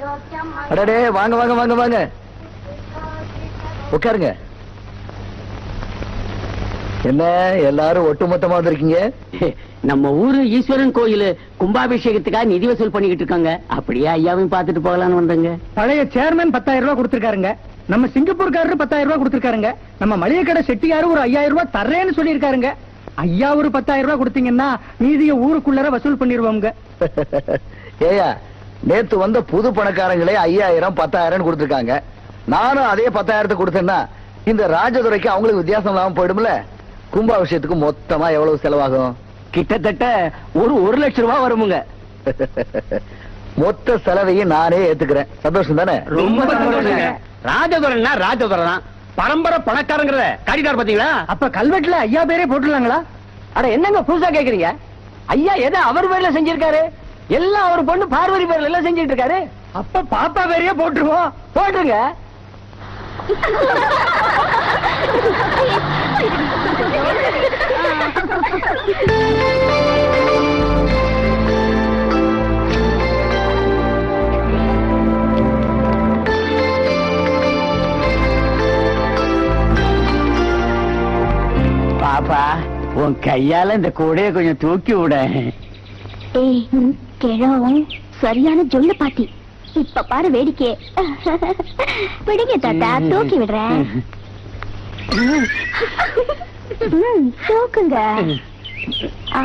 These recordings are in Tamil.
அடடே வாங்க வாங்க வாங்க வாங்க உட்காருங்க என்ன எல்லாரும் ஒட்டுமொத்தமா வந்திருக்கீங்க நம்ம ஊரு ஈஸ்வரன் கோயில் கும்பாபிஷேகத்துக்காக நிதி வசூல் பண்ணிக்கிட்டு இருக்காங்க அப்படியே ஐயாவையும் பார்த்துட்டு போகலான்னு வந்தேங்க பழைய சேர்மன் பத்தாயிரம் ரூபாய் கொடுத்திருக்காருங்க நம்ம சிங்கப்பூர்காரரு பத்தாயிரம் ரூபாய் கொடுத்திருக்காருங்க நம்ம மளிகை கடை செட்டியாரு ஒரு ஐயாயிரம் ரூபாய் தர்றேன்னு சொல்லியிருக்காருங்க ஐயா ஒரு பத்தாயிரம் ரூபாய் கொடுத்தீங்கன்னா மீதிய ஊருக்குள்ளர வசூல் பண்ணிருவோங்க ஏயா நேத்து வந்த புது பணக்காரங்களே ஐயாயிரம் பத்தாயிரம் கொடுத்திருக்காங்க நானும் அதே பத்தாயிரத்தை கொடுத்தேன்னா இந்த ராஜதுரைக்கு அவங்களுக்கு வித்தியாசம் இல்லாம போயிடும்ல கும்பாபிஷேகத்துக்கு மொத்தமா எவ்வளவு செலவாகும் கிட்டத்தட்ட ஒரு ஒரு லட்சம் ரூபாய் வருமுங்க மொத்த செலவையும் நானே ஏத்துக்கிறேன் சந்தோஷம் தானே ரொம்ப சந்தோஷங்க ராஜதுரன்னா ராஜதுரை தான் பரம்பரை பணக்காரங்கிறத காட்டிட்டார் பாத்தீங்களா அப்ப கல்வெட்டுல ஐயா பேரே போட்டுலாங்களா அட என்னங்க புதுசா கேக்குறீங்க ஐயா எதை அவர் பேர்ல செஞ்சிருக்காரு எல்லாம் அவர் பொண்ணு பார்வதி பேர்ல எல்லாம் செஞ்சிட்டு இருக்காரு அப்ப பாப்பா பேரையே போட்டுருவோம் போட்டுருங்க பாப்பா உன் கையால இந்த கூடைய கொஞ்சம் தூக்கி விட ஏய் கிழவன் சரியான ஜொல்லு பாட்டி இப்ப பாரு வேடிக்கை பிடிங்க தாத்தா தூக்கி விடுறேன் ம், தூக்குங்க ஆ.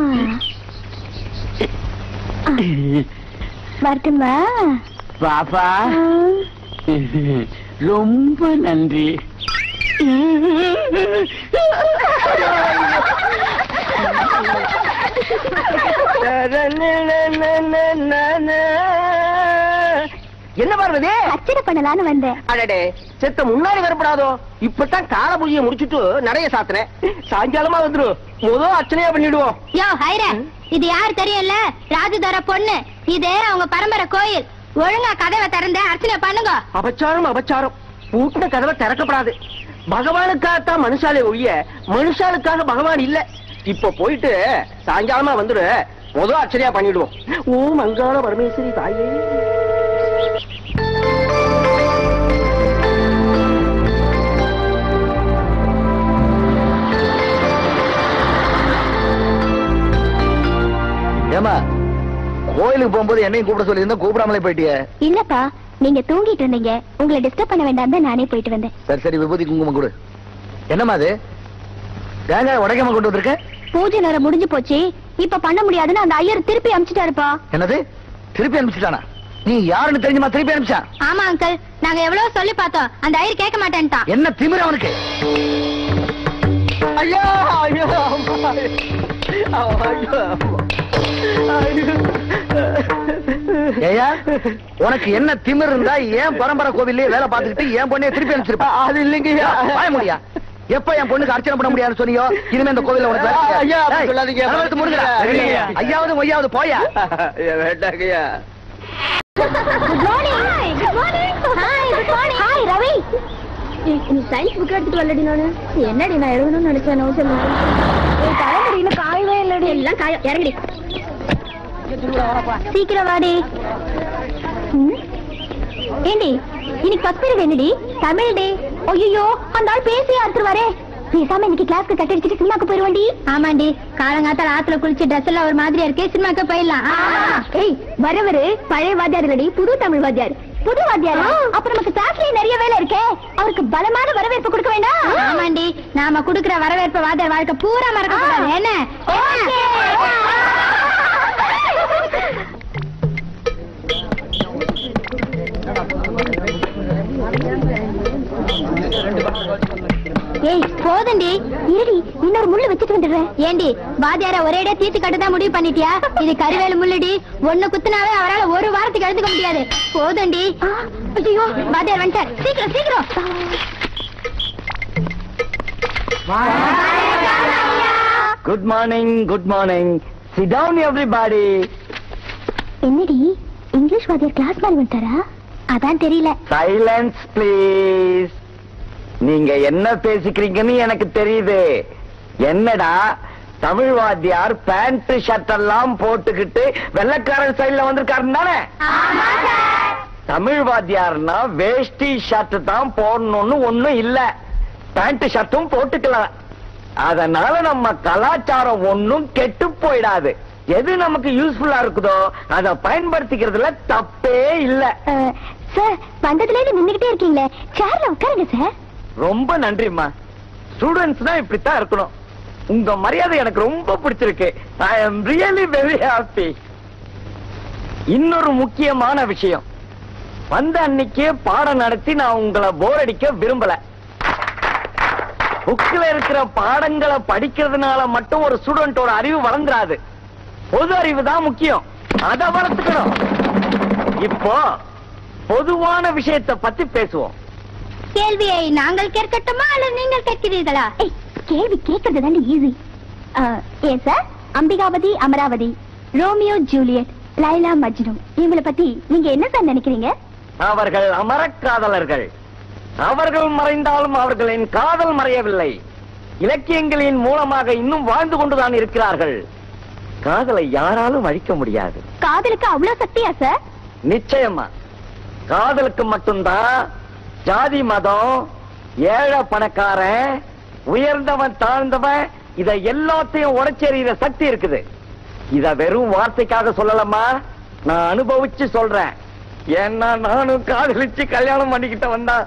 வரட்டுமா பாப்பா ஆ. ரொம்ப நன்றி என்ன பார்வதி அர்ச்சனை பண்ணலான்னு வந்தேன் அடடே செத்த முன்னாடி வரப்படாதோ இப்பதான் கால பூஜையை முடிச்சுட்டு நடைய சாத்துறேன் சாயங்காலமா வந்துரும் முதல் அர்ச்சனையா பண்ணிடுவோம் யோ ஹைர இது யார் தெரியல ராஜுதர பொண்ணு இது அவங்க பரம்பரை கோயில் ஒழுங்கா கதவை திறந்து அர்ச்சனை பண்ணுங்க அபச்சாரம் அபச்சாரம் பூட்டின கதவை திறக்கப்படாது பகவானுக்காகத்தான் மனுஷாலே ஒழிய மனுஷாளுக்காக பகவான் இல்ல இப்ப போயிட்டு சாயங்காலமா வந்துரு முதல் அர்ச்சனையா பண்ணிடுவோம் ஓ மங்காள பரமேஸ்வரி தாயே ஏமா கோயிலுக்கு போகும்போது என்னையும் கூப்பிட சொல்லியிருந்தா கூப்பிடாமலே போயிட்டியே இல்லப்பா நீங்க தூங்கிட்டு இருந்தீங்க உங்களை டிஸ்டர்ப் பண்ண வேண்டாம் தான் நானே போயிட்டு வந்தேன் சரி சரி விபூதி குங்குமம் கொடு என்னம்மா அது தேங்காய் உடைக்காம கொண்டு வந்திருக்க பூஜை நேரம் முடிஞ்சு போச்சு இப்ப பண்ண முடியாதுன்னு அந்த ஐயர் திருப்பி அனுப்பிச்சிட்டாருப்பா என்னது திருப்பி அனுப்பிச்சிட்டானா நீ யாருன்னு தெரிஞ்சுமா திருப்பி அனுப்பிச்சான் ஆமா அங்கிள் நாங்க எவ்வளவு சொல்லி பார்த்தோம் அந்த ஐயர் கேட்க மாட்டேன்ட்டான் என்ன திமிரு அவனுக்கு ஐயா ஐயோ அம்மா. ஐயோ அம்மா. ஐயோ. ஏயா உனக்கு என்ன திமிரு இருந்தா ஏன் பரம்பரை கோவில்லே வேலை பார்த்துக்கிட்டு என் பொண்ணைய திருப்பி அனுப்பிச்சிருப்பா அது இல்லைங்கய்யா. வாய முடியா எப்ப என் பொண்ணுக்கு அர்ச்சனை பண்ண முடியாதுன்னு சொன்னியோ இனிமே இந்த கோவில்ல உனக்கு வேலை கிடையாது. ஐயா, அப்படி டேய், சொல்லாதீங்க. கதவை எடுத்து மூடுங்கடா. சரிங்கய்யா. ஐயாவது ஒய்யாவது போயா ஐயா, வேண்டாங்கய்யா good morning good morning hi good morning hi Ravi நீ சயின்ஸ் புக் எடுத்துட்டு வரலடி நானு என்னடி நான் எழுதணும்னு நினைச்சேன் நோ சொல்லுங்க ஏய் தலைமுடி இன்னும் காயவே இல்லடி எல்லாம் காய இறங்கடி சீக்கிரம் வாடி ம்? ஏண்டி இன்னைக்கு ஃபர்ஸ்ட் பீரியட் என்னடி தமிழ் டே ஐயோ அந்த ஆள் பேசி அறுத்துருவாரே பேசாம இன்னைக்கு கிளாஸ்க்கு கட் அடிச்சுட்டு சினிமாக்கு போயிருவாண்டி ஆமாண்டி காலங்காத்தால ஆத்துல குளிச்சு ட்ரெஸ் எல்லாம் ஒரு மாதிரியா இருக்கே சினிமாக்கு போயிடலாம் ஏய் வரவரு பழைய வாத்தியார் இல்லடி புது தமிழ் வாத்தியார் புது வாத்தியார் அப்ப நமக்கு கிளாஸ்லயே நிறைய வேலை இருக்கே அவருக்கு பலமான வரவேற்பு கொடுக்க வேண்டாம் ஆமாண்டி நாம குடுக்கிற வரவேற்பு வாத்தியார் வாழ்க்கை பூரா மறக்க கூடாது என்ன ஏய் போதண்டி இருடி இன்னொரு முள்ளு வச்சுட்டு வந்துடுறேன் ஏண்டி வாத்தியார ஒரேடியா தீர்த்து கட்டதான் முடிவு பண்ணிட்டியா இது கருவேல முள்ளுடி ஒண்ணு குத்துனாவே அவரால ஒரு வாரத்துக்கு எழுந்துக்க முடியாது போதண்டி ஐயோ வாத்தியார் வந்துட்டார் சீக்கிரம் சீக்கிரம் good morning good morning sit down everybody என்னடி இங்கிலீஷ் வாத்தியார் கிளாஸ் மாதிரி வந்துட்டாரா அதான் தெரியல சைலன்ஸ் ப்ளீஸ் நீங்க என்ன பேசிக்கிறீங்கன்னு எனக்கு தெரியுது என்னடா தமிழ் வாத்தியார் பேண்ட் ஷர்ட் எல்லாம் போட்டுக்கிட்டு வெள்ளக்காரன் சைடுல வந்திருக்காரு தானே தமிழ் வாத்தியார்னா வேஷ்டி ஷர்ட் தான் போடணும்னு ஒண்ணும் இல்ல பேண்ட் ஷர்ட்டும் போட்டுக்கலாம் அதனால நம்ம கலாச்சாரம் ஒண்ணும் கெட்டு போயிடாது எது நமக்கு யூஸ்ஃபுல்லா இருக்குதோ அதை பயன்படுத்திக்கிறதுல தப்பே இல்ல அஹ், சார் வந்ததுல இருந்து நின்னுகிட்டே இருக்கீங்களே சேர்ல உட்காருங்க சார் ரொம்ப நன்றிம்மா ஸ்டூடெண்ட்ஸ் தான் இப்படித்தான் இருக்கணும் உங்க மரியாதை எனக்கு ரொம்ப பிடிச்சிருக்கு I am really very happy இன்னொரு முக்கியமான விஷயம் வந்த அன்னைக்கே பாடம் நடத்தி நான் உங்களை போர் அடிக்க விரும்பல புக்ல இருக்கிற பாடங்களை படிக்கிறதுனால மட்டும் ஒரு ஸ்டூடெண்டோட அறிவு வளர்ந்துராது பொது அறிவு தான் முக்கியம் அதை வளர்த்துக்கணும் இப்போ பொதுவான விஷயத்தை பத்தி பேசுவோம் கேள்வியை நாங்கள் கேட்கட்டுமா அல்லது நீங்கள் கேட்கிறீர்களா கேள்வி கேட்கறது தாண்டி ஈஸி ஏன் sir Ambikavathi Amaravathi Romeo Juliet Laila Majnu இவங்கள பத்தி நீங்க என்ன சார் நினைக்கிறீங்க அவர்கள் அமரக் காதலர்கள் அவர்கள் மறைந்தாலும் அவர்களின் காதல் மறையவில்லை இலக்கியங்களின் மூலமாக இன்னும் வாழ்ந்து கொண்டுதான் இருக்கிறார்கள் காதலை யாராலும் அழிக்க முடியாது காதலுக்கு அவ்வளவு சக்தியா சார் நிச்சயமா காதலுக்கு மட்டும்தான் ஜாதி மதம் ஏழை பணக்காரன் உயர்ந்தவன் தாழ்ந்தவன் இத எல்லாத்தையும் உடைச்செறிகிற சக்தி இருக்குது இத வெறும் வார்த்தைக்காக சொல்லலமா நான் அனுபவிச்சு சொல்றேன் ஏன்னா நானும் காதலிச்சு கல்யாணம் பண்ணிக்கிட்ட வந்தா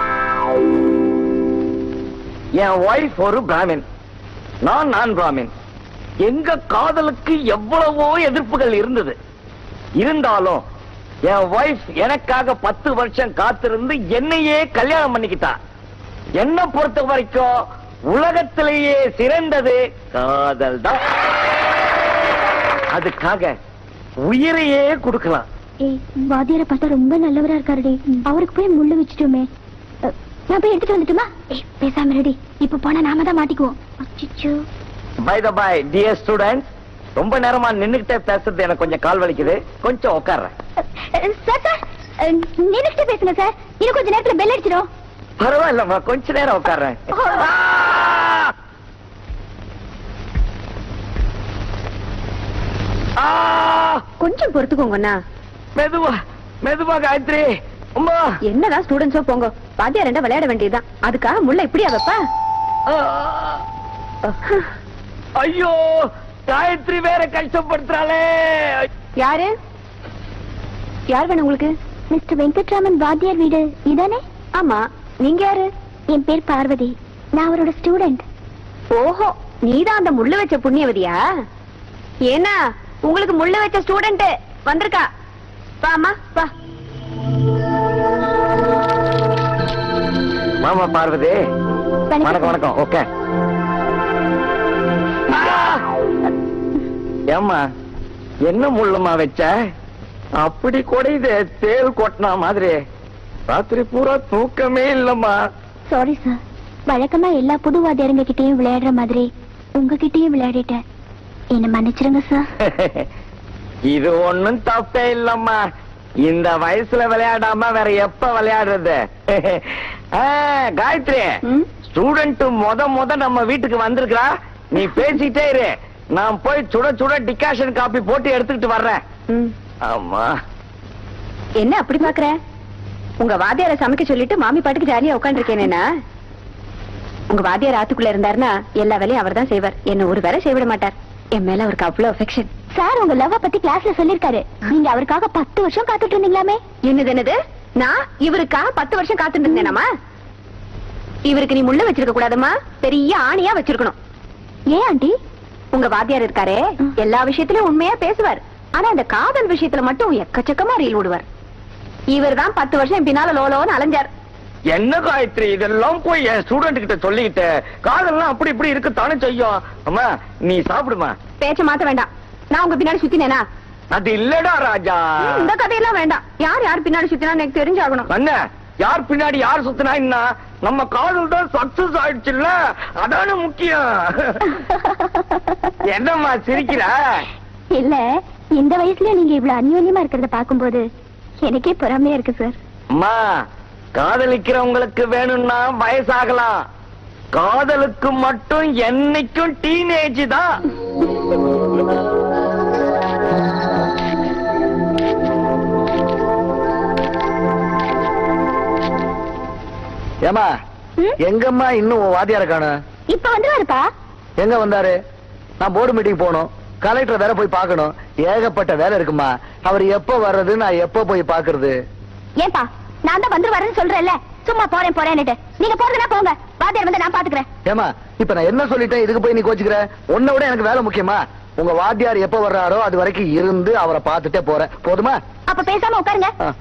என் ஒய்ஃப் ஒரு பிராமின் நான் நான் பிராமின் எங்க காதலுக்கு எவ்வளவோ எதிர்ப்புகள் இருந்தது இருந்தாலும் என் ஒய்ஃப் எனக்காக பத்து வருஷம் காத்திருந்து என்னையே கல்யாணம் பண்ணிக்கிட்டா என்ன பொறுத்த வரைக்கும் உலகத்திலேயே சிறந்தது காதல் தான் அதுக்காக உயிரையே கொடுக்கலாம் ஏய் வாத்தியார பார்த்தா ரொம்ப நல்லவரா இருக்காருடி அவருக்கு போய் முள்ளு வச்சுட்டோமே அஹ், நான் போய் எடுத்துட்டு வந்துட்டுமா ஏய் பேசாம ரெடி இப்ப போனா நாம தான் மாட்டிக்குவோம் அச்சச்சோ by the by dear student ரொம்ப நேரமா நின்னுகிட்டே பேசுறது எனக்கு கொஞ்சம் கால் வலிக்குது கொஞ்சம் உட்கார்றேன் அஹ், சார் சார் அஹ், நின்னுக்கிட்டே பேசுங்க சார் இன்னும் கொஞ்ச நேரத்துல பெல் அடிச்சிடும் பரவாயில்லம்மா கொஞ்ச நேரம் உட்கார்றேன் ஆ! ஆ! கொஞ்சம் பொறுத்துக்கோங்கண்ணா மெதுவா மெதுவா காயத்ரி அம்மா என்னதான் ஸ்டூடெண்ட்ஸோ போங்க பாத்தியா ரெண்டா விளையாட வேண்டியதுதான் அதுக்காக முள்ள இப்படியா வைப்பா ஆ! ஐயோ காயத்ரி வேற கஷ்டப்படுத்துறாளே யாரு யார் வேணும் உங்களுக்கு மிஸ்டர் வெங்கட்ராமன் வாத்தியார் வீடு இதானே ஆமா நீங்க யாரு என் பேர் பார்வதி நான் அவரோட ஸ்டூடெண்ட் ஓஹோ நீதான் அந்த முள்ளு வச்ச புண்ணியவதியா ஏன்னா உங்களுக்கு முள்ளு வச்ச ஸ்டூடெண்ட் வந்திருக்கா வாமா வா மாமா பார்வதி வணக்கம் வணக்கம் ஓகே ஏம்மா என்ன முள்ளுமா வச்ச அப்படி கொடையுது தேல் கொட்டினா மாதிரி ராத்திரி பூரா தூக்கமே இல்லம்மா சாரி சார் வழக்கமா எல்லா புது வாத்தியாருங்க கிட்டயும் விளையாடுற மாதிரி உங்ககிட்டயும் விளையாடிட்டேன் என்ன மன்னிச்சிருங்க சார் இது ஒண்ணும் தப்பே இல்லம்மா இந்த வயசுல விளையாடாம வேற எப்ப விளையாடுறது ஆ, காயத்ரி ம்? ஸ்டூடெண்ட் முத முத நம்ம வீட்டுக்கு வந்திருக்கா நீ பேசிட்டே இரு நான் போய் சுட சுட டிகாஷன் காபி போட்டு எடுத்துக்கிட்டு வர்றேன் ம். ஆமா என்ன அப்படி பாக்குற உங்க வாத்தியார சமைக்க சொல்லிட்டு மாமி பாட்டுக்கு ஜாலியா உட்காந்துருக்கேனேனா உங்க வாத்தியார் ஆத்துக்குள்ள இருந்தாருன்னா எல்லா வேலையும் அவர் தான் செய்வார் என்ன ஒரு வேலை செய்விட மாட்டார் என் மேல அவருக்கு அவ்வளவு அஃபெக்ஷன் சார் உங்க லவ் பத்தி கிளாஸ்ல சொல்லிருக்காரு நீங்க அவருக்காக பத்து வருஷம் காத்துட்டு இருந்தீங்களாமே என்னது என்னது நான் இவருக்காக பத்து வருஷம் காத்துட்டு இருந்தேனாமா இவருக்கு நீ முள்ள வச்சிருக்க கூடாதுமா பெரிய ஆணியா வச்சிருக்கணும் ஏன் ஆண்டி உங்க வாத்தியார் இருக்காரே எல்லா விஷயத்திலும் உண்மையா பேசுவார் ஆனா இந்த காதல் விஷயத்துல மட்டும் எக்கச்சக்கமா ரீல் விடுவார் இவர் தான் பத்து வருஷம் என் பின்னால லோலோன்னு அலைஞ்சார் என்ன காயத்ரி இதெல்லாம் போய் என் ஸ்டூடெண்ட் கிட்ட சொல்லிக்கிட்டு காதெல்லாம் அப்படி இப்படி இருக்குத்தானே செய்யும் அம்மா நீ சாப்பிடுமா பேச்ச மாத்த வேண்டாம் நான் உங்க பின்னாடி சுத்தினேனா அது இல்லடா ராஜா இந்த கதையெல்லாம் வேண்டாம் யார் யார் பின்னாடி சுத்தினா எனக்கு தெரிஞ்சாகணும் அண்ணா யார் பின்னாடி யார் சுத்தினா என்ன நம்ம காதல் தான் சக்சஸ் ஆயிடுச்சுல்ல அதான முக்கியம் என்னம்மா சிரிக்கிற இல்ல இந்த வயசுல நீங்க இவ்வளவு அந்யோன்யமா இருக்கிறத பாக்கும்போது எனக்கே பொறாமையா இருக்கு சார் அம்மா காதலிக்கிறவங்களுக்கு வேணும்னா வயசாகலாம் காதலுக்கு மட்டும் என்னைக்கும் டீனேஜ் தான் ஏமா ம்? எங்கம்மா இன்னும் உன் வாத்தியார காணும் இப்ப வந்துருவாருப்பா எங்க வந்தாரு நான் போர்டு மீட்டிங் போகணும் கலெக்டர் வேற போய் பார்க்கணும் ஏகப்பட்ட வேலை இருக்குமா அவர் எப்ப வர்றது நான் எப்ப போய் பாக்குறது ஏன்பா நான் தான் வந்துருவாருன்னு சொல்றேன்ல சும்மா போறேன் போறேன்னுட்டு நீங்க போறதுனா போங்க வாத்தியார் வந்து நான் பாத்துக்கிறேன் ஏமா இப்ப நான் என்ன சொல்லிட்டேன் இதுக்கு போய் நீ கோச்சுக்கிற உன்னை விட எனக்கு வேலை முக்கியமா உங்க வாத்தியார் எப்ப வர்றாரோ அது வரைக்கும் இருந்து அவரை பார்த்துட்டே போறேன் போதுமா அப்ப பேசாம உட்காருங்க ஆ.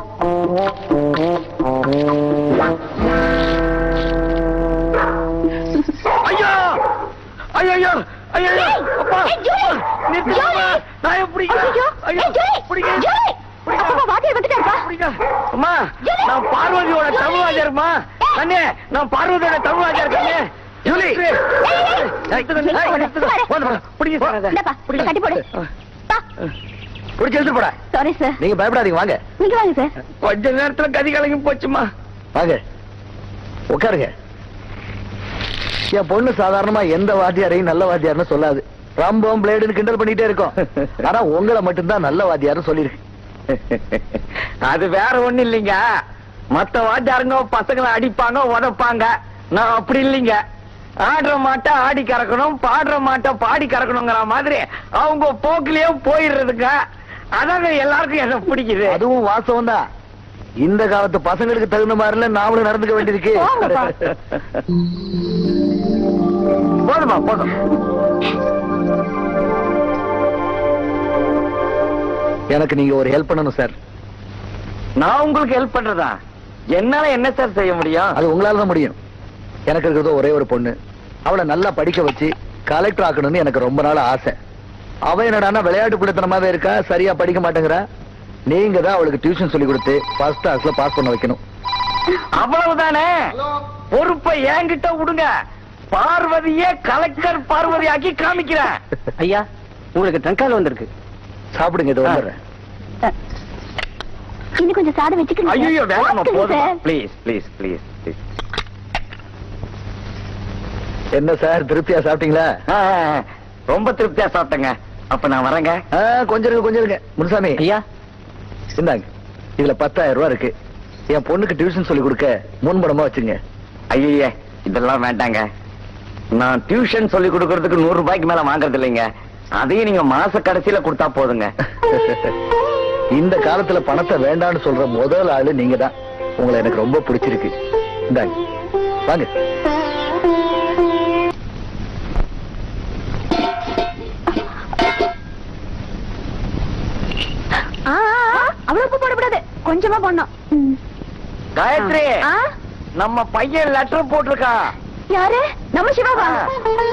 ஐயோ ஐயோ ஐயோ ஐயோ ஏய், அப்பா ஏய், ஜூலி! நிறுத்துங்கம்மா. ஜூலி! நான் எப்படி ஐயோ, ஐயோ ஏய், ஜூலி! பிடிங்க. ஜூலி! பிடிங்க. அப்பா, வாத்தியார் வந்துட்டாருப்பா. பிடிங்க. அம்மா ஜூலி! நான் பார்வதியோட ஜூலி! தமிழ் வாத்தியாருமா ஏய். கண்ணே நான் பார்வதியோட தமிழ் வாத்தியார் கண்ணே ஜூலி! ஏய், ஏய். நிறுத்துங்க. ஏய், ஏய், நிறுத்துங்க. பாரு. போதும், போதும். பிடிங்க சார் அதை. இந்தாப்பா, இதை கட்டி போடு. பா. குடிச்சு எடுத்து போட சாரி சார் நீங்க பயப்படாதீங்க வாங்க நீங்க வாங்க சார் கொஞ்ச நேரத்துல கதி கலங்கி போச்சுமா வாங்க உட்காருங்க என் பொண்ணு சாதாரணமா எந்த வாத்தியாரையும் நல்ல வாத்தியார்னு சொல்லாது ரம்பம் பிளேடுன்னு கிண்டல் பண்ணிட்டே இருக்கோம் ஆனா உங்களை மட்டும்தான் நல்ல வாத்தியார்னு சொல்லிருக்கு அது வேற ஒண்ணு இல்லைங்க மத்த வாத்தியாருங்க பசங்களை அடிப்பாங்க உதைப்பாங்க நான் அப்படி இல்லைங்க ஆடுற மாட்டை ஆடி கறக்கணும் பாடுற மாட்டை பாடி கறக்கணுங்கிற மாதிரி அவங்க போக்கிலேயே போயிடுறதுங்க அதாங்க எல்லாருக்கும் என்ன பிடிக்குது அதுவும் வாசம் தான் இந்த காலத்து பசங்களுக்கு தகுந்த மாதிரில நாமளும் நடந்துக்க வேண்டியிருக்கு போங்கப்பா. போதுமா போதும் எனக்கு நீங்க ஒரு ஹெல்ப் பண்ணணும் சார் நான் உங்களுக்கு ஹெல்ப் பண்றதா என்னால என்ன சார் செய்ய முடியும் அது உங்களால தான் முடியும் எனக்கு இருக்கிறது ஒரே ஒரு பொண்ணு அவளை நல்லா படிக்க வச்சு கலெக்டர் ஆக்கணும்னு எனக்கு ரொம்ப நாள் ஆசை அவ என்னடான்னா விளையாட்டு பிடித்தனமாவே இருக்கா சரியா படிக்க மாட்டேங்கிறா நீங்க தான் அவளுக்கு டியூஷன் சொல்லி கொடுத்து ஃபர்ஸ்ட் கிளாஸ்ல பாஸ் பண்ண வைக்கணும் அவ்வளவுதானே பொறுப்பை என்கிட்ட விடுங்க பார்வதியே கலெக்டர் பார்வதி ஆக்கி காமிக்கிறேன் ஐயா உங்களுக்கு ட்ரங்கால் வந்திருக்கு சாப்பிடுங்க இது வந்துடுறேன் இன்னும் கொஞ்சம் சாதம் வச்சுக்கணும் ஐயோ வேணாமா சாப்பிடுங்க போதுமா sir. Please please please please என்ன சார் திருப்தியா சாப்பிட்டீங்களா ரொம்ப திருப்தியா சாப்பிட்டேங்க அப்ப நான் வரேங்க ஆ, கொஞ்சம் இருங்க கொஞ்சம் இருங்க முனுசாமி ஐயா இந்தாங்க இதுல பத்தாயிரம் ரூபாய் இருக்கு என் பொண்ணுக்கு டியூஷன் சொல்லி கொடுக்க முன்பணமா வச்சுங்க ஐயே இதெல்லாம் வேண்டாங்க நான் டியூஷன் சொல்லி கொடுக்கறதுக்கு நூறு ரூபாய்க்கு மேல வாங்குறது இல்லைங்க அதையும் நீங்க மாச கடைசியில கொடுத்தா போதுங்க இந்த காலத்துல பணத்தை வேண்டாம்னு சொல்ற முதல் ஆளு நீங்க தான் உங்களை எனக்கு ரொம்ப பிடிச்சிருக்கு இந்தாங்க வாங்க ஆ, ஆ, ஆ, அவ்வளவு உப்பு போடக்கூடாது கொஞ்சமா போடணும் ம். காயத்ரி ஆ, நம்ம பையன் லெட்டர் போட்டிருக்கான் யாரு நம்ம சிவாவா ஆ.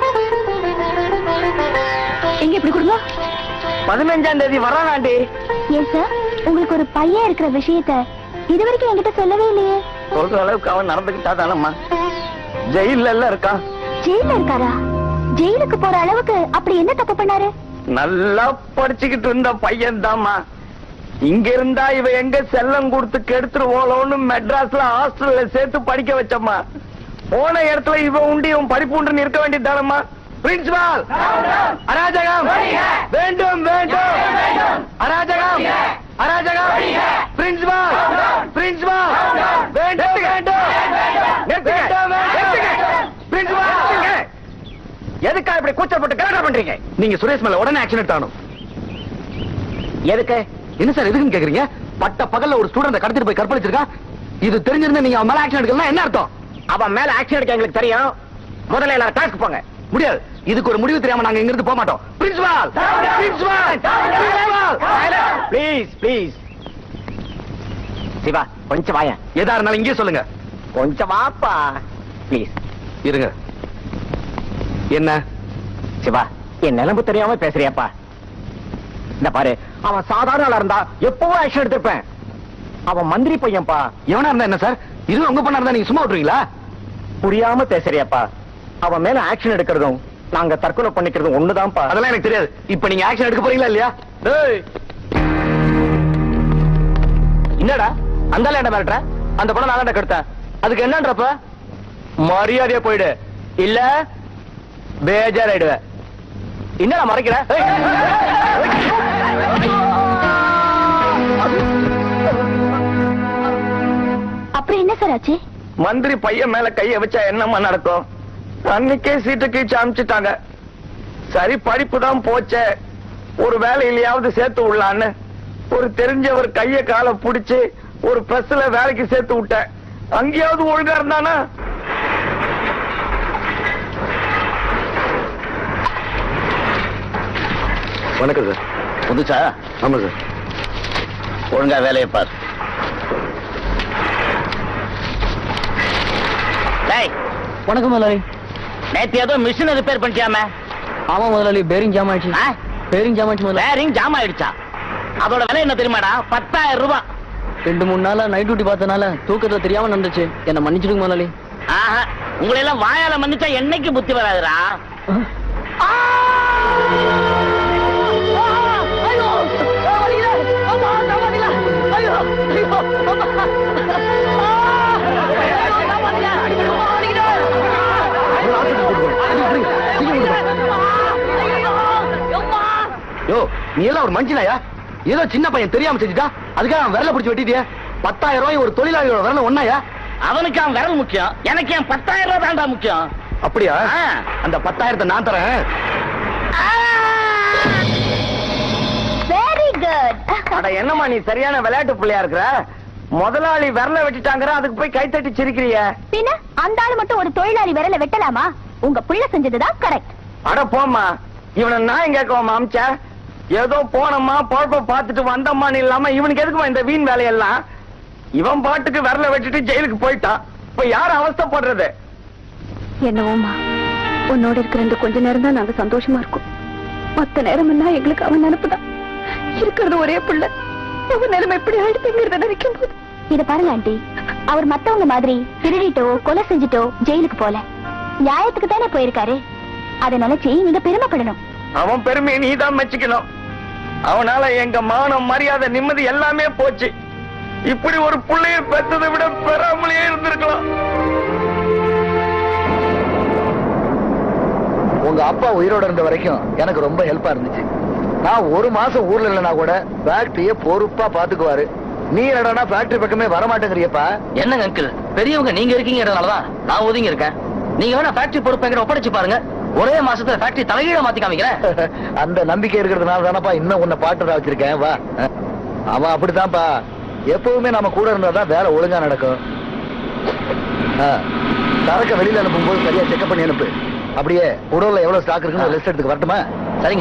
எங்க இப்படி கொடுங்க பதினஞ்சாம் தேதி வரானாண்டி ஏன் சார் உங்களுக்கு ஒரு பையன் இருக்கிற விஷயத்த இது வரைக்கும் என்கிட்ட சொல்லவே இல்லையே சொல்ற அளவுக்கு அவன் நடந்துக்கிட்டா தானம்மா ஜெயில்ல எல்லாம் இருக்கான் ஜெயில இருக்காரா ஜெயிலுக்கு போற அளவுக்கு அப்படி என்ன தப்பு பண்ணாரு நல்லா படிச்சுக்கிட்டு இருந்த பையன் தாம்மா இங்க இருந்தா இவ எங்க செல்லம் கொடுத்து கெடுத்துருவோலோன்னு மெட்ராஸ்ல ஹாஸ்டல்ல சேர்த்து படிக்க வச்சம்மா போன இடத்துல இவ உண்டு இவன் படிப்பு உண்டு இருக்க வேண்டியதானம்மா பிரின்சிபால் அராஜகம் வேண்டும் வேண்டும் அராஜகம் அராஜகம் பிரின்சிபால் பிரின்சிபால் வேண்டும் வேண்டும் வேண்டும் வேண்டும் பிரின்சிபால் எதுக்கா இப்படி கூச்சப்பட்டு கலெக்டர் பண்றீங்க நீங்க சுரேஷ் மேல உடனே ஆக்ஷன் எடுத்தானும் எதுக்கு என்ன சார் எதுக்குன்னு கேக்குறீங்க பட்ட பகல்ல ஒரு ஸ்டூடெண்ட் கடத்திட்டு போய் கற்பழிச்சிருக்கான் இது தெரிஞ்சிருந்தா நீங்க அவன் மேல ஆக்ஷன் எடுக்கலாம் என்ன அர்த்தம் அவன் மேல ஆக்ஷன் எடுக்க எங்களுக்கு தெரியும் முதல்ல எல்லாரும் கிளாஸ்க்கு போங்க முடியாது இதுக்கு ஒரு முடிவு தெரியாம நாங்க இங்க இருந்து போக மாட்டோம் principal principal please please Siva கொஞ்சம் வாயேன் எதா இருந்தாலும் இங்கே சொல்லுங்க கொஞ்சம் வாப்பா ப்ளீஸ் இருங்க என்ன சிவா என் நிலம்பு தெரியாம பேசுறியாப்பா இந்த பாரு அவன் சாதாரண ஆளா இருந்தா எப்பவும் ஆக்ஷன் எடுத்திருப்பேன் அவன் மந்திரி பையன்பா எவனா இருந்தா என்ன சார் இது உங்க பண்ணா இருந்தா நீங்க சும்மா விட்டுருவீங்களா புரியாம பேசுறியாப்பா அவன் மேல ஆக்ஷன் எடுக்கிறதும் நாங்க தற்கொலை பண்ணிக்கிறதும் ஒண்ணுதான்ப்பா அதெல்லாம் எனக்கு தெரியாது இப்ப நீங்க ஆக்ஷன் எடுக்க போறீங்களா இல்லையா டேய் என்னடா அந்த லேண்ட மிரட்டுற அந்த படம் நான் தான் கெடுத்தேன் அதுக்கு என்னன்றப்ப மரியாதையா போயிடு இல்ல பேஜாராயிடுவ என்னடா மறைக்கிற ஏய். அப்புறம் என்ன சார் ஆச்சு மந்திரி பையன் மேல கைய வச்சா என்னம்மா நடக்கும் அன்னைக்கே சீட்டை கீழ்ச்சி அனுப்பிச்சிட்டாங்க சரி படிப்பு தான் போச்சே ஒரு வேலையிலயாவது சேர்த்து விடலான்னு ஒரு தெரிஞ்சவர் கைய காலை புடிச்சு ஒரு பிரஸ்ல வேலைக்கு சேர்த்து விட்டேன் அங்கேயாவது ஒழுங்கா இருந்தானா வணக்கம் சார் புதுச்சா ஆமா சார் ஒழுங்கா வேலையை பார் டேய் வணக்கம் முதலாளி நேத்து ஏதோ மிஷின் ரிப்பேர் பண்ணிட்டியாமே ஆமா முதலாளி பேரிங் ஜாம் ஆயிடுச்சு பேரிங் ஜாம் ஆயிடுச்சு முதலாளி வேரிங் ஜாம் ஆயிடுச்சா அதோட விலை என்ன தெரியுமாடா பத்தாயிரம் ரூபாய் ரெண்டு மூணு நாளா நைட் டியூட்டி பார்த்தனால தூக்கத்துல தெரியாம நடந்துச்சு என்ன மன்னிச்சிடுங்க முதலாளி ஆஹா உங்களை எல்லாம் வாயால மன்னிச்சா என்னைக்கு புத்தி வராதுடா யோ நீ எல்லாம் ஒரு மனுஷனாயா ஏதோ சின்ன பையன் தெரியாம செஞ்சுட்டா அதுக்காக அவன் விரல பிடிச்சி வெட்டிட்டியா பத்தாயிரம் ரூபாய் ஒரு தொழிலாளியோட விரல ஒன்னாயா அவனுக்கு அவன் விரல் முக்கியம் எனக்கு என் பத்தாயிரம் ரூபாய் தான்டா முக்கியம் அப்படியா ஆ. அந்த பத்தாயிரத்தை நான் தரேன் வெரி குட் அட என்னம்மா நீ சரியான விளையாட்டு பிள்ளையா இருக்கிற முதலாளி விரல வெட்டிட்டாங்கற அதுக்கு போய் கைத்தட்டி சிரிக்கிறிய பின்ன அந்த ஆளு மட்டும் ஒரு தொழிலாளி விரல வெட்டலாமா உங்க புள்ள செஞ்சதுதான் கரெக்ட் அட போம்மா இவனை நான் கேட்கவாமா அமிச்ச ஏதோ போனம்மா பொழப்ப பார்த்துட்டு வந்தம்மான்னு இல்லாம இவனுக்கு எதுக்குமா இந்த வீண் வேலையெல்லாம் இவன் பாட்டுக்கு விரல வெட்டிட்டு ஜெயிலுக்கு போயிட்டான் இப்ப யார் அவஸ்தைப்படுறது என்னவோமா உன்னோட இருக்கிற இந்த கொஞ்ச நேரம் தான் நாங்க சந்தோஷமா இருக்கோம் மத்த நேரம் எல்லாம் எங்களுக்கு அவன் நினைப்புதான் இருக்கிறது ஒரே புள்ள அவன் நிலைமை எப்படி ஆயிடுதுங்கிறத நினைக்கும் போது இத பாருங்க ஆண்டி அவர் மத்தவங்க மாதிரி திருடிட்டோ கொலை செஞ்சுட்டோ ஜெயிலுக்கு போல நியாயத்துக்கு தானே போயிருக்காரு அதை நினைச்சு நீங்க பெருமைப்படணும் அவன் பெருமையை நீ தான் மெச்சுக்கணும் அவனால எங்க மானம் மரியாதை நிம்மதி எல்லாமே போச்சு இப்படி ஒரு புள்ளைய பெற்றதை விட பெறாமலே இருந்திருக்கலாம் உங்க அப்பா உயிரோட இருந்த வரைக்கும் எனக்கு ரொம்ப ஹெல்ப்பா இருந்துச்சு நான் ஒரு மாசம் ஊர்ல இல்லைனா கூட ஃபேக்டரிய பொறுப்பா பாத்துக்குவாரு நீ என்னடா ஃபேக்டரி பக்கமே வர மாட்டேங்கிறியப்பா என்னங்க அங்கிள் பெரியவங்க நீங்க இருக்கீங்கறதுனாலதான் நான் ஒதுங்கி இருக்கேன் நீங்க வேணா ஃபேக்டரி பொறுப்பேங்கிற ஒப்படைச்சு பாருங்க ஒரே மாசத்துல ஃபேக்டரி தலைகீழ மாத்தி காமிக்கிறேன் அந்த நம்பிக்கை இருக்கிறதுனால தானப்பா இன்னும் உன்னை பாட்டுறா வச்சிருக்கேன் வா அவன் அப்படித்தான்ப்பா எப்பவுமே நம்ம கூட இருந்தாதான் வேலை ஒழுங்கா நடக்கும் ஆ, சரக்க வெளியில அனுப்பும்போது சரியா செக்அப் பண்ணி அனுப்பு அப்படியே உடவுல எவ்வளவு ஸ்டாக் இருக்குன்னு லிஸ்ட் எடுத்துக்க வரட்டுமா சரிங்க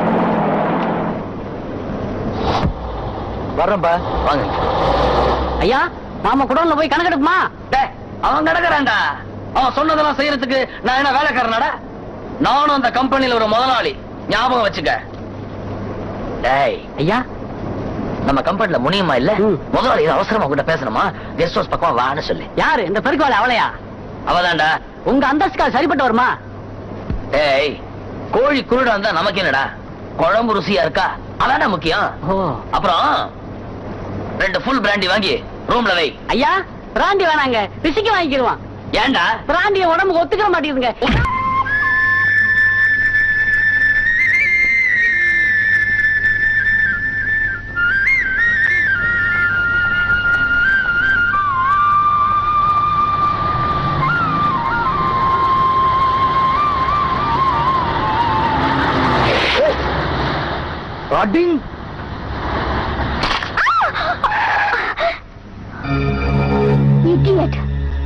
வர்றேன்ப்பா வாங்க ஐயா மாமா குடோன்ல போய் கணக்கெடுக்குமா டேய், அவன் கிடக்குறான்டா அவன் சொன்னதெல்லாம் செய்யறதுக்கு நான் என்ன வேலைக்காரனாடா நானும் அந்த கம்பெனில ஒரு முதலாளி ஞாபகம் வச்சுக்க டேய் ஐயா நம்ம கம்பெனில முனியம்மா இல்ல ம். முதலாளி ஏதோ அவசரமா உங்ககிட்ட பேசணுமா கெஸ்ட் ஹவுஸ் பக்கமா வான்னு சொல்லி யாரு இந்த பெருக்கவாளை அவளையா அவதான்டா உங்க அந்தஸ்துக்கா சரிப்பட்டு வருமா டேய் கோழி குருடா இருந்தா நமக்கு என்னடா குழம்பு ருசியா இருக்கா அதானே முக்கியம் ஓ அப்புறம் ரெண்டு ஃபுல் பிராண்டி வாங்கி ரூம்ல வை ஐயா பிராண்டி வேணாங்க பிசிக்க வாங்கிக்கிடுவான் ஏன்டா பிராண்டிய உடம்புக்கு ஒத்துக்க மாட்டேங்குதுங்க அடிங் Idiot.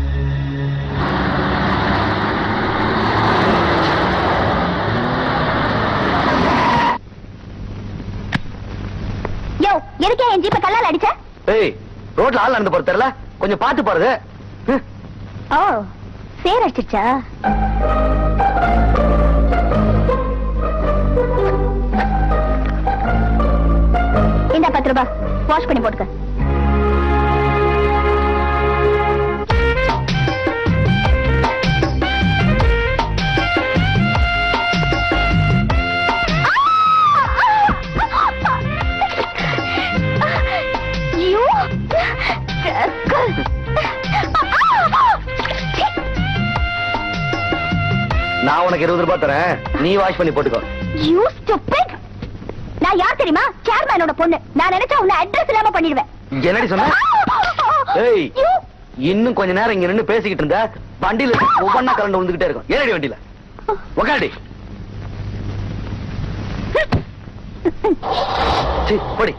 யோ எதுக்கே என் ஜீப்பை கல்லால் அடிச்ச ஏய் ரோட்ல ஆள் நடந்து போறது தெரியல கொஞ்சம் பாத்து பாருங்க ஹம். ஓ சேர் அடிச்சிருச்சா இந்த பத்து ரூபாய் வாஷ் பண்ணி போட்டுக்க You rascal! நான் உனக்கு இருபது ரூபாய் தரேன் நீ வாஷ் பண்ணி போட்டுக்கோ You stupid! நான் யார் தெரியுமா சேர்மேனோட பொண்ணு நான் நினைச்சா உன்னை அட்ரஸ் இல்லாம பண்ணிடுவேன் என்னடி சொன்ன ஏய் You இன்னும் கொஞ்ச நேரம் இங்க நின்னு பேசிக்கிட்டு இருந்தா வண்டியில ஒவ்வொன்னா கலந்து விழுந்துகிட்டே இருக்கும் ஏறடி வண்டியில உக்காடி சீ, போடி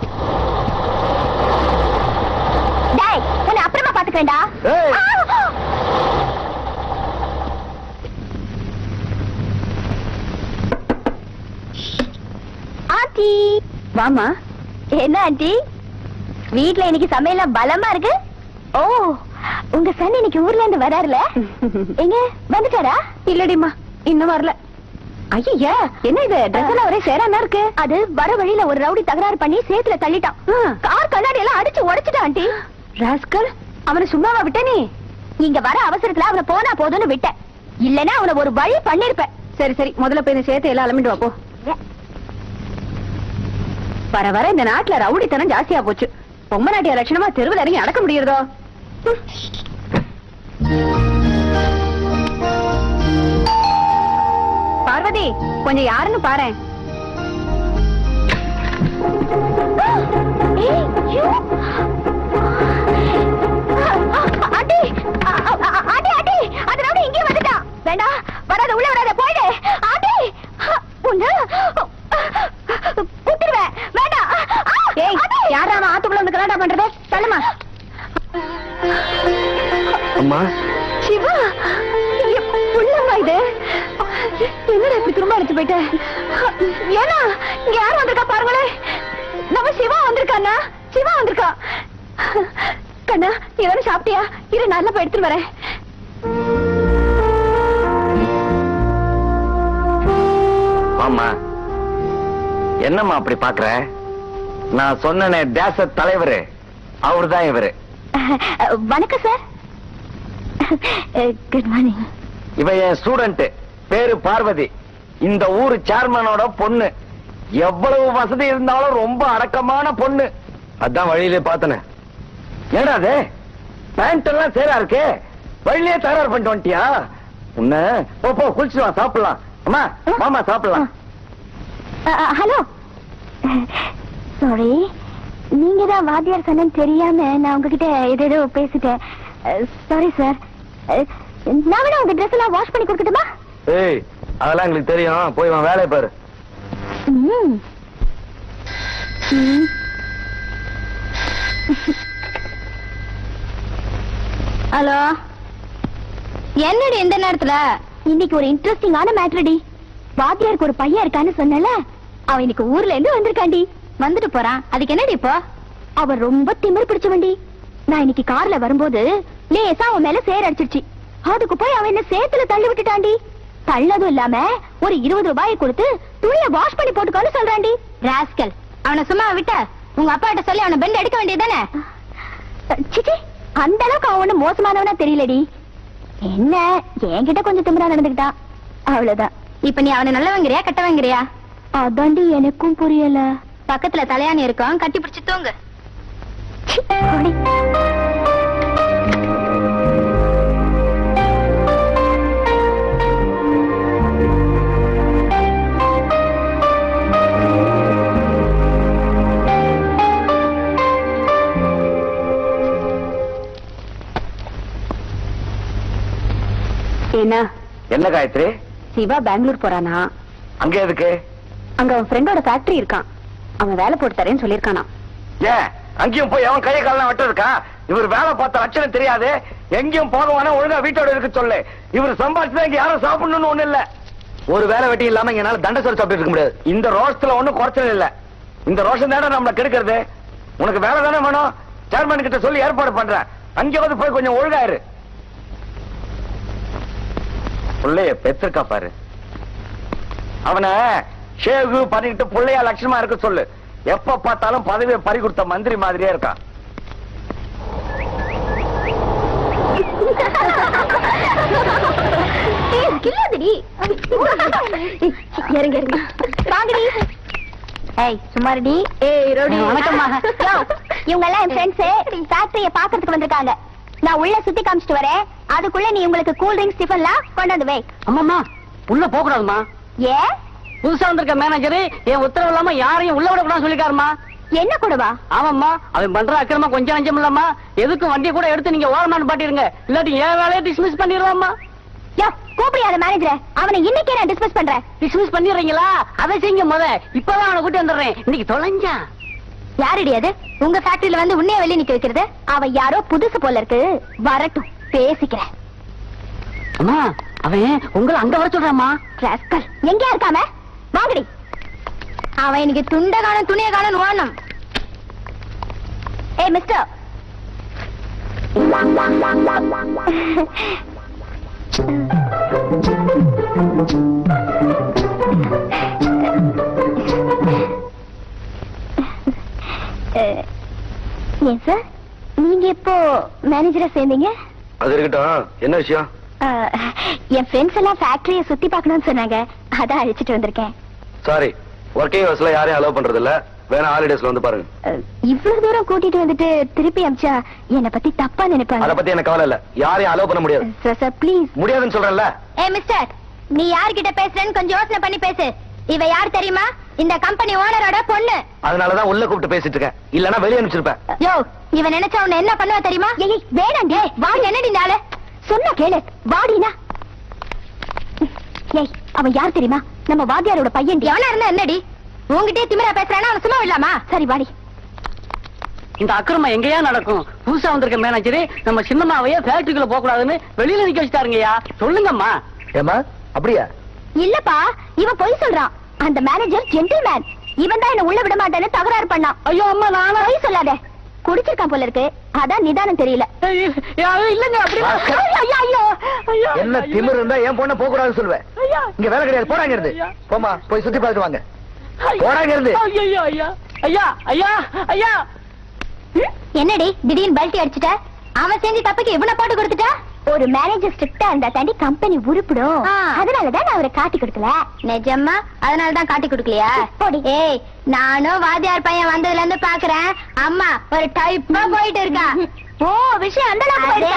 டேய் உன்னை அப்புறமா பாத்துக்கிறேன்டா ஏய். ஆண்டி வாமா என்ன ஆண்டி வீட்ல இன்னைக்கு சமையல்லாம் பலமா இருக்கு ஓ உங்க சன் இன்னைக்கு ஊர்ல இருந்து வராருல எங்க வந்துட்டாரா இல்லடிம்மா இன்னும் வரல ஐயா என்ன இது ட்ரெஸ் எல்லாம் ஒரே சேரானா இருக்கு அது வர வழியில ஒரு ரவுடி தகராறு பண்ணி சேத்துல தள்ளிட்டான் ஆ. கார் கண்ணாடி எல்லாம் அடிச்சு உடைச்சிட்டான் ஆண்டி ராஸ்கல் அவனை சும்மாவா விட்ட நீ இங்க வர அவசரத்துல அவனை போனா போதும்னு விட்டேன் இல்லனா அவனை ஒரு வழி பண்ணிருப்பேன் சரி சரி முதல்ல போய் இந்த சேத்தை எல்லாம் அலம்பிட்டு வா போ வர வர இந்த நாட்டுல ரவுடித்தனம் ஜாஸ்தியா போச்சு பொம்மை நாட்டிய லட்சணமா தெருவில் இறங்கி நடக்க முடியுறதோ ம். பார்வதி கொஞ்சம் யாருன்னு பாரேன் ஏய், யூ. ஆண்டி அ- அ- அ- ஆண்டி ஆண்டி அந்த ரவுடி இங்கே வந்துட்டான் வேண்டாம் வராத உள்ள வராத போயிடு ஆண்டி உன்ன குத்திடுவேன் வேண்டாம் ஆ, ஏய் ஆண்டி. யாரா அவன் ஆத்துக்குள்ள வந்து கலாட்டா பண்றது தள்ளுமா அம்மா சிவா என் புள்ளம்மா இது என்னடா இப்படி திரும்ப அடிச்சு போயிட்ட ஏன்னா இங்க யார் வந்திருக்கா பாருங்களேன் நம்ம சிவா வந்திருக்காண்ணா சிவா வந்திருக்கா கண்ணா நீ வேற சாப்பிட்டியா இரு நல்லா போய் எடுத்துட்டு வரேன் ஆமா என்னம்மா அப்படி பாக்குற நான் சொன்னனே தேச தலைவர் அவர்தான் இவரு வணக்கம் சார் குட் மார்னிங் இவ என் ஸ்டூடெண்ட் பேரு பார்வதி இந்த ஊரு சேர்மனோட பொண்ணு எவ்வளவு வசதி இருந்தாலும் ரொம்ப அடக்கமான பொண்ணு அதான் வழியிலே பார்த்தனே ஏடா அது பேண்ட் எல்லாம் சேரா இருக்கு வழியிலே தகராறு பண்ணிட்டு வந்துட்டியா உன்ன போ போ குளிச்சு வா சாப்பிடலாம் அம்மா மாமா சாப்பிடலாம் ஹலோ சாரி நீங்க தான் வாத்தியார் சொன்னு தெரியாம நான் உங்ககிட்ட ஏதேதோ பேசிட்டேன் சாரி சார் நான் வேணா உங்க ட்ரெஸ் எல்லாம் வாஷ் பண்ணி கொடுக்கட்டுமா ஏய் அதெல்லாம் எங்களுக்கு தெரியும் போய் உன் வேலையை பாரு ம். ம். ஹலோ என்னடி இந்த நேரத்துல இன்னைக்கு ஒரு இன்ட்ரெஸ்டிங்கான மேட்ரடி வாத்தியாருக்கு ஒரு பையன் இருக்கான்னு சொன்னல அவன் இன்னைக்கு ஊர்ல இருந்து வந்திருக்காண்டி வந்துட்டு போறான் அதுக்கு என்னடி இப்போ அவன் ரொம்ப திமிர் பிடிச்சவன்டி நான் இன்னைக்கு கார்ல வரும்போது லேசா அவன் மேல சேர் அடிச்சிருச்சு அதுக்கு போய் அவன் என்ன சேத்துல தள்ளி விட்டுட்டாண்டி தள்ளதும் இல்லாம ஒரு இருபது ரூபாயை கொடுத்து துணிய வாஷ் பண்ணி போட்டுக்கோன்னு சொல்றாண்டி ராஸ்கல் அவனை சும்மா விட்ட உங்க அப்பா கிட்ட சொல்லி அவனை பெண்ட் எடுக்க வேண்டியதானே சிச்சி அந்த அளவுக்கு அவன் ஒண்ணும் மோசமானவனா தெரியலடி என்ன என்கிட்ட கொஞ்சம் திமிரா நடந்துக்கிட்டான் அவ்வளவுதான் இப்ப நீ அவனை நல்லவங்கிறியா கெட்டவங்கிறியா அதாண்டி எனக்கும் புரியல பக்கத்துல தலையாணி இருக்கும் கட்டி பிடிச்சு தூங்கு சி, போடி. என்ன என்ன காயத்ரி சிவா பெங்களூர் போறானா அங்க எதுக்கு அங்க அவன் ஃப்ரெண்டோட ஃபேக்டரி இருக்கான் அவன் வேலை போட்டு தரேன்னு சொல்லியிருக்கானா ஏன் அங்கேயும் போய் அவன் கையை காலெல்லாம் வெட்டிருக்கா இவர் வேலை பார்த்த லட்சணம் தெரியாது எங்கேயும் போக வேணா ஒழுங்கா வீட்டோட இருக்க சொல்லு இவர் சம்பாதிச்சுதான் இங்க யாரும் சாப்பிடணும்னு ஒண்ணு இல்ல ஒரு வேலை வெட்டி இல்லாம என்னால தண்டை சோறு சாப்பிட்டு இருக்க முடியாது இந்த ரோஷத்துல ஒண்ணும் குறைச்சல் இல்ல இந்த ரோஷம் தானே நம்மள கெடுக்கிறது உனக்கு வேலை தானே வேணும் சேர்மன் கிட்ட சொல்லி ஏற்பாடு பண்றேன் அங்க வந்து போய் கொஞ்சம் ஒழுங்காயிரு புள்ளைய பெற்றிருக்கா பாரு அவனை ஷேவு பண்ணிக்கிட்டு புள்ளையா லட்சணமா இருக்க சொல்லு எப்ப பார்த்தாலும் பதவியை பறி கொடுத்த மந்திரி மாதிரியே இருக்கான் ஏய், கில்லாதடி. இறங்க, இறங்க. வாங்கடி. ஏய், சும்மாருடி. வணக்கம்மா. யோ, இவங்க எல்லாம் என் ஃப்ரெண்ட்ஸ் ஃபேக்டரிய பாக்குறதுக்கு வந்திருக்காங்க நான் உள்ள சுத்தி காமிச்சிட்டு வரேன் அதுக்குள்ள நீ உங்களுக்கு கூல் ட்ரிங்க்ஸ் டிஃபன்லாம் கொண்டு வந்து வை அம்மாமா உள்ள போக கூடாதுமா ஏன் புதுசா வந்திருக்க மேனேஜர் என் உத்தரவு இல்லாம யாரையும் உள்ள விட கூடாது சொல்லிக்காருமா என்ன கூடவா ஆமாம்மா அவன் பண்ற அக்கிரமா கொஞ்சம் அஞ்சம் இல்லம்மா எதுக்கும் வண்டியை கூட எடுத்து நீங்க ஓரமானு பாட்டிருங்க இல்லாட்டி ஏன் வேலையை டிஸ்மிஸ் பண்ணிடலாமா யோ கூப்பிடியாத மேனேஜர் அவனை இன்னைக்கே நான் டிஸ்கஸ் பண்றேன் டிஸ்மிஸ் பண்ணிடுறீங்களா அதை செய்யுங்க முத இப்பதான் அவனை கூட்டி வந்துடுறேன் இன்னைக்கு தொலைஞ்சான் யாருடி அது உங்க ஃபேக்டரியில வந்து உன்னைய வெளிய நிக்க வைக்கிறது அவன் யாரோ புதுசு போல இருக்கு வரட்டும் பேசிக்கிறேன் அம்மா அவன் உங்களை அங்க வர சொல்றாமா ராஸ்கல் எங்கேயா இருக்காம வாங்கடி அவன் இன்னைக்கு துண்ட காணும் துணிய காணும் ஓடணும் ஏய் மிஸ்டர் ஏன் சார் நீங்க எப்போ மேனேஜரா சேர்ந்தீங்க அது இருக்கட்டும் என்ன விஷயம் அஹ், என் ஃப்ரெண்ட்ஸ் எல்லாம் ஃபேக்டரிய சுத்தி பார்க்கணும்னு சொன்னாங்க அதான் அழைச்சிட்டு வந்திருக்கேன் சாரி ஒர்க்கிங் ஹவர்ஸ்ல யாரையும் அலோவ் பண்றது இல்ல வேணா ஹாலிடேஸ்ல வந்து பாருங்க அஹ், இவ்வளவு தூரம் கூட்டிட்டு வந்துட்டு திருப்பி அமிச்சா என்னை பத்தி தப்பா அத நினைப்பாங்க பத்தி எனக்கு கவலை இல்ல யாரையும் அலோவ் பண்ண முடியாது சார் சார் ப்ளீஸ் முடியாதுன்னு சொல்றேன்ல ஏ மிஸ்டர் நீ யார்கிட்ட பேசுறேன்னு கொஞ்சம் யோசனை பண்ணி பேசு இவ யார் தெரியுமா இந்த கம்பெனி ஓனரோட பொண்ணு அதனாலதான் உள்ள கூப்பிட்டு பேசிட்டு இருக்கேன் இல்லனா வெளிய அனுப்பிச்சிருப்பேன் யோ இவன் நினைச்சா உன்னை என்ன பண்ணுவா தெரியுமா ஏய் வேணாண்டி வாடி என்னடி நாள சொன்னா கேளு வாடினா ஏய் அவன் யார் தெரியுமா நம்ம வாத்தியாரோட பையன் எவனா இருந்தா என்னடி உன்கிட்டயே திமிரா பேசுறானா அவன் சும்மா இல்லாமா சரி வாடி இந்த அக்கிரமம் எங்கேயா நடக்கும் புதுசா வந்திருக்க மேனேஜர் நம்ம சின்னம்மாவையே ஃபேக்டரிக்குள்ள போக கூடாதுன்னு வெளியில நிக்க வச்சுட்டாருங்கய்யா சொல்லுங்கம்மா ஏமா அப்படியா இல்லப்பா இவன் பொய் சொல்றான் அந்த மேனேஜர் ஜென்டில்மேன் இவன் தான் என்ன உள்ள விட மாட்டேன்னு தகராறு பண்ணான் ஐயோ அம்மா நானா பொய் சொல்லாத குடிச்சிருக்கான் போல இருக்கு அதான் நிதானம் தெரியல ஐயோ, ஐயோ, இல்லங்க அப்படி ராஸ்கல். ஐயோ, ஐயோ, ஐயோ. என்ன திமிரு இருந்தா என் பொண்ண போக கூடாதுன்னு சொல்லுவேன் ஐயா. இங்க வேலை கிடையாது போடாங்க இருந்து ஐயா. போமா போய் சுத்தி பார்த்துட்டு வாங்க ஐயா. போடாங்க இருந்து. ஐயோ, ஐயா ஐயா ஐயா ஐயா ம்? என்னடி திடீர்னு பல்ட்டி அடிச்சுட்ட அவன் செஞ்சு தப்புக்கு இவனை போட்டு கொடுத்துட்டா ஒரு மேனேஜர் ஸ்ட்ரிக்டா இருந்தா தாண்டி கம்பெனி உருப்பிடும் அதனாலதான் நான் அவரை காட்டி கொடுக்கல நிஜமா அதனாலதான் காட்டி கொடுக்கலையா ஏய் நானும் வாத்தியார் பையன் வந்ததுல இருந்து பாக்குறேன் அம்மா ஒரு டைப்பா போயிட்டு இருக்கா ஓ விஷயம் அந்த அளவுக்கு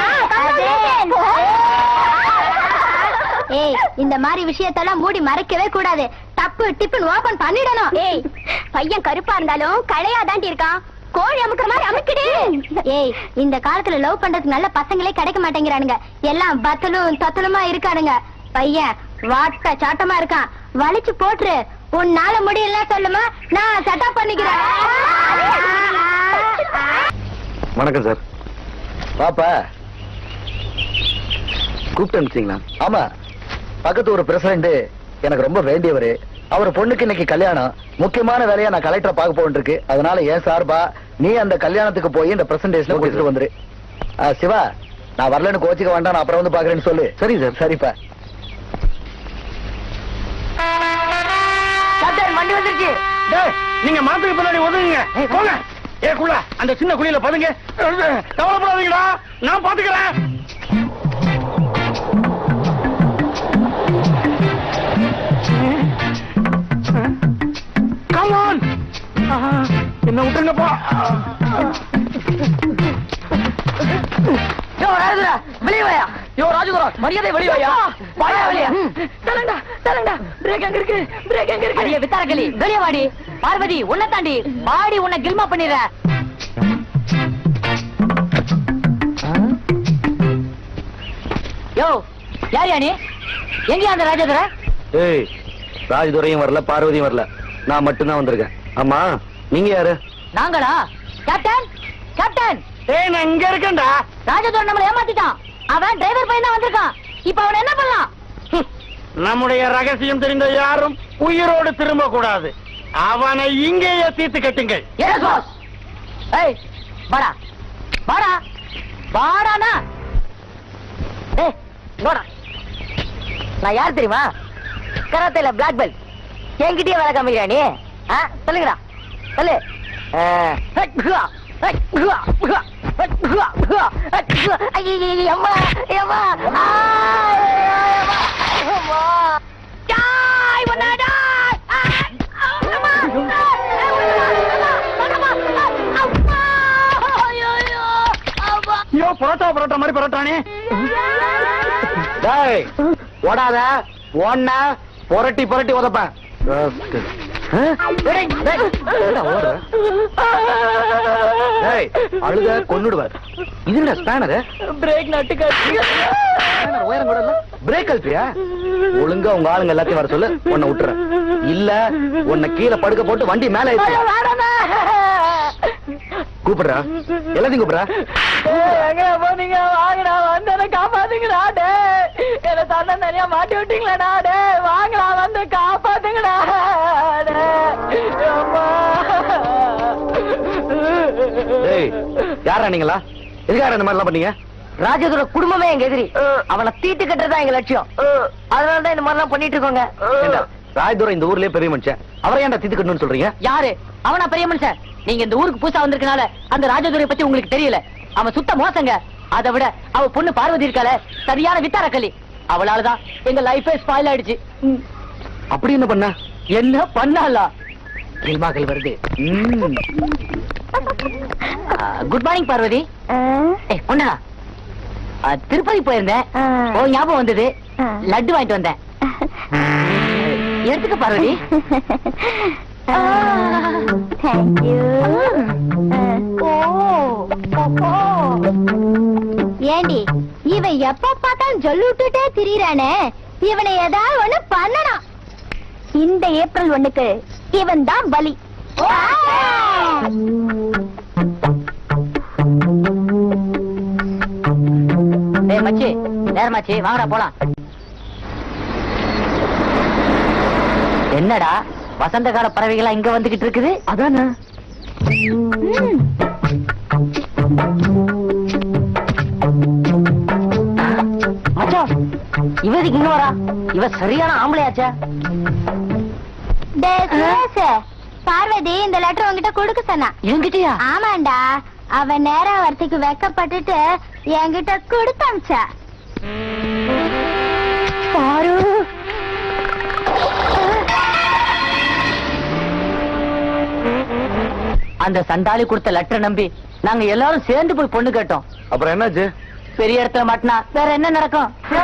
போயிடுச்சா? ஏய் இந்த மாதிரி விஷயத்தெல்லாம் மூடி மறைக்கவே கூடாது தப்பு டிப்புன்னு ஓபன் பண்ணிடணும் ஏய் பையன் கருப்பா இருந்தாலும் கழையா தாண்டி இருக்கான் கோழி அமுக்குற மாதிரி அமுக்கிடு ஏய் இந்த காலத்துல லவ் பண்றதுக்கு நல்ல பசங்களே கிடைக்க மாட்டேங்கிறானுங்க எல்லாம் பத்தலும் தத்தலுமா இருக்கானுங்க பையன் வாட்ட சாட்டமா இருக்கான் வலிச்சு போட்டுரு உன்னால முடியல சொல்லுமா நான் செட்டப் பண்ணிக்கிறேன் வணக்கம் சார் பாப்பா கூப்பிட்டு அனுப்பிச்சிங்களா ஆமா பக்கத்து ஒரு பிரசிடண்ட் எனக்கு ரொம்ப வேண்டியவர் அவர் பொண்ணுக்கு இன்னைக்கு கல்யாணம் முக்கியமான வேலையா நான் கலெக்டரை பார்க்க போயிட்டு இருக்கு அதனால ஏன் சார்பா நீ அந்த கல்யாணத்துக்கு போய் இந்த பிரசன்டேஷன் கொடுத்துட்டு வந்துரு ஆ, சிவா நான் வரலன்னு கோச்சிக்க வேண்டாம் நான் அப்புறம் வந்து பாக்குறேன்னு சொல்லு சரி சார் சரிப்பா கேப்டன் வண்டி வந்துருச்சு டேய், நீங்க மாத்துக்கு பின்னாடி ஒதுங்குங்க போங்க ஏ குள்ள அந்த சின்ன குழியில பதுங்க கவலைப்படாதீங்கடா நான் பாத்துக்கிறேன் Come on. ஆஹா, என்ன விட்டுருங்கப்பா யோ ராஜதுரா வெளிய வாயா யோ ராஜதுரா மரியாதை வெளிய வாயா வாயா வெளிய தரண்டா தரண்டா பிரேக் எங்க இருக்கு பிரேக் எங்க இருக்கு அடியே வித்தாரக்கலி வெளிய வாடி பார்வதி உன்னை தாண்டி வாடி உன்னை கில்மா பண்ணிடுற யோ யார் யானி எங்கயா அந்த ராஜதுரா ஏய் ராஜதுரையும் வரல பார்வதியும் வரல நான் மட்டும்தான் வந்திருக்கேன் ஆமா நீங்க யாரு நாங்களா கேப்டன் கேப்டன் ஏய் நான் இங்க இருக்கேன்டா ராஜதுரை நம்மளை ஏமாத்திட்டான் அவன் டிரைவர் பையன் தான் வந்திருக்கான் இப்ப அவனை என்ன பண்ணலாம் ஹம், நம்முடைய ரகசியம் தெரிந்த யாரும் உயிரோடு திரும்ப கூடாது அவனை இங்கேயே தீர்த்து கட்டுங்கள் எஸ் பாஸ் ஏய் வாடா வாடா வாடானா ஏய் வாடா நான் யார் தெரியுமா கராத்தேல பிளாக் பெல்ட் என்கிட்டயே வேலை காமிக்கிறா நீ ஆ சொல்லுங்கடா சொல்லு ஆ, ஹட், ஹுவா, ஹட், ஹுவா, ஹுவா, ஹட், ஹுவா, ஹுவா, ஹட், ஹுவா. ஐயையையே, அம்மா, அம்மா, ஆ, அம்மா, அம்மா. டாய், ஒன்னா டாய். ஆ, அம்மா, அம்மா, அம்மா, அம்மா, ஐயையோ, அம்மா. ஐயோ பரோட்டா பரோட்டா மாதிரி பரோட்டானே டேய் ஓடாத ஓடனா புரட்டி புரட்டி உதப்பேன் டேய், டேய், என்னடா ஓடுற? டேய், அழுத கொன்னுடுவேன் இது என்ன ஸ்பேனர் பிரேக் நட்டு கட்டி உயரம் கூட இல்ல பிரேக் அல்பியா ஒழுங்கா உங்க ஆளுங்க எல்லாத்தையும் வர சொல்லு உன்னை விட்டுறேன் இல்ல உன்னை கீழே படுக்க போட்டு வண்டி மேல ஏத்து கூப்பிடுறா எல்லாத்தையும் கூப்பிடுறா எங்க போனீங்க வாங்கடா வந்து காப்பாத்துங்கடா டே என்ன தன்ன தனியா மாட்டி விட்டீங்களா டே வாங்கடா வந்து காப்பாத்துங்கடா டேய். அம்மா. டேய் யாரா நீங்களா எதுக்காக இந்த மாதிரி எல்லாம் பண்ணீங்க ராஜதுர குடும்பமே எங்க எதிரி அவனை தீட்டு கட்டுறதா எங்க லட்சியம் அதனாலதான் இந்த மாதிரி எல்லாம் பண்ணிட்டு இருக்கோங்க ஏண்டா, ராஜதுரை இந்த ஊர்லயே பெரிய மனுஷன் அவரை ஏன்டா தித்து கட்டணும்னு சொல்றீங்க யாரு அவனா பெரிய மனுஷன் நீங்க இந்த ஊருக்கு புதுசா வந்திருக்கனால அந்த ராஜதுரை பத்தி உங்களுக்கு தெரியல அவன் சுத்த மோசங்க அதை விட அவ பொண்ணு பார்வதி இருக்கால சரியான வித்தாரக்கலி அவளாலதான் எங்க லைஃபே ஸ்பாயில் ஆயிடுச்சு ம். அப்படி என்ன பண்ண என்ன பண்ணாலா சினிமாக்கள் வருது குட் மார்னிங் பார்வதி ஏ பொண்ணா ஆ, திருப்பதி போயிருந்தேன் ஆ. ஓ ஞாபகம் வந்தது ஆ. லட்டு வாங்கிட்டு வந்தேன் எடுத்துக்க பார்வதி தேங்க்யூ ஏண்டி இவன் எப்ப பார்த்தாலும் ஜொல்லு விட்டுட்டே திரியறானே இவனை ஏதாவது ஒண்ணு பண்ணணும் இந்த ஏப்ரல் ஒண்ணுக்கு இவன் தான் பலி டேய் மச்சி நேரமாச்சி வாங்கடா போலாம் என்னடா வசந்த கால பறவைகளா இங்க வந்துகிட்டு இருக்குது அதானே ம். மச்சான் இவ இதுக்கு இங்க வரா இவ சரியான ஆம்பளையாச்சே டேய் சுரேஷ், பார்வதி இந்த லெட்டர் உன்கிட்ட கொடுக்க சொன்னா என்கிட்டயா ஆமாண்டா அவன் நேரா வரத்துக்கு வெக்கப்பட்டுட்டு என்கிட்ட கொடுத்து அமிச்சா பாரு அந்த சண்டாளி கொடுத்த லெட்டர் நம்பி நாங்க எல்லாரும் சேர்ந்து போய் பொண்ணு கேட்டோம் அப்புறம் என்னாச்சு பெரிய இடத்துல மாட்டினா வேற என்ன நடக்கும்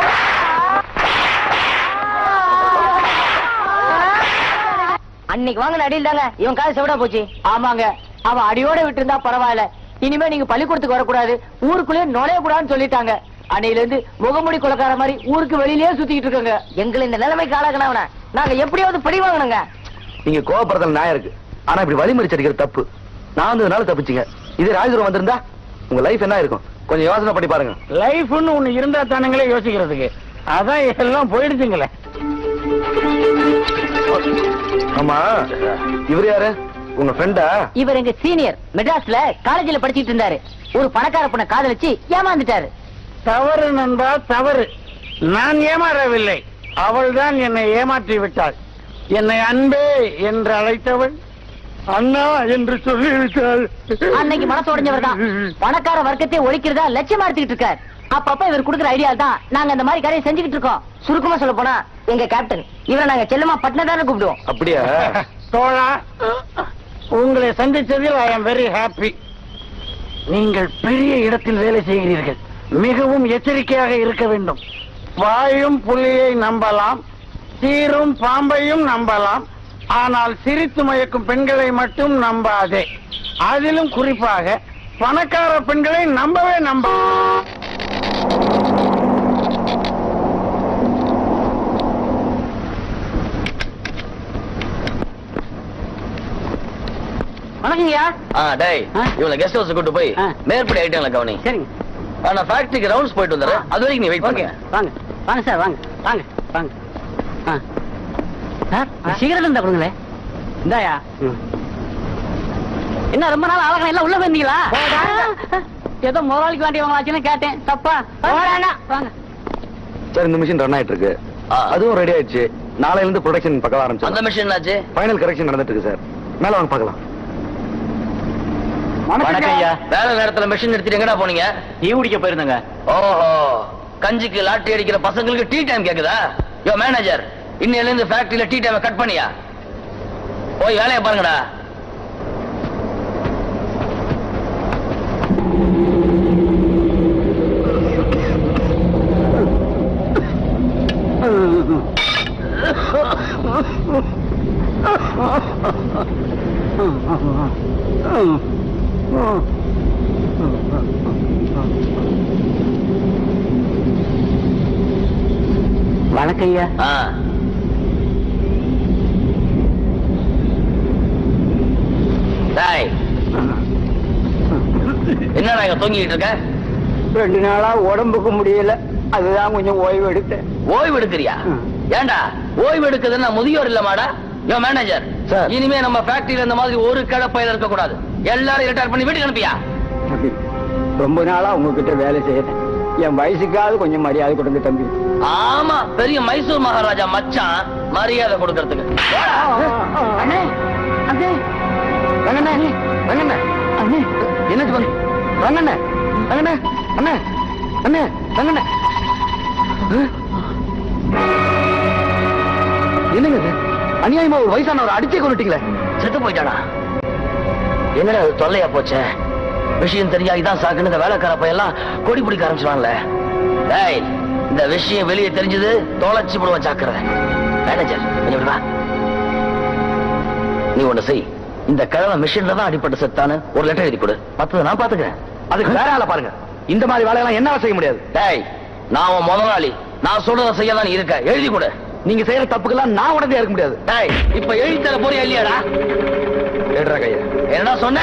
அன்னைக்கு வாங்கின அடியில் தாங்க இவன் காசு செவிடா போச்சு ஆமாங்க அவன் அடியோட விட்டு இருந்தா பரவாயில்ல இனிமே நீங்க பள்ளிக்கூடத்துக்கு வரக்கூடாது ஊருக்குள்ளேயே நுழைய கூடாதுன்னு சொல்லிட்டாங்க அன்னையில இருந்து முகமுடி கொலக்கார மாதிரி ஊருக்கு வெளியிலேயே சுத்திக்கிட்டு இருக்காங்க எங்களை இந்த நிலைமைக்கு ஆளாக்கணவன நாங்க எப்படியாவது படி வாங்கணுங்க நீங்க கோவப்படுறதுல நியாயம் இருக்கு ஆனா இப்படி வழிமறிச்சு அடிக்கிறது தப்பு நான் வந்ததுனால தப்பிச்சீங்க இது ராஜதுரம் வந்திருந்தா உங்க லைஃப் என்ன இருக்கும் கொஞ்சம் யோசனை பண்ணி பாருங்க லைஃப்னு ஒண்ணு இருந்தா தானுங்களே யோசிக்கிறதுக்கு அதான் எல்லாம் போயிடுச்சுங்களே ஆமா இவர் யாரு உங்க ஃப்ரெண்டா இவர் எங்க சீனியர் மெட்ராஸ்ல காலேஜ்ல படிச்சிட்டு இருந்தாரு ஒரு பணக்கார பொண்ணை காதலிச்சு ஏமாந்துட்டாரு தவறு நண்பா தவறு நான் ஏமாறவில்லை அவள்தான் என்னை ஏமாற்றி விட்டாள் என்னை அன்பே என்று அழைத்தவள் அண்ணா என்று சொல்லிவிட்டாள் அன்னைக்கு மனசு உடைஞ்சவர் தான் பணக்கார வர்க்கத்தை ஒழிக்கிறதா லட்சியமா எடுத்துக்கிட்டு இருக்கார் அப்பப்ப இவர் கொடுக்குற ஐடியா தான் நாங்க அந்த மாதிரி கரையை செஞ்சுக்கிட்டு இருக்கோம் சுருக்கமா சொல்ல போனா எங்க கேப்டன் இவரை நாங்க செல்லமா பட்னதான கூப்பிடுவோம் அப்படியா தோழா உங்களை சந்திச்சதில் ஐ எம் வெரி ஹாப்பி நீங்கள் பெரிய இடத்தில் வேலை செய்கிறீர்கள் மிகவும் எச்சரிக்கையாக இருக்க வேண்டும் வாயும் புலியை நம்பலாம் சீரும் பாம்பையும் நம்பலாம் ஆனால் சிரித்து மயக்கும் பெண்களை மட்டும் நம்பாதே அதிலும் குறிப்பாக பணக்கார பெண்களை நம்பவே நம்ப வணக்கங்கய்யா ஆ டேய் ஆ? இவளை கெஸ்ட் ஹவுஸ் கூட்டு போய் ஆ. மேற்படி ஐட்டங்களை கவனி சரிங்க நான் ஃபேக்டரிக்கு ரவுண்ட்ஸ் போயிட்டு வந்துடுறேன் அது வரைக்கும் நீ வெயிட் ஓகே பண்ணுங்க வாங்க வாங்க சார் வாங்க வாங்க வாங்க ஆ. சார் சிகரெட் இருந்தா கொடுங்களேன் இந்தாயா என்ன ரொம்ப நாள் ஆளகணம் எல்லாம் உள்ள வந்தீங்களா ஏதோ முதலாளிக்கு வேண்டியவங்களாச்சுன்னு கேட்டேன் தப்பா வாங்க சார் இந்த மிஷின் ரன் ஆயிட்டு இருக்கு அதுவும் ரெடி ஆயிடுச்சு நாளையில இருந்து ப்ரொடக்ஷன் பக்கம் ஆரம்பிச்சு அந்த மிஷின் ஆச்சு ஃபைனல் கரெக்ஷன் நடந்துட்டு இருக்கு சார் மேல வாங்க பார்க்கலாம் வணக்கம் ஐயா வேலை நேரத்துல மிஷின் எடுத்துட்டு எங்கடா போனீங்க டீ குடிக்க போயிருந்தேங்க ஓஹோ கஞ்சிக்கு லாட்டரி அடிக்கிற பசங்களுக்கு டீ டைம் கேக்குதா யோ மேனேஜர் இன்னையில இருந்து ஃபேக்டரியில டீ டைம் கட் பண்ணியா போய் வேலையை பாருங்கடா வணக்கம் ஐயா ஆ. டேய். என்னடா இங்க தொங்கிட்டு இருக்க ரெண்டு நாளா உடம்புக்கு முடியல அதுதான் கொஞ்சம் ஓய்வு எடுத்தேன் ஓய்வு எடுக்கிறியா ம். ஏன்டா ஓய்வு எடுக்குதுன்னா முதியோர் இல்லமாடா யோ மேனேஜர் சார். இனிமே நம்ம ஃபேக்டரியில இந்த மாதிரி ஒரு கிழப்பையில இருக்க கூடாது எல்லாரும் ரிட்டையர் பண்ணி வீட்டுக்கு அனுப்பியா தம்பி, ரொம்ப நாளா உங்ககிட்ட வேலை செய்யறேன் என் வயசுக்காவது கொஞ்சம் மரியாதை கொடுங்க தம்பி ஆமா பெரிய மைசூர் மகாராஜா மச்சான் மரியாதை கொடுக்கறதுக்கு போடா. அண்ணே அண்ணே ரங்கண்ணே ரங்கண்ணே அண்ணே என்னாச்சு பண்ணு ரங்கண்ணே ரங்கண்ணே அண்ணே அண்ணே ரங்கண்ணே அஹ்? என்னங்க இது அநியாயமா ஒரு வயசானவர் அடிச்சே கொண்டுட்டீங்களே செத்து போயிட்டானா என்னடா அது தொல்லையா போச்சே விஷயம் தெரிஞ்சா இதான் சாக்குன்னு இந்த வேலைக்கார பையெல்லாம் கொடி பிடிக்க ஆரம்பிச்சிடுவான்ல டேய் இந்த விஷயம் வெளியே தெரிஞ்சது தொலைச்சு போடுவான் ஜாக்கிரதை மேனேஜர் கொஞ்சம் இப்படி வா. நீ ஒண்ணு செய் இந்த கிழமை மிஷின்ல தான் அடிப்பட்டு செத்தான்னு ஒரு லெட்டர் எழுதி கொடு மத்தத நான் பாத்துக்கிறேன் அதுக்கு வேற ஆளை பாருங்க இந்த மாதிரி வேலையெல்லாம் என்னால செய்ய முடியாது டேய் நான் உன் முதலாளி நான் சொல்றத செய்ய தான் நீ இருக்க எழுதி கொடு நீங்க செய்யற தப்புக்கெல்லாம் நான் உடனே இருக்க முடியாது டேய் இப்ப எழுதி தர போறியா இல்லையாடா ஏடுறா கையா என்னடா சொன்ன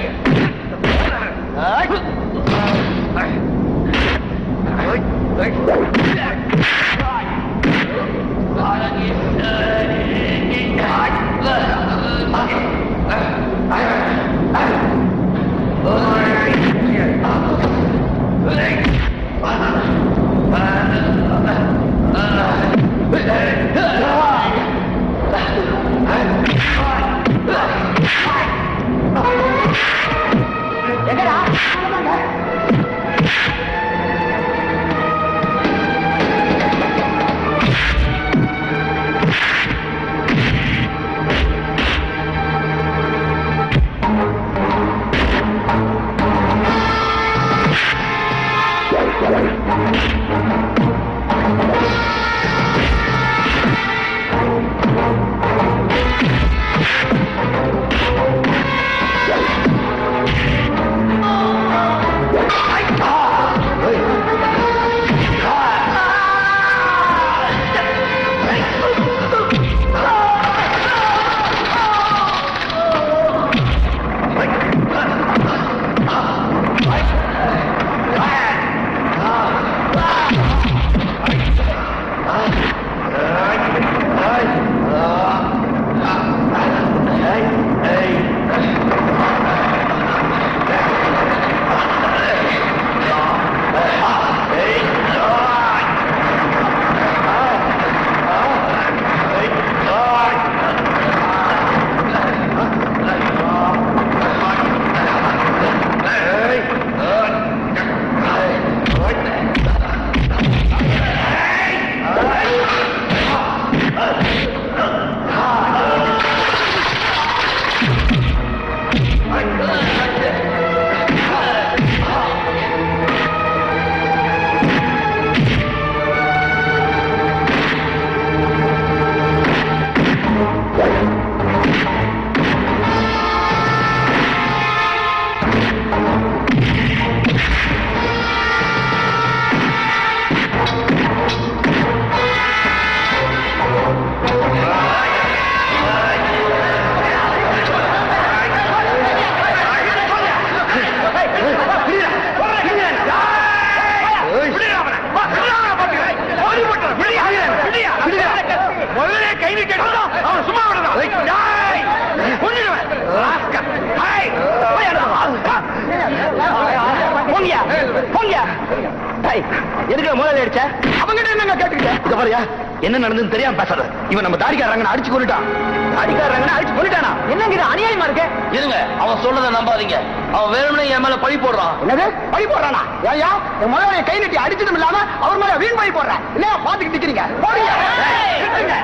எதுக்கு முதல்ல அடிச்ச அவங்கிட்ட என்னங்க கேட்டுக்கிட்ட இத பாரியா என்ன நடந்ததுன்னு தெரியாம பேசாத இவன் நம்ம தாடிக்காரங்க அடிச்சு கொண்டுட்டான் தாடிக்காரங்க அடிச்சு கொண்டுட்டானா என்னங்க இது அநியாயமா இருக்கு இருங்க அவன் சொல்றத நம்பாதீங்க அவன் வேணும்னே என் மேல பழி போடுறான் என்னது பழி போடுறானா ஏயா என் முதலாளிய கை நட்டி அடிச்சதும் இல்லாம அவர் மேல வீண் பழி போடுறேன் இல்லையா பாத்துக்கிட்டு நிக்கிறீங்க போடுங்க நிறுத்துங்க.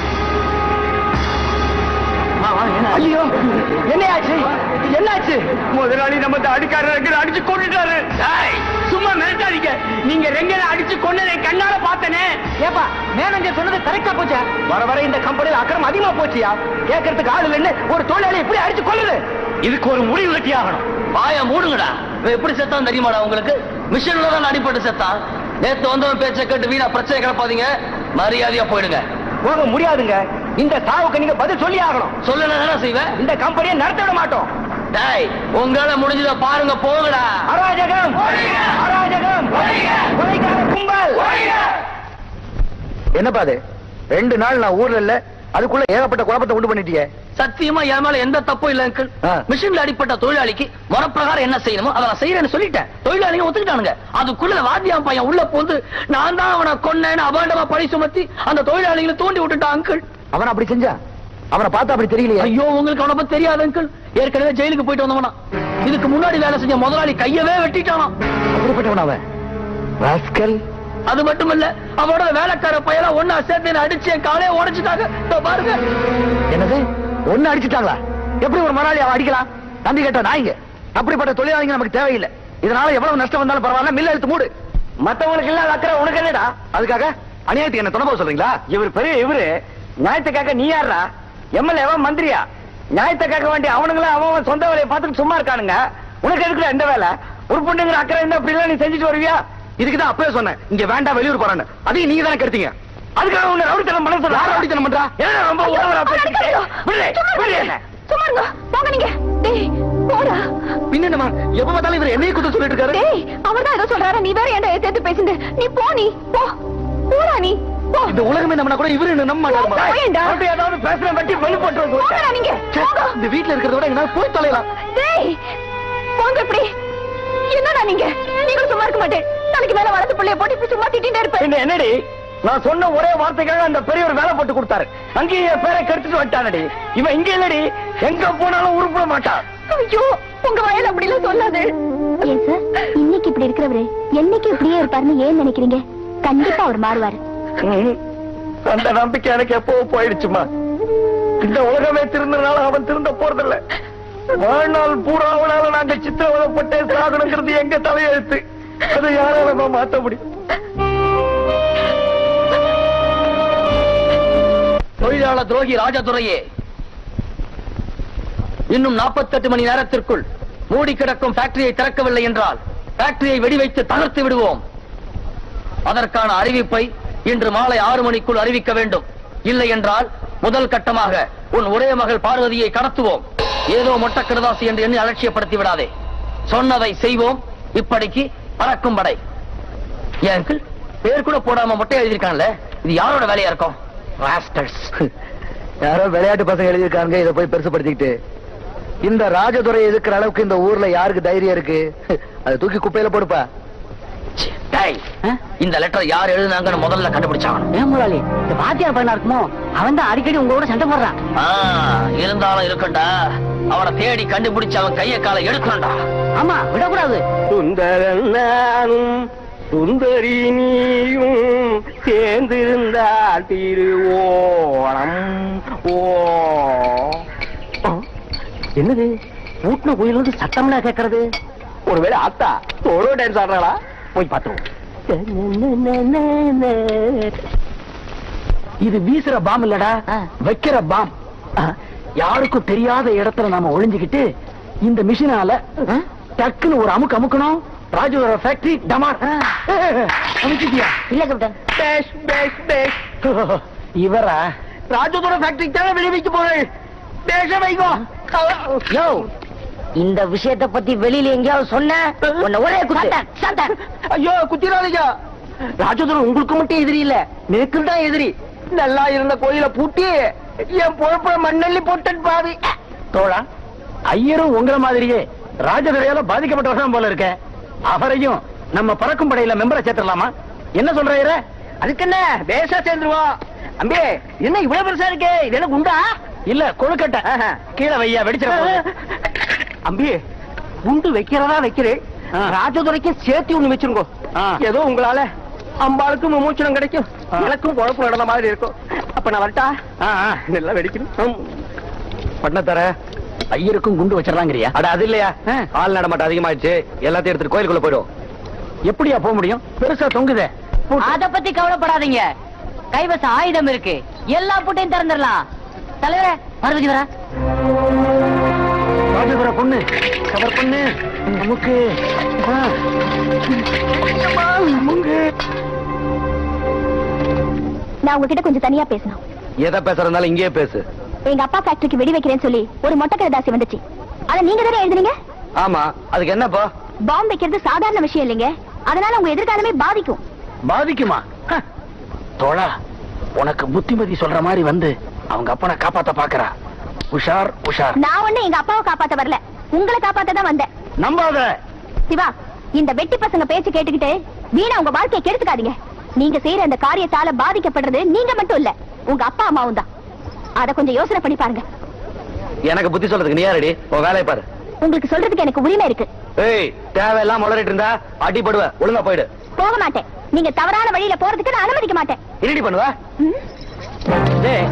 ஐயோ என்னையாச்சு என்னாச்சு முதலாளி நம்ம அடிக்காரங்க அடிச்சு கொண்டுட்டாரு சும்மா மிரட்டாதீங்க நீங்க ரெங்கல அடிச்சு கொன்னதை கண்ணால பார்த்தனே ஏப்பா மேனேஜர் சொன்னது கரெக்டா போச்சா வர வர இந்த கம்பெனில அக்கிரம் அதிகமா போச்சியா கேட்கறதுக்கு ஆள் இல்லைன்னு ஒரு தொழிலாளி எப்படி அடிச்சு கொள்ளுது இதுக்கு ஒரு முடிவு கட்டி ஆகணும் வாய மூடுங்கடா இவன் எப்படி செத்தான் தெரியுமாடா உங்களுக்கு மிஷின்ல தான் அடிபட்டு செத்தான் நேத்து வந்தவன் பேச்சை கேட்டு வீணா பிரச்சனை கிளப்பாதீங்க மரியாதையா போயிடுங்க போக முடியாதுங்க இந்த சாவுக்கு நீங்க பதில் சொல்லி ஆகணும் சொல்லல தானே செய்வேன் இந்த கம்பெனியை நடத்த விட மாட்டோம் டேய் உங்களால முடிஞ்சத பாருங்க போங்கடா அராஜகம் அராஜகம் கொலைகார கும்பல் என்னப்பா அது ரெண்டு நாள் நான் ஊர்ல இல்ல அதுக்குள்ள ஏகப்பட்ட குழப்பத்தை உண்டு பண்ணிட்டீங்க சத்தியமா என் மேல எந்த தப்பும் இல்ல அங்கிள் ஆ. மிஷின்ல அடிப்பட்ட தொழிலாளிக்கு முறப்பிரகாரம் என்ன செய்யணுமோ அதை நான் செய்யறேன்னு சொல்லிட்டேன் தொழிலாளிங்க ஒத்துக்கிட்டானுங்க அதுக்குள்ள வாத்தியா பையன் உள்ள போந்து நான் தான் அவனை கொன்னேன்னு அபாண்டமா பழி சுமத்தி அந்த தொழிலாளிகளை தூண்டி விட்டுட்டான் அங்கிள் அவன் அப்படி செஞ்சா அவனை பார்த்தா அப்படி தெரியலையே ஐயோ உங்களுக்கு அவனை பத்தி தெரியாது அங்கிள் ஏற்கனவே ஜெயிலுக்கு போயிட்டு வந்தவனா இதுக்கு முன்னாடி வேலை செஞ்ச முதலாளி கையவே வெட்டிட்டானாம் அப்படிப்பட்டவன் அவன் ராஸ்கல் அது மட்டும் இல்ல அவனோட வேலைக்கார பையல ஒன்னா சேர்த்து என்னை அடிச்சு என் காலையை உடைச்சிட்டாங்க இதோ பாருங்க என்னது ஒண்ணு அடிச்சிட்டாங்களா எப்படி ஒரு முதலாளி அவன் அடிக்கலாம் நம்பி கேட்ட நாய்ங்க அப்படிப்பட்ட தொழிலாளிங்க நமக்கு தேவையில்லை இதனால எவ்வளவு நஷ்டம் வந்தாலும் பரவாயில்ல மில்ல எடுத்து மூடு மத்தவங்களுக்கு இல்லாத அக்கறை உனக்கு என்னடா அதுக்காக அநியாயத்துக்கு என்ன துணை போக சொல்றீங்களா இவர் பெரிய இவரு நியாயத்தை கேட்க நீ யாரா எம்எல்ஏவா மந்திரியா நியாயத்தை கேட்க வேண்டிய அவனுங்களும் அவன் அவன் சொந்த வேலையை பார்த்துட்டு சும்மா இருக்கானுங்க உனக்கு எதுக்குடா எந்த வேலை ஒரு பொண்ணுங்கிற அக்கறை இருந்தா அப்படி எல்லாம் நீ செஞ்சுட்டு வருவியா இதுக்கு தான் அப்பவே சொன்னேன் இங்க வேண்டாம் வெளியூர் போறான்னு அதையும் நீங்க தானே கெடுத்தீங்க அதுக்காக உன்னை ரவுடித்தனம் பண்ண சொல்ல யார் ரவுடித்தனம் பண்றா? என்ன ரொம்ப ஓவரா பேசிக்கிட்டு விடு, விடு என்ன சும்மா இருங்க போங்க நீங்க டேய் போடா பின்னமா எப்ப பார்த்தாலும் இவர் என்னைய குத்த சொல்லிட்டு இருக்காரு டேய் அவர்தான் ஏதோ சொல்றாரு நீ வேற ஏன்டா ஏத்து பேசுங்க நீ போ நீ போ போடா நீ போ இந்த உலகமே நம்மனா கூட இவரு என்ன நம்ப மாட்டாருமா போயேன்டா. அப்படி ஏதாவது பேசுற வெட்டி வெளி போட்டு வந்து விட்டேன். போங்கடா நீங்க ச்சே, போங்க. இந்த வீட்ல இருக்கிறத விட எங்களால போய் தொலைலாம் டேய் போங்க இப்படி என்னடா நீங்க நீங்களும் சும்மா இருக்க மாட்டேன் நாளைக்கு மேல வளர்த்து பிள்ளைய போட்டு இப்படி சும்மா திட்டிட்டே இருப்பேன் பின்ன என்னடி நான் சொன்ன ஒரே வார்த்தைக்காக அந்த பெரியவர் வேலை போட்டு கொடுத்தாரு அங்கேயே என் பேரை கெடுத்துட்டு வந்துட்டானடி இவன் இங்க இல்லடி எங்க போனாலும் உருப்பிட மாட்டான் ஐயோ உங்க வயல் அப்படி எல்லாம் சொல்லாது ஏன் சார் இன்னைக்கு இப்படி இருக்கிறவரு என்னைக்கு இப்படியே இருப்பாருன்னு ஏன் நினைக்கிறீங்க கண்டிப்பா அவர் மாறுவாரு ம்ஹும். அந்த நம்பிக்கை எனக்கு எப்போ போயிடுச்சுமா இந்த உலகமே திருந்தனால அவன் திருந்த போறதில்ல வாழ்நாள் பூரா அவனால நாங்க சித்திரவதப்பட்டே சாகணுங்கிறது எங்க தலையெழுத்து அதை யாரால நான் மாத்த முடியும் தொழிலாளர் துரோகி ராஜதுரையே இன்னும் 48 மணி நேரத்திற்குள் மூடி கிடக்கும் ஃபேக்டரியை திறக்கவில்லை என்றால் ஃபேக்டரியை வெடிவைத்து தகர்த்து விடுவோம் அதற்கான அறிவிப்பை இன்று மாலை ஆறு மணிக்குள் அறிவிக்க வேண்டும் இல்லை என்றால் முதல் கட்டமாக உன் ஒரே மகள் பார்வதியை கடத்துவோம் ஏதோ மொட்டக்கடதாசி என்று எண்ணி அலட்சியப்படுத்தி விடாதே சொன்னதை செய்வோம் இப்படிக்கு பறக்கும் படை ஏன் அங்கிள் பேர் கூட போடாம மொட்டை எழுதியிருக்கான்ல இது யாரோட வேலையா இருக்கும் ராஸ்கல்ஸ் யாரோ விளையாட்டு பசங்க எழுதியிருக்காங்க இதை போய் பெருசுப்படுத்திக்கிட்டு இந்த ராஜதுரை எதுக்குற அளவுக்கு இந்த ஊர்ல யாருக்கு தைரியம் இருக்கு அதை தூக்கி குப்பையில போடுப்பா டேய், இந்த லெட்டர் யார் எழுதுனாங்கன்னு முதல்ல கண்டுபிடிச்சாகணும் ஏன் முதலாளி இந்த வாத்தியார் பையனா இருக்குமோ அவன் தான் அடிக்கடி உங்களோட சண்டை போடுறான் ஆ, இருந்தாலும் இருக்கட்டா அவனை தேடி கண்டுபிடிச்சு அவன் கைய காலை எடுக்கணும்டா ஆமா விடக்கூடாது சுந்தரன் நானும் சுந்தரி நீயும் சேர்ந்திருந்தால் திருவோணம் ஓ ஆ, என்னது ஊட்டின கோயில் வந்து சத்தம்னா கேட்கறது ஒருவேளை அத்தா சோலோ டான்ஸ் ஆடுறாளா போய் பார்த்துருவோம் இது வீசுற பாம் இல்லடா வைக்கிற பாம் யாருக்கும் தெரியாத இடத்துல நாம ஒளிஞ்சுக்கிட்டு இந்த மிஷினால டக்குன்னு ஒரு அமுக்கு அமுக்கணும் ராஜுவோட ஃபேக்டரி டமார் அமுக்கிட்டியா இல்ல கேப்டன் பேஷ் பேஷ் பேஷ் இவரா ராஜுவோட ஃபேக்டரி தானே விளைவிக்க போறேன் பேச வைக்கோ யோ இந்த விஷயத்த பத்தி வெளியில எங்கேயாவது சொன்ன உன்னை ஒரே குத்து ஐயோ குத்திராதீங்க ராஜதுரம் உங்களுக்கு மட்டும் எதிரி இல்ல எனக்கு தான் எதிரி நல்லா இருந்த கோயில பூட்டி என் பொழப்புல மண்ணள்ளி போட்டன் பாவி தோழா ஐயரும் உங்களை மாதிரியே ராஜதுரையால பாதிக்கப்பட்டவர்தான் போல இருக்க அவரையும் நம்ம பறக்கும் படையில மெம்பரை சேர்த்துடலாமா என்ன சொல்ற அதுக்கு என்ன பேசா சேர்ந்துருவோம் அம்பே என்ன இவ்வளவு பெருசா இருக்கே இது என்ன குண்டா இல்ல கொழுக்கட்டை கீழே வையா வெடிச்சிட அம்பி குண்டு வைக்கிறதா வைக்கிறேன் ராஜதுரைக்கு சேர்த்து ஒண்ணு வச்சிருங்கோ ஏதோ உங்களால அம்பாளுக்கும் விமோச்சனம் கிடைக்கும் எனக்கும் குழப்பம் நடந்த மாதிரி இருக்கும் அப்ப நான் வரட்டா இதெல்லாம் வெடிக்கணும் பண்ண ஐயருக்கும் குண்டு வச்சிடலாங்கிறியா அட அது இல்லையா ஆள் நடமாட்டம் அதிகமாயிடுச்சு எல்லாத்தையும் எடுத்துட்டு கோயிலுக்குள்ள போயிடும் எப்படியா போக முடியும் பெருசா தொங்குதே அத பத்தி கவலைப்படாதீங்க கைவசம் ஆயுதம் இருக்கு எல்லா பூட்டையும் திறந்துடலாம் தலைவரே பார்வதி வரா ராஜதுரை பொண்ணு கவர் பொண்ணு நமக்கு ஆ. அம்மா, அம்முங்க. நான் உங்ககிட்ட கொஞ்சம் தனியா பேசணும் எதை பேசுறதுனால இங்கேயே பேசு எங்க அப்பா ஃபேக்டரிக்கு வெடி வைக்கிறேன்னு சொல்லி ஒரு மொட்டக்கடதாசி வந்துச்சு அத நீங்க தானே எழுதுனீங்க ஆமா அதுக்கு என்னப்பா பாம்பு வைக்கிறது சாதாரண விஷயம் இல்லைங்க அதனால உங்க எதிர்காலமே பாதிக்கும் பாதிக்குமா ஹ. தோழா உனக்கு புத்திமதி சொல்ற மாதிரி வந்து அவங்க அப்பனை காப்பாத்த பாக்குறா உஷார் உஷார் நான் ஒண்ணு எங்க அப்பாவை காப்பாத்த வரல உங்களை காப்பாத்த தான் வந்தேன் நம்பாத சிவா இந்த வெட்டி பசங்க பேச்சு கேட்டுக்கிட்டு வீணா உங்க வாழ்க்கையை கெடுத்துக்காதீங்க நீங்க செய்யற அந்த காரியத்தால பாதிக்கப்படுறது நீங்க மட்டும் இல்ல உங்க அப்பா அம்மாவும் தான் அத கொஞ்சம் யோசனை பண்ணி பாருங்க எனக்கு புத்தி சொல்றதுக்கு நீ யாரடி உன் வேலையை பாரு உங்களுக்கு சொல்றதுக்கு எனக்கு உரிமை இருக்கு ஏய் தேவையெல்லாம் முளறிட்டு இருந்தா அடிபடுவ ஒழுங்கா போயிடு போக மாட்டேன் நீங்க தவறான வழியில போறதுக்கு நான் அனுமதிக்க மாட்டேன் என்னடி பண்ணுவ ம்? டேய்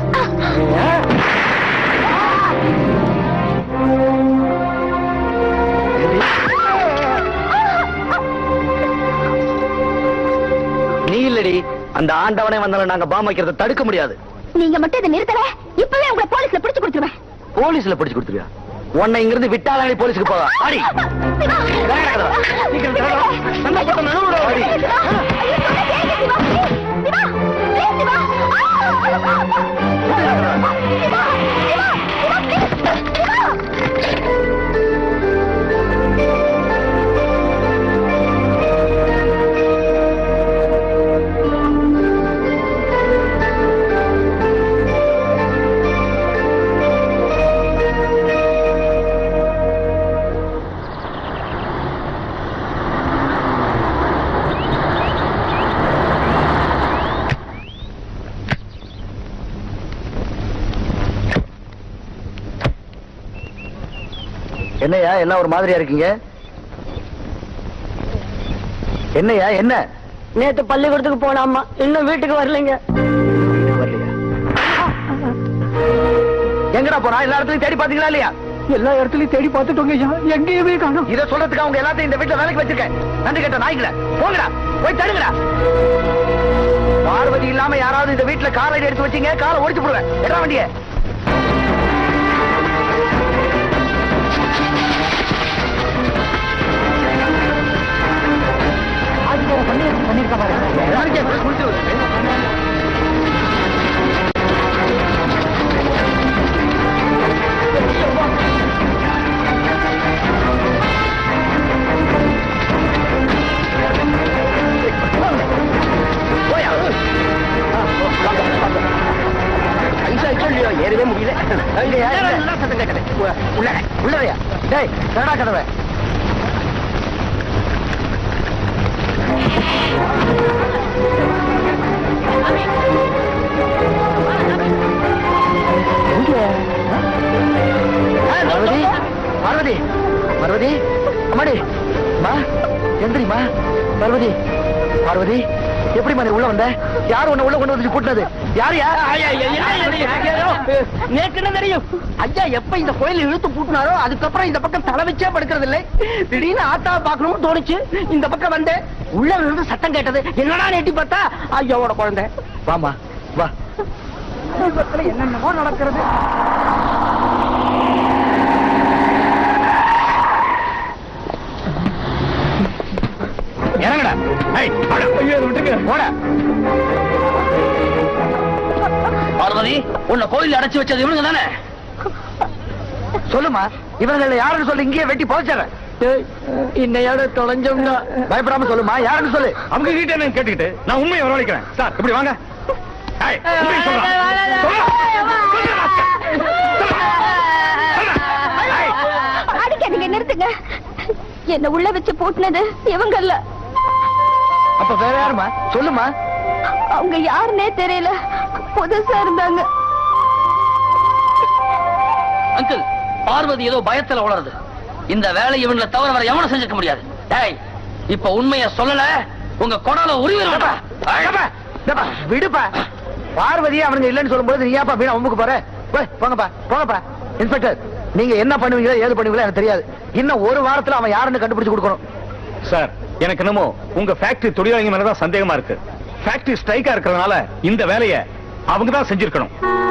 நீ இல்லடி அந்த ஆண்டவனே வந்தாலும் நாங்க பாம் வைக்கிறத தடுக்க முடியாது நீங்க மட்டும் இதை நிறுத்தல இப்பவே உங்களை போலீஸ்ல பிடிச்சு கொடுத்துருவேன் போலீஸ்ல பிடிச்சு கொடுத்துருவியா உன்னை இங்கிருந்து விட்டாலே போலீஸுக்கு போவா அடி வேற கதவா. சீக்கிரம் திறடா. நம்ம பக்கம் நழுவுடா, அடி. என்னய்யா எல்லாம் ஒரு மாதிரியா இருக்கீங்க என்னய்யா என்ன நேத்து பள்ளிக்கூடத்துக்கு போனாமா இன்னும் வீட்டுக்கு வரலைங்க வரலையா எங்கடா போனா எல்லா இடத்துலயும் தேடி பாத்தீங்களா இல்லையா எல்லா இடத்துலயும் தேடி பார்த்துட்டோங்க ஐயா எங்கேயுமே காணும் இத சொல்றதுக்கு அவங்க எல்லாத்தையும் இந்த வீட்டுல வேலைக்கு வச்சிருக்கேன் நன்றி கேட்ட நாய்கள போங்கடா போய் தடுங்கடா பார்வதி இல்லாம யாராவது இந்த வீட்டுல காலை எடுத்து வச்சீங்க காலை ஒடிச்சு போடுவேன் எடா வண்டிய போயா ஐசா ஐசா ஏறவே முடியல இல்லையா, இல்ல. சத்தம் கேட்கல உள்ள உள்ளதையா டேய் கடா கதவை பார்வதி பார்வதி பார்வதி அம்மாடி மா எந்திரிமா பார்வதி பார்வதி எப்படிமா நீ உள்ள வந்த யார் உன்னை உள்ள கொண்டு வந்து கூட்டினது யார் யார் நேக்கு என்ன தெரியும் ஐயா எப்ப இந்த கோயில் இழுத்து பூட்டினாரோ அதுக்கப்புறம் இந்த பக்கம் தலை வச்சே படுக்கிறது இல்லை திடீர்னு ஆத்தா பாக்கணும்னு தோணுச்சு இந்த பக்கம் வந்தேன் உள்ள இருந்து சத்தம் கேட்டது என்னடா நெட்டி பார்த்தா ஐயாவோட குழந்தை வாமா வா என்னென்னமோ நடக்கிறது இறங்கடா ஏய், வாடா. போடா. பார்வதி உன்னை கோயில் அடைச்சு வச்சது இவனுங்க தானே சொல்லுமா இவங்களை யாருன்னு சொல்லி இங்கேயே வெட்டி போச்சிடுறேன் இன்னையோட தொலைஞ்சோம்னா பயப்படாம சொல்லுமா யாருன்னு சொல்லு அவங்க கிட்ட என்ன கேட்டுக்கிட்டு நான் உண்மையை வரவழைக்கிறேன் சார் இப்படி வாங்க ஏய், உண்மையை சொல்றா. சொல்றா. சொல்றா, ராஸ்கல். சொல்றா. சொல்றா. ஏய். அடிக்காதீங்க நிறுத்துங்க என்ன உள்ள வச்சு பூட்டினது இவங்க இல்ல அப்ப வேற யாருமா சொல்லுமா அவங்க யாருன்னே தெரியல புதுசா இருந்தாங்க அங்கிள் பார்வதி ஏதோ பயத்துல உளருது இந்த வேலை இவங்களை தவிர வர எவனும் செஞ்சுக்க முடியாது டேய் இப்ப உண்மைய சொல்லல உங்க கொடால உரிமை ஏப்பா, ஏப்பா, ஏப்பா, விடுப்பா பார்வதி அவனுங்க இல்லைன்னு சொல்லும்போது நீ ஏப்பா வீணா உமுக்கு போற போய் போங்கப்பா போங்கப்பா இன்ஸ்பெக்டர் நீங்க என்ன பண்ணுவீங்களோ ஏது பண்ணுவீங்களோ எனக்கு தெரியாது இன்னும் ஒரு வாரத்துல அவன் யாருன்னு கண்டுபிடிச்சு கொடுக்கணும் சார் எனக்கு என்னமோ உங்க ஃபேக்டரி தொழிலாளிங்க மேலதான் சந்தேகமா இருக்கு ஃபேக்டரி ஸ்ட்ரைக்கா இருக்கிறதுனால இந்த வேலையை அவங்க தான் செஞ்சிருக்கணும்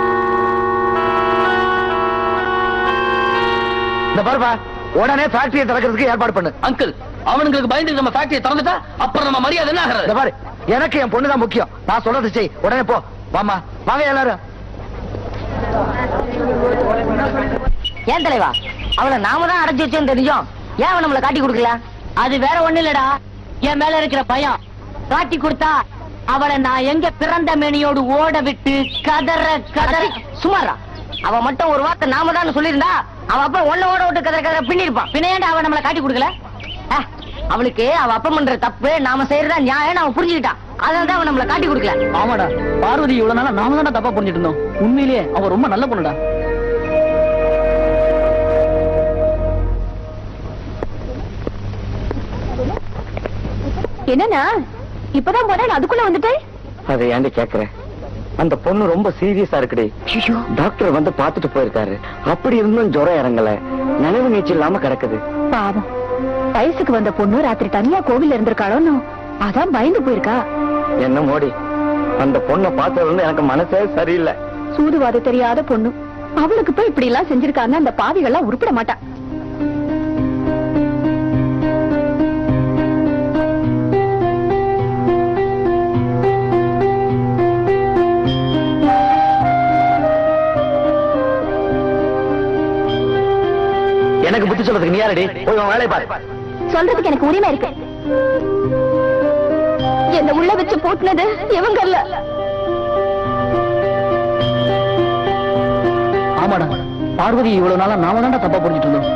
இந்த பாருப்பா உடனே ஃபேக்டரியை திறக்கிறதுக்கு ஏற்பாடு பண்ணு அங்கிள் அவனுங்களுக்கு பயந்து நம்ம ஃபேக்டரியை திறந்துட்டா அப்புறம் நம்ம மரியாதை என்ன இந்த ஆகிறது பாரு எனக்கு என் பொண்ணு தான் முக்கியம் நான் சொல்றது செய் உடனே போ வாமா வாங்க எல்லாரும் ஏன் தலைவா அவளை நாம தான் அடைச்சு வச்சோன்னு தெரிஞ்சோம் ஏன் அவன் நம்மள காட்டி கொடுக்கல அது வேற ஒண்ணு இல்லடா என் மேல இருக்கிற பயம் காட்டி கொடுத்தா அவளை நான் எங்க பிறந்த மேனியோடு ஓட விட்டு கதற கதற சுமாரா அவ மட்டும் ஒரு வார்த்தை நாம தான் சொல்லியிருந்தா அவ அப்பா ஒன்ன ஓட விட்டு கதற கதற பின்னிருப்பான் பின்ன ஏன்டா அவ நம்மள காட்டி கொடுக்கல அஹ், அவளுக்கு அவ அப்பா பண்ற தப்பு நாம செய்யறதா நியாயம் அவன் புரிஞ்சுக்கிட்டான் அதனால தான் அவன் நம்மள காட்டி கொடுக்கல ஆமாடா பார்வதி இவ்வளவு நாளா நாம தானே தப்பா புரிஞ்சுட்டு இருந்தோம் உண்மையிலேயே அவ ரொம்ப நல்ல பொண்ணுடா என்னன்னா இப்பதான் போறேன் அதுக்குள்ள வந்துட்டேன் அதை ஏன்டி கேக்குறேன் அந்த பொண்ணு ரொம்ப சீரியஸா இருக்குடி டாக்டர் வந்து பாத்துட்டு போயிருக்காரு அப்படி இருந்தும் ஜுரம் இறங்கல நினைவு நீச்சல் இல்லாம கிடக்குது பாவம் வயசுக்கு வந்த பொண்ணு ராத்திரி தனியா கோவில்ல இருந்திருக்காளோன்னு அதான் பயந்து போயிருக்கா என்ன மோடி அந்த பொண்ணை பார்த்தது வந்து எனக்கு மனசே சரியில்லை சூதுவாது தெரியாத பொண்ணு அவளுக்கு போய் இப்படி எல்லாம் செஞ்சிருக்காங்க அந்த பாவிகள்லாம் உருப்பிட மாட்டா எனக்கு புத்தி சொல்றதுக்கு நீ யாரடி போய் உன் வேலையை பாரு சொல்றதுக்கு எனக்கு உரிமை இருக்கு என்ன உள்ள வச்சு போட்டுனது இவங்க இல்ல ஆமாடா பார்வதி இவ்வளவு நாளா நாம தான்டா தப்பா புரிஞ்சுட்டு இருந்தோம்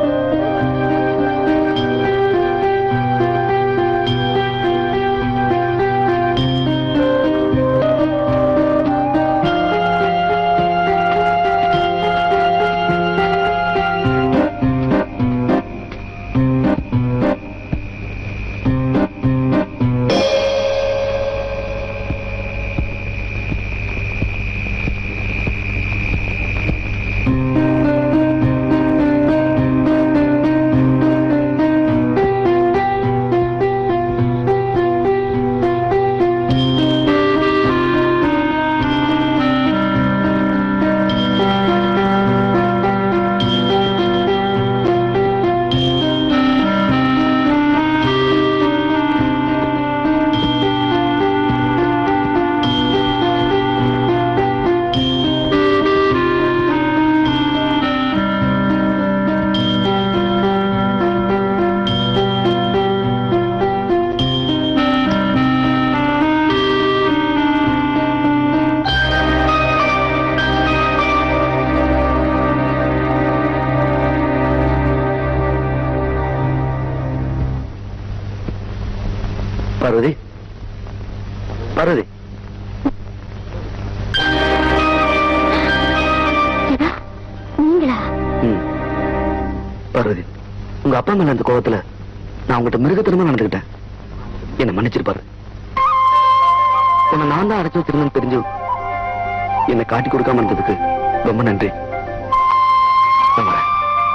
பார்வதி பார்வதி நீங்களா ம். பார்வதி உங்க அப்பா மேல அந்த கோவத்துல நான் உங்ககிட்ட மிருகத்தனமா நடந்துக்கிட்டேன் என்ன மன்னிச்சிருப்பாரு உன்னை நான் தான் அடைச்சு வச்சிருந்தேன்னு தெரிஞ்சு என்னை காட்டி கொடுக்காம இருந்ததுக்கு ரொம்ப நன்றி நான் வரேன்.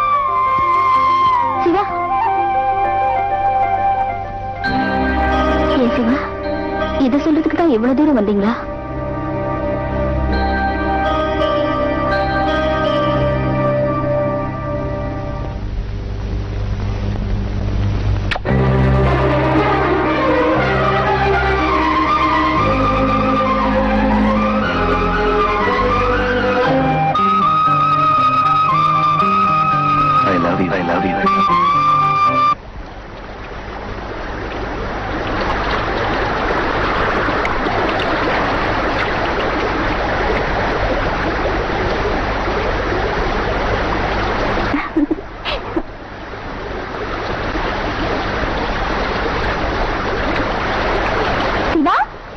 சிவா ஏன் சிவா இதை சொல்றதுக்கு தான் இவ்வளவு தூரம் வந்தீங்களா I love you, I love you. Siva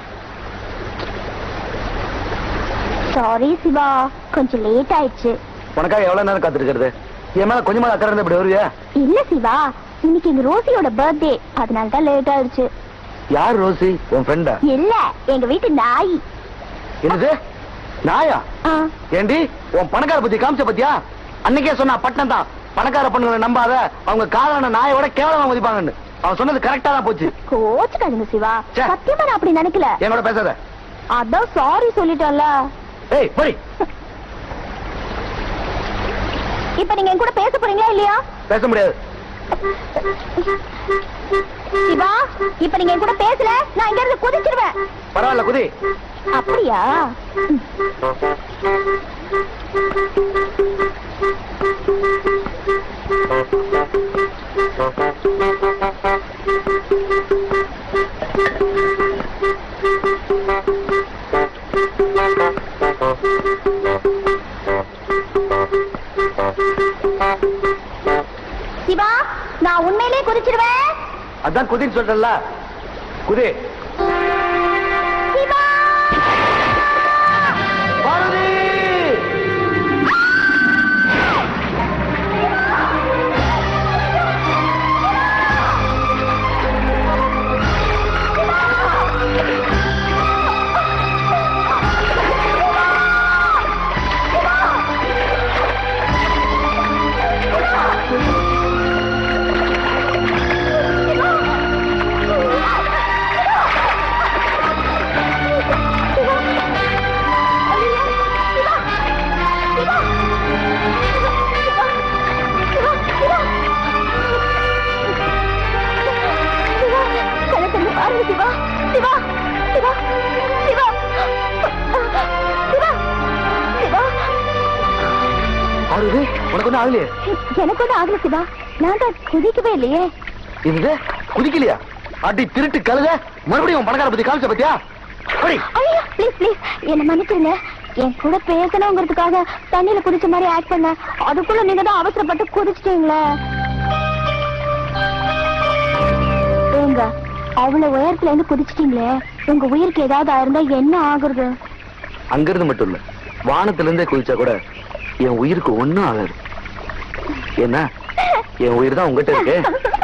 sorry Siva கொஞ்சம் லேட் ஆயிடுச்சு உனக்காக எவ்வளவு நேரம் காத்திருக்கிறது என் மேல கொஞ்சமா அக்கறை இருந்தா இப்படி வருவியா இல்ல சிவா இன்னைக்கு எங்க ரோசியோட பர்த்டே அதனால தான் லேட் ஆயிடுச்சு யார் ரோசி உன் ஃப்ரெண்டா இல்ல எங்க வீட்டு நாய் என்னது நாயா ஆ, ஏண்டி உன் பணக்கார பத்தி காமிச்ச பத்தியா அன்னைக்கே சொன்னா பட்டம் தான் பணக்கார பொண்ணுங்களை நம்பாத அவங்க காலான நாயோட கேவலமா மதிப்பாங்கன்னு அவன் சொன்னது கரெக்டா தான் போச்சு கோச்சுக்காதீங்க சிவா ச்சே. சத்தியமா நான் அப்படி நினைக்கல என்னோட பேசாத அதான் சாரி சொல்லிட்டேன்ல ஏய் போடி இப்ப நீங்க என் கூட பேச போறீங்களா இல்லையா பேச முடியாது சிவா இப்ப நீங்க என் கூட பேசல நான் இங்க இருந்து குதிச்சிருவேன் பரவாயில்ல குதி அப்படியா ம். சிவா நான் உண்மையிலே குதிச்சிருவேன் அதான் குதின்னு சொல்றல குதி சிவா பாரதி கணக்கு பாருங்க சிவா சிவா சிவா சிவா சிவா சிவா பாரதி உனக்கு ஒன்றும் ஆகலையே எனக்கு ஒன்றும் ஆகல சிவா நான் தான் குதிக்கவே இல்லையே இது குதிக்கலையா அடி திருட்டு கழுத மறுபடியும் உன் பணக்கார பத்தி காமிச்ச பத்தியா அப்படி ஐயோ ப்ளீஸ் ப்ளீஸ் என்ன மன்னிச்சிருங்க என் கூட பேசணுங்கிறதுக்காக தண்ணியில குதிச்ச மாதிரி ஆக்ட் பண்ண அதுக்குள்ள நீங்க தான் அவசரப்பட்டு குதிச்சிட்டீங்களே ஏங்க அவ்வளவு உயரத்துல இருந்து குதிச்சிட்டீங்களே உங்க உயிருக்கு ஏதாவது ஆயிருந்தா என்ன ஆகுறது அங்கிருந்து மட்டும் இல்ல வானத்துல இருந்தே குதிச்சா கூட என் உயிருக்கு ஒண்ணும் ஆகாது என்ன என் உயிர் தான் உங்ககிட்ட இருக்கு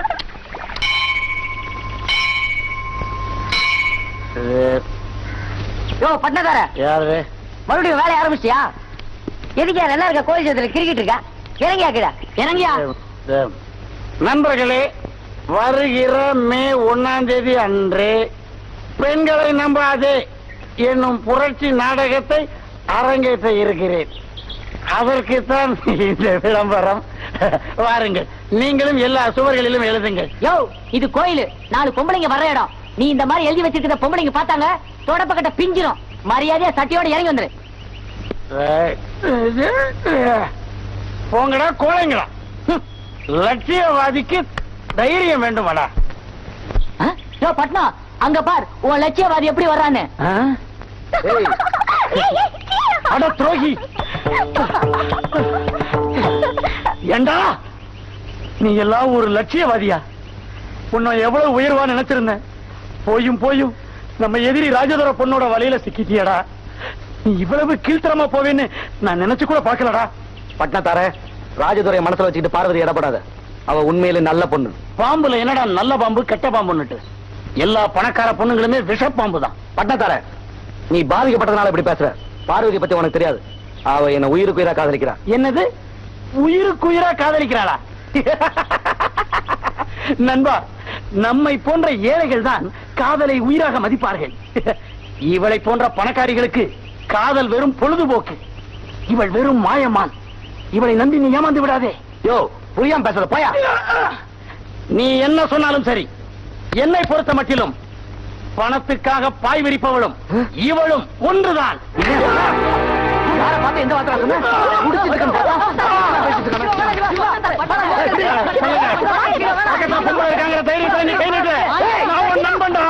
யோ பட்டணக்கார யாரு மறுபடியும் வேலைய ஆரம்பிச்சியா எதுக்கு நல்லா இருக்க கோயில் சத்துல கிரிக்கெட் இருக்கா இறங்கியா கிடா இறங்கியா நண்பர்களே வருகிற மே ஒன்னாம் தேதி அன்று பெண்களை நம்பாதே என்னும் புரட்சி நாடகத்தை அரங்கேற்ற இருக்கிறேன் அதற்குத்தான் இந்த விளம்பரம் வாருங்கள் நீங்களும் எல்லா சுவர்களிலும் எழுதுங்கள் யோ இது கோயில் நாலு பொம்பளைங்க வர்ற இடம் நீ இந்த மாதிரி எழுதி வச்சிருக்கிற பொம்பளைங்க பார்த்தாங்க தொடப்பக்கட்ட பிஞ்சிரும் மரியாதையா சட்டியோட இறங்கி வந்துரு போங்கடா கோழைங்களா ஹம், லட்சியவாதிக்கு தைரியம் வேண்டுமாடா ஆ? யோ பட்னா அங்க பார் உன் லட்சியவாதி எப்படி வர்றான்னு அட துரோகி ஏண்டா நீ எல்லாம் ஒரு லட்சியவாதியா உன்னை எவ்வளவு உயர்வா நினைச்சிருந்தேன் போயும் போயும் நம்ம எதிரி ராஜதுர பொண்ணோட வலையில சிக்கிட்டியடா நீ இவ்வளவு கீழ்த்தரமா போவேன்னு நான் நினைச்சு கூட பார்க்கலடா பட்னத்தார ராஜதுரை மனசுல வச்சுக்கிட்டு பார்வதி இடப்படாத அவ உண்மையிலே நல்ல பொண்ணு பாம்புல என்னடா நல்ல பாம்பு கெட்ட பாம்புன்னுட்டு எல்லா பணக்கார பொண்ணுங்களுமே விஷ பாம்பு தான் பட்னத்தார நீ பாதிக்கப்பட்டதுனால இப்படி பேசுற பார்வதி பத்தி உனக்கு தெரியாது அவ என்ன உயிருக்கு உயிரா காதலிக்கிறா என்னது உயிருக்குயிரா காதலிக்கிறாளா நண்பா நம்மை போன்ற ஏழைகள் தான் காதலை உயிராக மதிப்பார்கள் இவளை போன்ற பணக்காரிகளுக்கு காதல் வெறும் பொழுதுபோக்கு இவள் வெறும் மாயமான் இவளை நம்பி நீ ஏமாந்து விடாதே யோ புரியாம பேசுற போயா நீ என்ன சொன்னாலும் சரி என்னை பொறுத்த மட்டிலும் பணத்துக்காக பாய் விரிப்பவளும் இவளும் ஒன்றுதான் யார பார்த்து எந்த வார்த்தை சொன்ன? குடிச்சிட்டு இருக்கேன்னு பார்த்தா, பேசிட்டு இருக்கேன். பக்கத்துல பொம்பளை இருக்காங்கிற தைரியத்துல நீ கை நீட்டு. நான் உன் நண்பன்டா.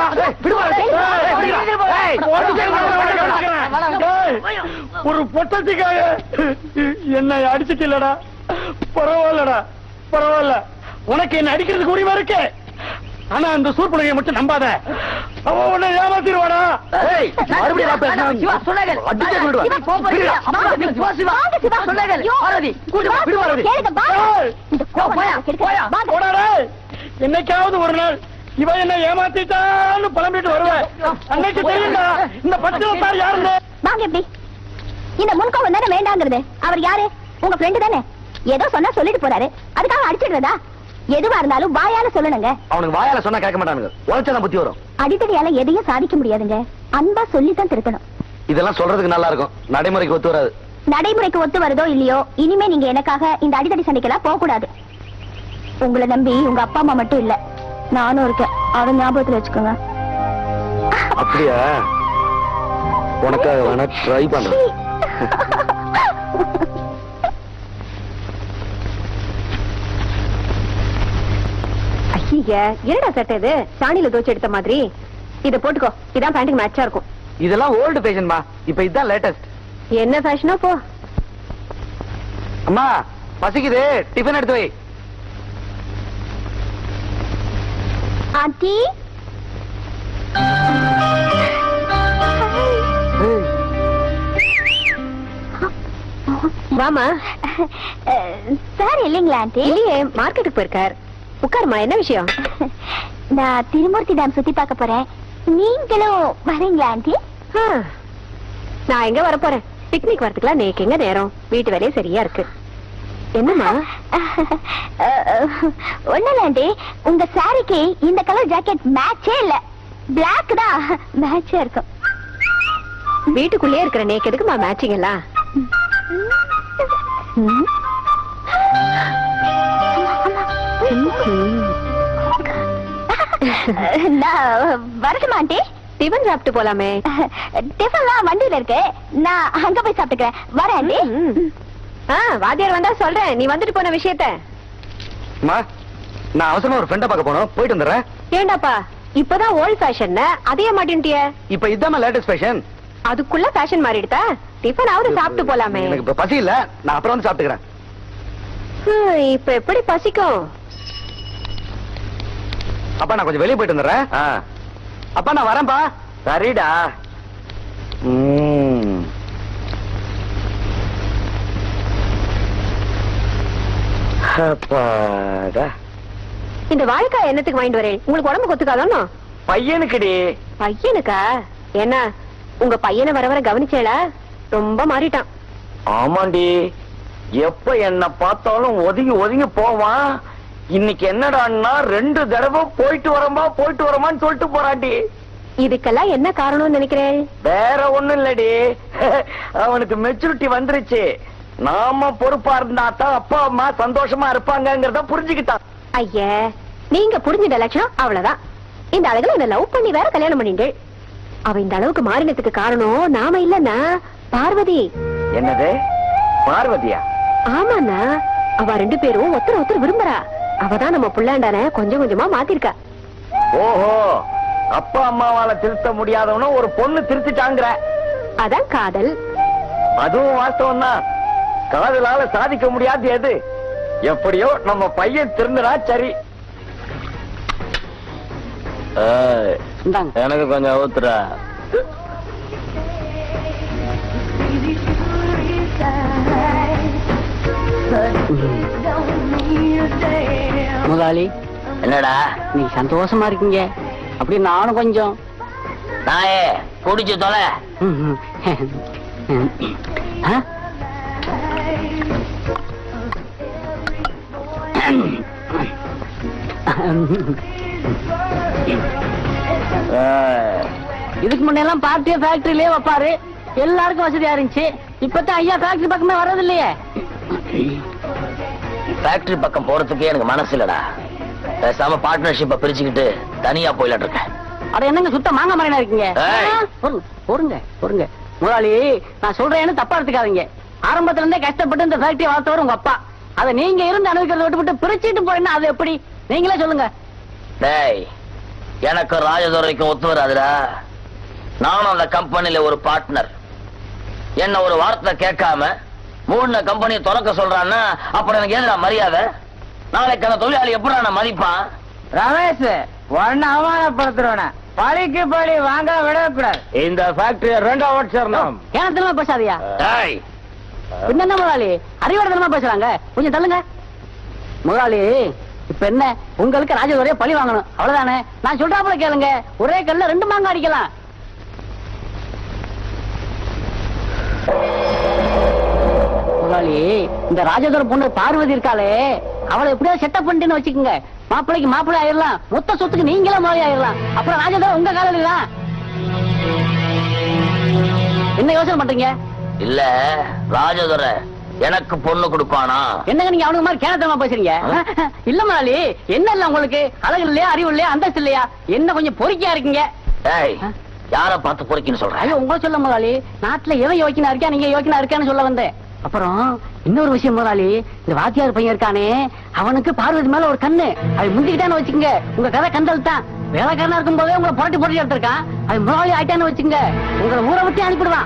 ஏய், ஒரு நிமிஷம் ஏய், ஒரு பொட்டத்துக்காக என்னை அடிச்சிட்டு பரவாயில்லடா பரவாயில்ல உனக்கு என்ன அடிக்கிறதுக்கு உரிமை இருக்கு ஆனா அந்த சூர்புலகையை மட்டும் நம்பாத அவ உன்னை ஏமாத்திடுவாடா ஏய், மறுபடியும் நான் பேசினா சிவா, சொன்னார்கள். அடிச்சே கொன்னுடுவேன். சிவா, போ, போ, பிரிடா. அம்மா, நீ போ, சிவா. வாங்க, சிவா. சொன்னார்கள். ஐயோ. பார்வதி, கூட்டு போ, விடு பார்வதி. கேளுங்க, வாங்க. ஏய், இந்த கோபம் போயா, எனக்கு இருக்கு. போயா. வாங்க. போடாடே என்னைக்காவது ஒரு நாள் இவன் என்ன ஏமாத்திட்டான்னு புலம்பிட்டு வருவேன் அன்னைக்கு தெரியும்டா இந்த பத்து சார் யாருன்னு வாங்க எப்படி இந்த முன்கோபம் தானே வேண்டாங்கிறது அவர் யாரு உங்க ஃப்ரெண்டு தானே ஏதோ சொன்னா சொல்லிட்டு போறாரு அதுக்காக அடிச்சிடுறதா எதுவா இருந்தாலும் வாயால சொல்லணுங்க அவனுக்கு வாயால சொன்னா கேட்க மாட்டானுங்க உழைச்சாதான் புத்தி வரும் அடித்தடியால எதையும் சாதிக்க முடியாதுங்க அன்பா சொல்லித்தான் திருத்தணும் இதெல்லாம் சொல்றதுக்கு நல்லா இருக்கும் நடைமுறைக்கு ஒத்து வராது நடைமுறைக்கு ஒத்து வருதோ இல்லையோ இனிமே நீங்க எனக்காக இந்த அடித்தடி சண்டைக்கெல்லாம் போக கூடாது உங்களை நம்பி உங்க அப்பா அம்மா மட்டும் இல்ல நானும் இருக்கேன் அவன் ஞாபகத்துல வச்சுக்கோங்க அப்படியா உனக்காக வேணா ட்ரை பண்றேன் ஐய என்னடா சட்டை இது சாணியில தோச்சு எடுத்த மாதிரி இத போட்டுக்கோ இதான் பேண்ட்டுக்கு மேட்சா இருக்கும் இதெல்லாம் ஓல்டு ஃபேஷன்மா இப்ப இதுதான் லேட்டஸ்ட் என்ன ஃபேஷனோ போ அம்மா பசிக்குது டிஃபன் எடுத்து வை ஆண்டி வாமா சார் இல்லைங்களா ஆண்டி இல்லையே மார்க்கெட்டுக்கு போயிருக்கார் உட்காருமா என்ன விஷயம் நான் திருமூர்த்தி டேம் சுத்தி பார்க்க போறேன் நீங்களும் வரீங்களா ஆண்டி ஆ, நான் எங்க வரப் போறேன் பிக்னிக் வரதுக்குலாம் நேக்கு எங்க நேரம் வீட்டு வேலையே சரியா இருக்கு என்னம்மா ஒண்ணும் ஆண்டி உங்க சாரிக்கு இந்த கலர் ஜாக்கெட் மேட்சே இல்ல பிளாக் தான் மேட்சா இருக்கும் வீட்டுக்குள்ளே இருக்கிற நேக்கு எதுக்குமா மேட்சிங் எல்லாம் ம். நான் வரட்டுமா ஆண்டி டிஃபன் சாப்பிட்டு போலாமே டிஃபன்லாம் வண்டியில இருக்கு நான் அங்க போய் சாப்பிட்டுக்கிறேன் வரேன் ஆண்டி ம். ஆ வாத்தியார் வந்தா சொல்றேன் நீ வந்துட்டு போன விஷயத்த அம்மா நான் அவசரமா ஒரு ஃப்ரெண்ட பார்க்க போனோம் போயிட்டு வந்துடுறேன் ஏண்டாப்பா இப்பதான் ஓல்ட் ஃபேஷன் அதையே மாட்டேன்ட்டிய இப்ப இதுதான் லேட்டஸ்ட் ஃபேஷன் அதுக்குள்ள ஃபேஷன் மாறிடுதா டிஃபன் அவரு சாப்பிட்டு போலாமே எனக்கு இப்ப பசி இல்ல நான் அப்புறம் வந்து சாப்பிட்டுக்கிறேன் ஹம், இப்ப எப்படி பசிக்கும் அப்பா நான் கொஞ்சம் வெளியே போயிட்டு வந்துடுறேன் அப்பா நான் வரேன்பா சரிடா அப்பாடா இந்த வாழைக்காய் என்னத்துக்கு வாங்கிட்டு வரேன் உங்களுக்கு உடம்பு கொத்துக்காதோன்னு பையனுக்குடி பையனுக்கா என்ன உங்க பையனை வர வர கவனிச்சேளா ரொம்ப மாறிட்டான் ஆமாண்டி எப்ப என்ன பார்த்தாலும் ஒதுங்கி ஒதுங்கி போவான் இன்னைக்கு என்னடான்னா ரெண்டு தடவை போயிட்டு வரமா போயிட்டு வரமான்னு சொல்லிட்டு போறாண்டி இதுக்கெல்லாம் என்ன காரணம்னு நினைக்கிறேன் வேற ஒண்ணும் இல்லடி அவனுக்கு மெச்சூரிட்டி வந்துருச்சு நாம பொறுப்பா இருந்தா தான் அப்பா அம்மா சந்தோஷமா இருப்பாங்கங்கறத புரிஞ்சுக்கிட்டான் ஐய நீங்க புரிஞ்சிட்ட லட்சணம் அவ்வளவுதான் இந்த அழகுல என்ன லவ் பண்ணி வேற கல்யாணம் பண்ணிட்டு அவ இந்த அளவுக்கு மாறினதுக்கு காரணம் நாம இல்லன்னா பார்வதி என்னது பார்வதியா ஆமாண்ணா அவ ரெண்டு பேரும் ஒருத்தர் ஒருத்தர் விரும்புறா அவதான் நம்ம புள்ளாண்டான கொஞ்சம் கொஞ்சமா மாத்திருக்கா ஓஹோ அப்பா அம்மாவால திருத்த முடியாதவன ஒரு பொண்ணு திருத்திட்டாங்கிற அதான் காதல் அதுவும் வாஸ்தவம் தான் காதலால சாதிக்க முடியாது எது எப்படியோ நம்ம பையன் திருந்தினா சரி எனக்கு கொஞ்சம் ஊத்துறா முதலாளி என்னடா நீ சந்தோஷமா இருக்கீங்க அப்படி நானும் கொஞ்சம் நாயே குடிச்சு தொலை ம், ம். ஆ? இதுக்கு முன்னெல்லாம் பார்ட்டியே ஃபேக்டரியிலே வைப்பாரு எல்லாருக்கும் வசதியா இருந்துச்சு இப்பதான் ஐயா ஃபேக்டரி பக்கமே வர்றது இல்லையே ஃபேக்டரி பக்கம் போறதுக்கே எனக்கு மனசு இல்லடா பேசாம பார்ட்னர்ஷிப்பை பிரிச்சுக்கிட்டு தனியா போயிட்டு இருக்கேன் அட என்னங்க சுத்த மாங்க மரனா இருக்கீங்க ஏய். ஆ, பொறுங்க பொறுங்க பொறுங்க முதலாளி நான் சொல்றேன்னு தப்பா எடுத்துக்காதீங்க ஆரம்பத்துல இருந்தே கஷ்டப்பட்டு இந்த ஃபேக்டரி வளர்த்தவர் உங்க அப்பா அதை நீங்க இருந்து அனுபவிக்கிறத விட்டுவிட்டு பிரிச்சுட்டு போயினா அது எப்படி நீங்களே சொல்லுங்க டேய் எனக்கு ராஜதுரைக்கும் ஒத்து வராதுடா நானும் அந்த கம்பெனில ஒரு பார்ட்னர் என்ன ஒரு வார்த்தை கேட்காம மூணு கம்பெனியை திறக்க சொல்றான்னா அப்புறம் எனக்கு எதுடா மரியாதை நாளைக்கு அந்த தொழிலாளி எப்படி நான் மதிப்பான் ரமேஷ் ஒன்னு அவமானப்படுத்துறவன பழிக்கு பழி வாங்க விடக்கூடாது இந்த ஃபேக்டரிய ரெண்டாவது சேரணும் ஏனத்தனமா பேசாதியா டேய் பின்ன என்ன முதலாளி அறிவுறுத்தனமா பேசுறாங்க கொஞ்சம் தள்ளுங்க முதலாளி இப்ப என்ன உங்களுக்கு ராஜதுரைய பழி வாங்கணும் அவ்வளவுதானே நான் சொல்றாப்புல கேளுங்க ஒரே கல்ல ரெண்டு மாங்க அடிக்கலாம் முதலாளி இந்த ராஜதுரை பொண்ணு பார்வதி இருக்காளே அவளை எப்படியாவது செட்டப் பண்ணிட்டுன்னு வச்சுக்கோங்க மாப்பிள்ளைக்கு மாப்பிள்ளை ஆயிரலாம் மொத்த சொத்துக்கு நீங்களே முதலாளி ஆயிரலாம் அப்புறம் ராஜதுரை உங்க காலையில தான் என்ன யோசனை பண்றீங்க இல்ல ராஜதுரை எனக்கு பொண்ணு கொடுப்பானா என்னங்க நீங்க அவனுக்கு மாதிரி கேனத்தனமா பேசுறீங்க இல்ல முதலாளி என்ன இல்ல உங்களுக்கு அழகு இல்லையா அறிவு இல்லையா அந்தஸ்து இல்லையா என்ன கொஞ்சம் பொறுக்கியா இருக்கீங்க டேய் யார பார்த்து பொறுக்கின்னு சொல்ற ஐயோ உங்களை சொல்ல முதலாளி நாட்டுல எவன் யோக்கினா இருக்கா நீங்க யோக்கினா இருக்கான்னு சொல்ல வந்தேன் அப்புறம் இன்னொரு விஷயம் முதலாளி இந்த வாத்தியார் பையன் இருக்கானே அவனுக்கு பார்வதி மேல ஒரு கண்ணு அது முந்திக்கிட்டான்னு வச்சுங்க உங்க கதை கந்தல் தான் வேலைக்காரனா இருக்கும் போதே உங்களை புரட்டி புரட்டி எடுத்திருக்கான் அது முதலாளி ஆயிட்டான்னு வச்சுங்க உங்களை ஊரை விட்டு அனுப்பிடுவான்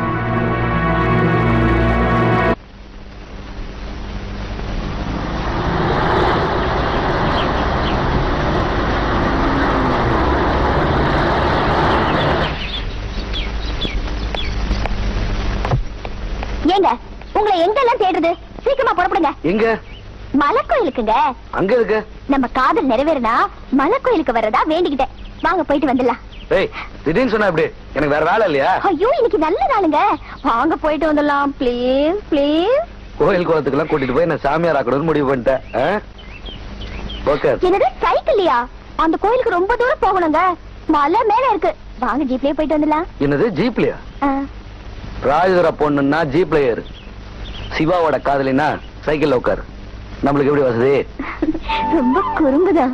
ஏங்க உங்களை எங்கெல்லாம் தேடுறது சீக்கிரமா புறப்படுங்க எங்க மலை கோயிலுக்குங்க அங்க இருக்கு நம்ம காதல் நிறைவேறினா மலை கோயிலுக்கு வர்றதா வேண்டிக்கிட்டேன் வாங்க போயிட்டு வந்துடலாம் ஏய் திடீர்னு சொன்னா எப்படி எனக்கு வேற வேலை இல்லையா ஐயோ இன்னைக்கு நல்ல நாளுங்க வாங்க போயிட்டு வந்துடலாம் ப்ளீஸ் ப்ளீஸ் கோயில் குளத்துக்கெல்லாம் கூட்டிட்டு போய் நான் சாமியார் ஆக்கணும்னு முடிவு பண்ணிட்டேன் ஓகே என்னது சைக்கிள்லையா அந்த கோயிலுக்கு ரொம்ப தூரம் போகணுங்க மலை மேல இருக்கு வாங்க ஜீப்லயே போயிட்டு வந்துடலாம் என்னது ஜீப்லயா ஆ. ராஜதுர பொண்ணுன்னா ஜீப்ல ஏறு சிவாவோட காதலினா சைக்கிள்ல உட்காரு நம்மளுக்கு எப்படி வசதி ரொம்ப குறும்புதான்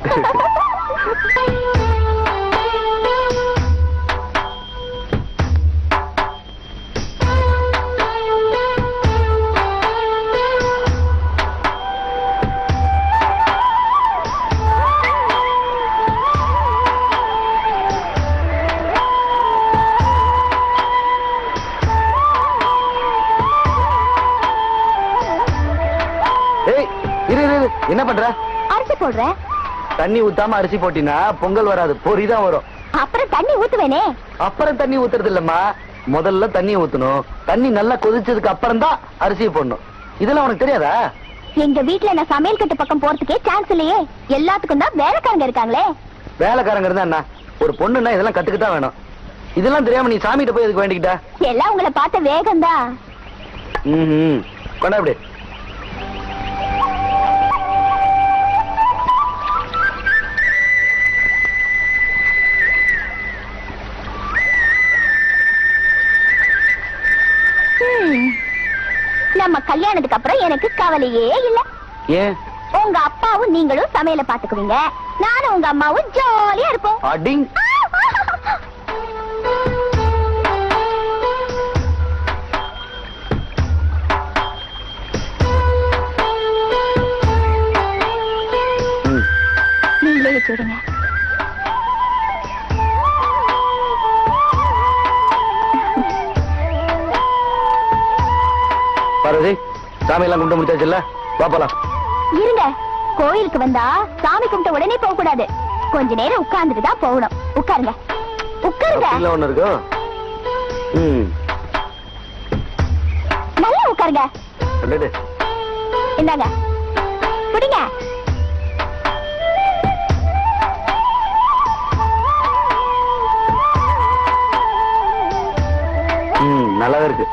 ஏய் இரு இரு, இரு என்ன பண்ற அரிசி போடுறேன் தண்ணி ஊத்தாம அரிசி போட்டினா பொங்கல் வராது பொறி தான் வரும் அப்புறம் தண்ணி ஊத்துவேனே அப்புறம் தண்ணி ஊத்துறது இல்லம்மா முதல்ல தண்ணி ஊத்தணும் தண்ணி நல்லா கொதிச்சதுக்கு அப்புறம் தான் அரிசி போடணும் இதெல்லாம் உனக்கு தெரியாதா எங்க வீட்ல நான் சமையல் கட்டு பக்கம் போறதுக்கே சான்ஸ் இல்லையே எல்லாத்துக்கும் தான் வேலைக்காரங்க இருக்காங்களே வேலைக்காரங்க இருந்தா என்ன ஒரு பொண்ணுன்னா இதெல்லாம் கத்துக்கிட்டா வேணும் இதெல்லாம் தெரியாம நீ சாமிகிட்ட போய் எதுக்கு வேண்டிக்கிட்ட எல்லாம் உங்களை பார்த்த வேகம்தான் ம் கொண்டா இப்படி ஹம். நம்ம கல்யாணத்துக்கு அப்புறம் எனக்கு கவலையே இல்ல ஏன் உங்க அப்பாவும் நீங்களும் சமையல பாத்துக்குவீங்க நானும் உங்க அம்மாவும் ஜாலியா இருப்போம் அடிங் ம் நீங்களே வச்சு விடுங்க பார்வதி சாமி எல்லாம் கும்பிட்டு முடிச்சாச்சுல்ல வா போலாம் இருங்க கோயிலுக்கு வந்தா சாமி கும்பிட்ட உடனே போக கூடாது கொஞ்ச நேரம் உட்கார்ந்துட்டு தான் போகணும் உட்காருங்க உட்காருங்க அப்படிலாம் ஒண்ணு இருக்கும் ம் நல்லா உட்காருங்க சொல்லிடு இந்தாங்க குடிங்க ம் நல்லாவே இருக்கு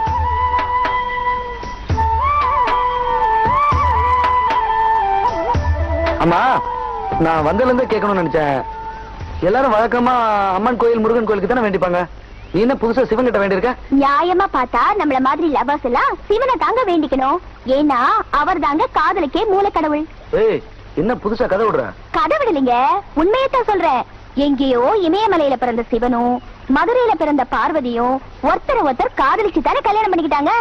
அம்மா நான் வந்ததுல இருந்தே கேட்கணும்னு நினைச்சேன் எல்லாரும் வழக்கமா அம்மன் கோயில் முருகன் கோயிலுக்கு தானே வேண்டிப்பாங்க நீ என்ன புதுசா சிவன் கிட்ட வேண்டியிருக்க நியாயமா பார்த்தா நம்மள மாதிரி லவர்ஸ் எல்லாம் சிவனை தாங்க வேண்டிக்கணும் ஏன்னா அவர் தாங்க காதலுக்கே மூலக்கடவுள் ஏய் என்ன புதுசா கதை விடுற கடவுள் இல்லைங்க உண்மையத்தான் சொல்றேன் எங்கேயோ இமயமலையில பிறந்த சிவனும் மதுரையில பிறந்த பார்வதியும் ஒருத்தர் ஒருத்தர் காதலிச்சு தானே கல்யாணம் பண்ணிக்கிட்டாங்க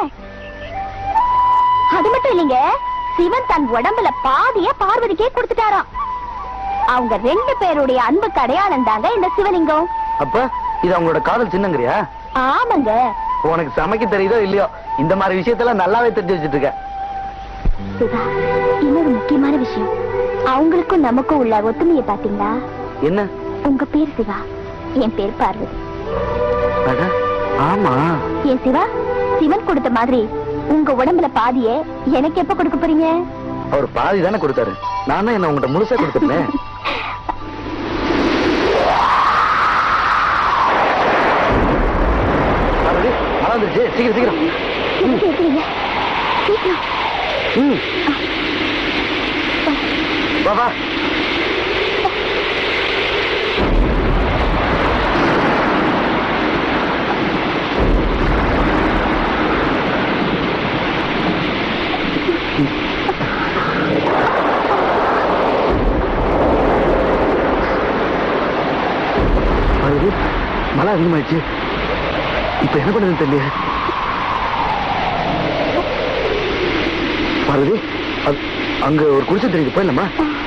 அது மட்டும் இல்லைங்க சிவன் தன் உடம்புல பாதிய பார்வதிக்கே கொடுத்துட்டாராம் அவங்க ரெண்டு பேருடைய அன்புக்கு அடையாளம் தாங்க இந்த சிவலிங்கம் அப்ப இது அவங்களோட காதல் சின்னங்கிறியா ஆமாங்க உனக்கு சமைக்க தெரியுதோ இல்லையோ இந்த மாதிரி விஷயத்தெல்லாம் நல்லாவே தெரிஞ்சு வச்சிட்டு இருக்க சுதா இன்னொரு முக்கியமான விஷயம் அவங்களுக்கும் நமக்கும் உள்ள ஒத்துமையை பாத்தீங்களா என்ன உங்க பேர் சிவா என் பேர் பார்வதி அட, ஆமா ஏன் சிவா சிவன் கொடுத்த மாதிரி உங்க உடம்புல பாதிய எனக்கு எப்ப கொடுக்க போறீங்க அவர் பாதி தானே கொடுத்தாரு நான் தான் என்ன உங்ககிட்ட முழுசா கொடுத்துட்டேன் பார்வதி, மழை வந்துருச்சு சீக்கிரம் சீக்கிரம் எனக்கு எப்படிங்க சீக்கிரம் ம். வா வா பார்வதி, மழை அதிகமாயிடுச்சு இப்ப என்ன பண்ணுதுன்னு தெரியல பார்வதி அ- அங்க ஒரு குடிசை தெரியுது போயிடலாமா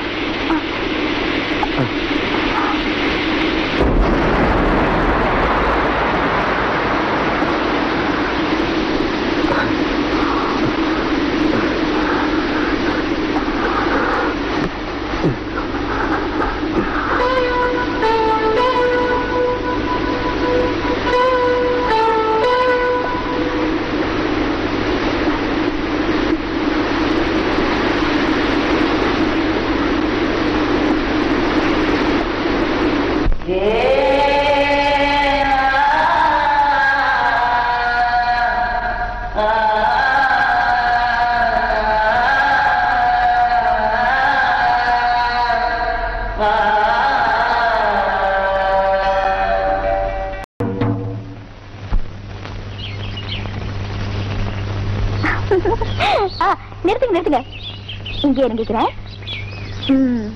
ஆ, நிறுத்துங்க நிறுத்துங்க இங்கே இறங்கிக்கிறேன் ம்.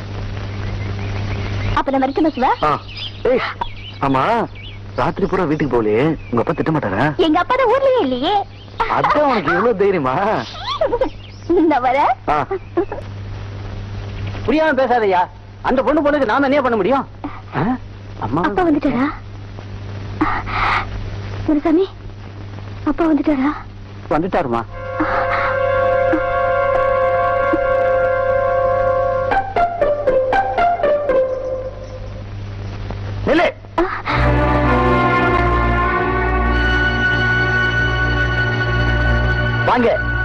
அப்ப நம்ம இருக்கணும் சிவா ஆ. ஏய், ஆமா ராத்திரி பூரா வீட்டுக்கு போகலையே உங்க அப்பா திட்ட மாட்டாரா எங்க அப்பா தான் ஊர்லயே இல்லையே அதான் உனக்கு இவ்வளவு தைரியமா நான் வரேன் ஆ. புரியாம பேசாதய்யா அந்த பொண்ணு பொண்ணுக்கு நாம என்ன பண்ண முடியும் ஆ? அம்மா அப்பா வந்துட்டாரா முருசாமி அப்பா வந்துட்டாரா வந்துட்டாருமா நில்லு வாங்க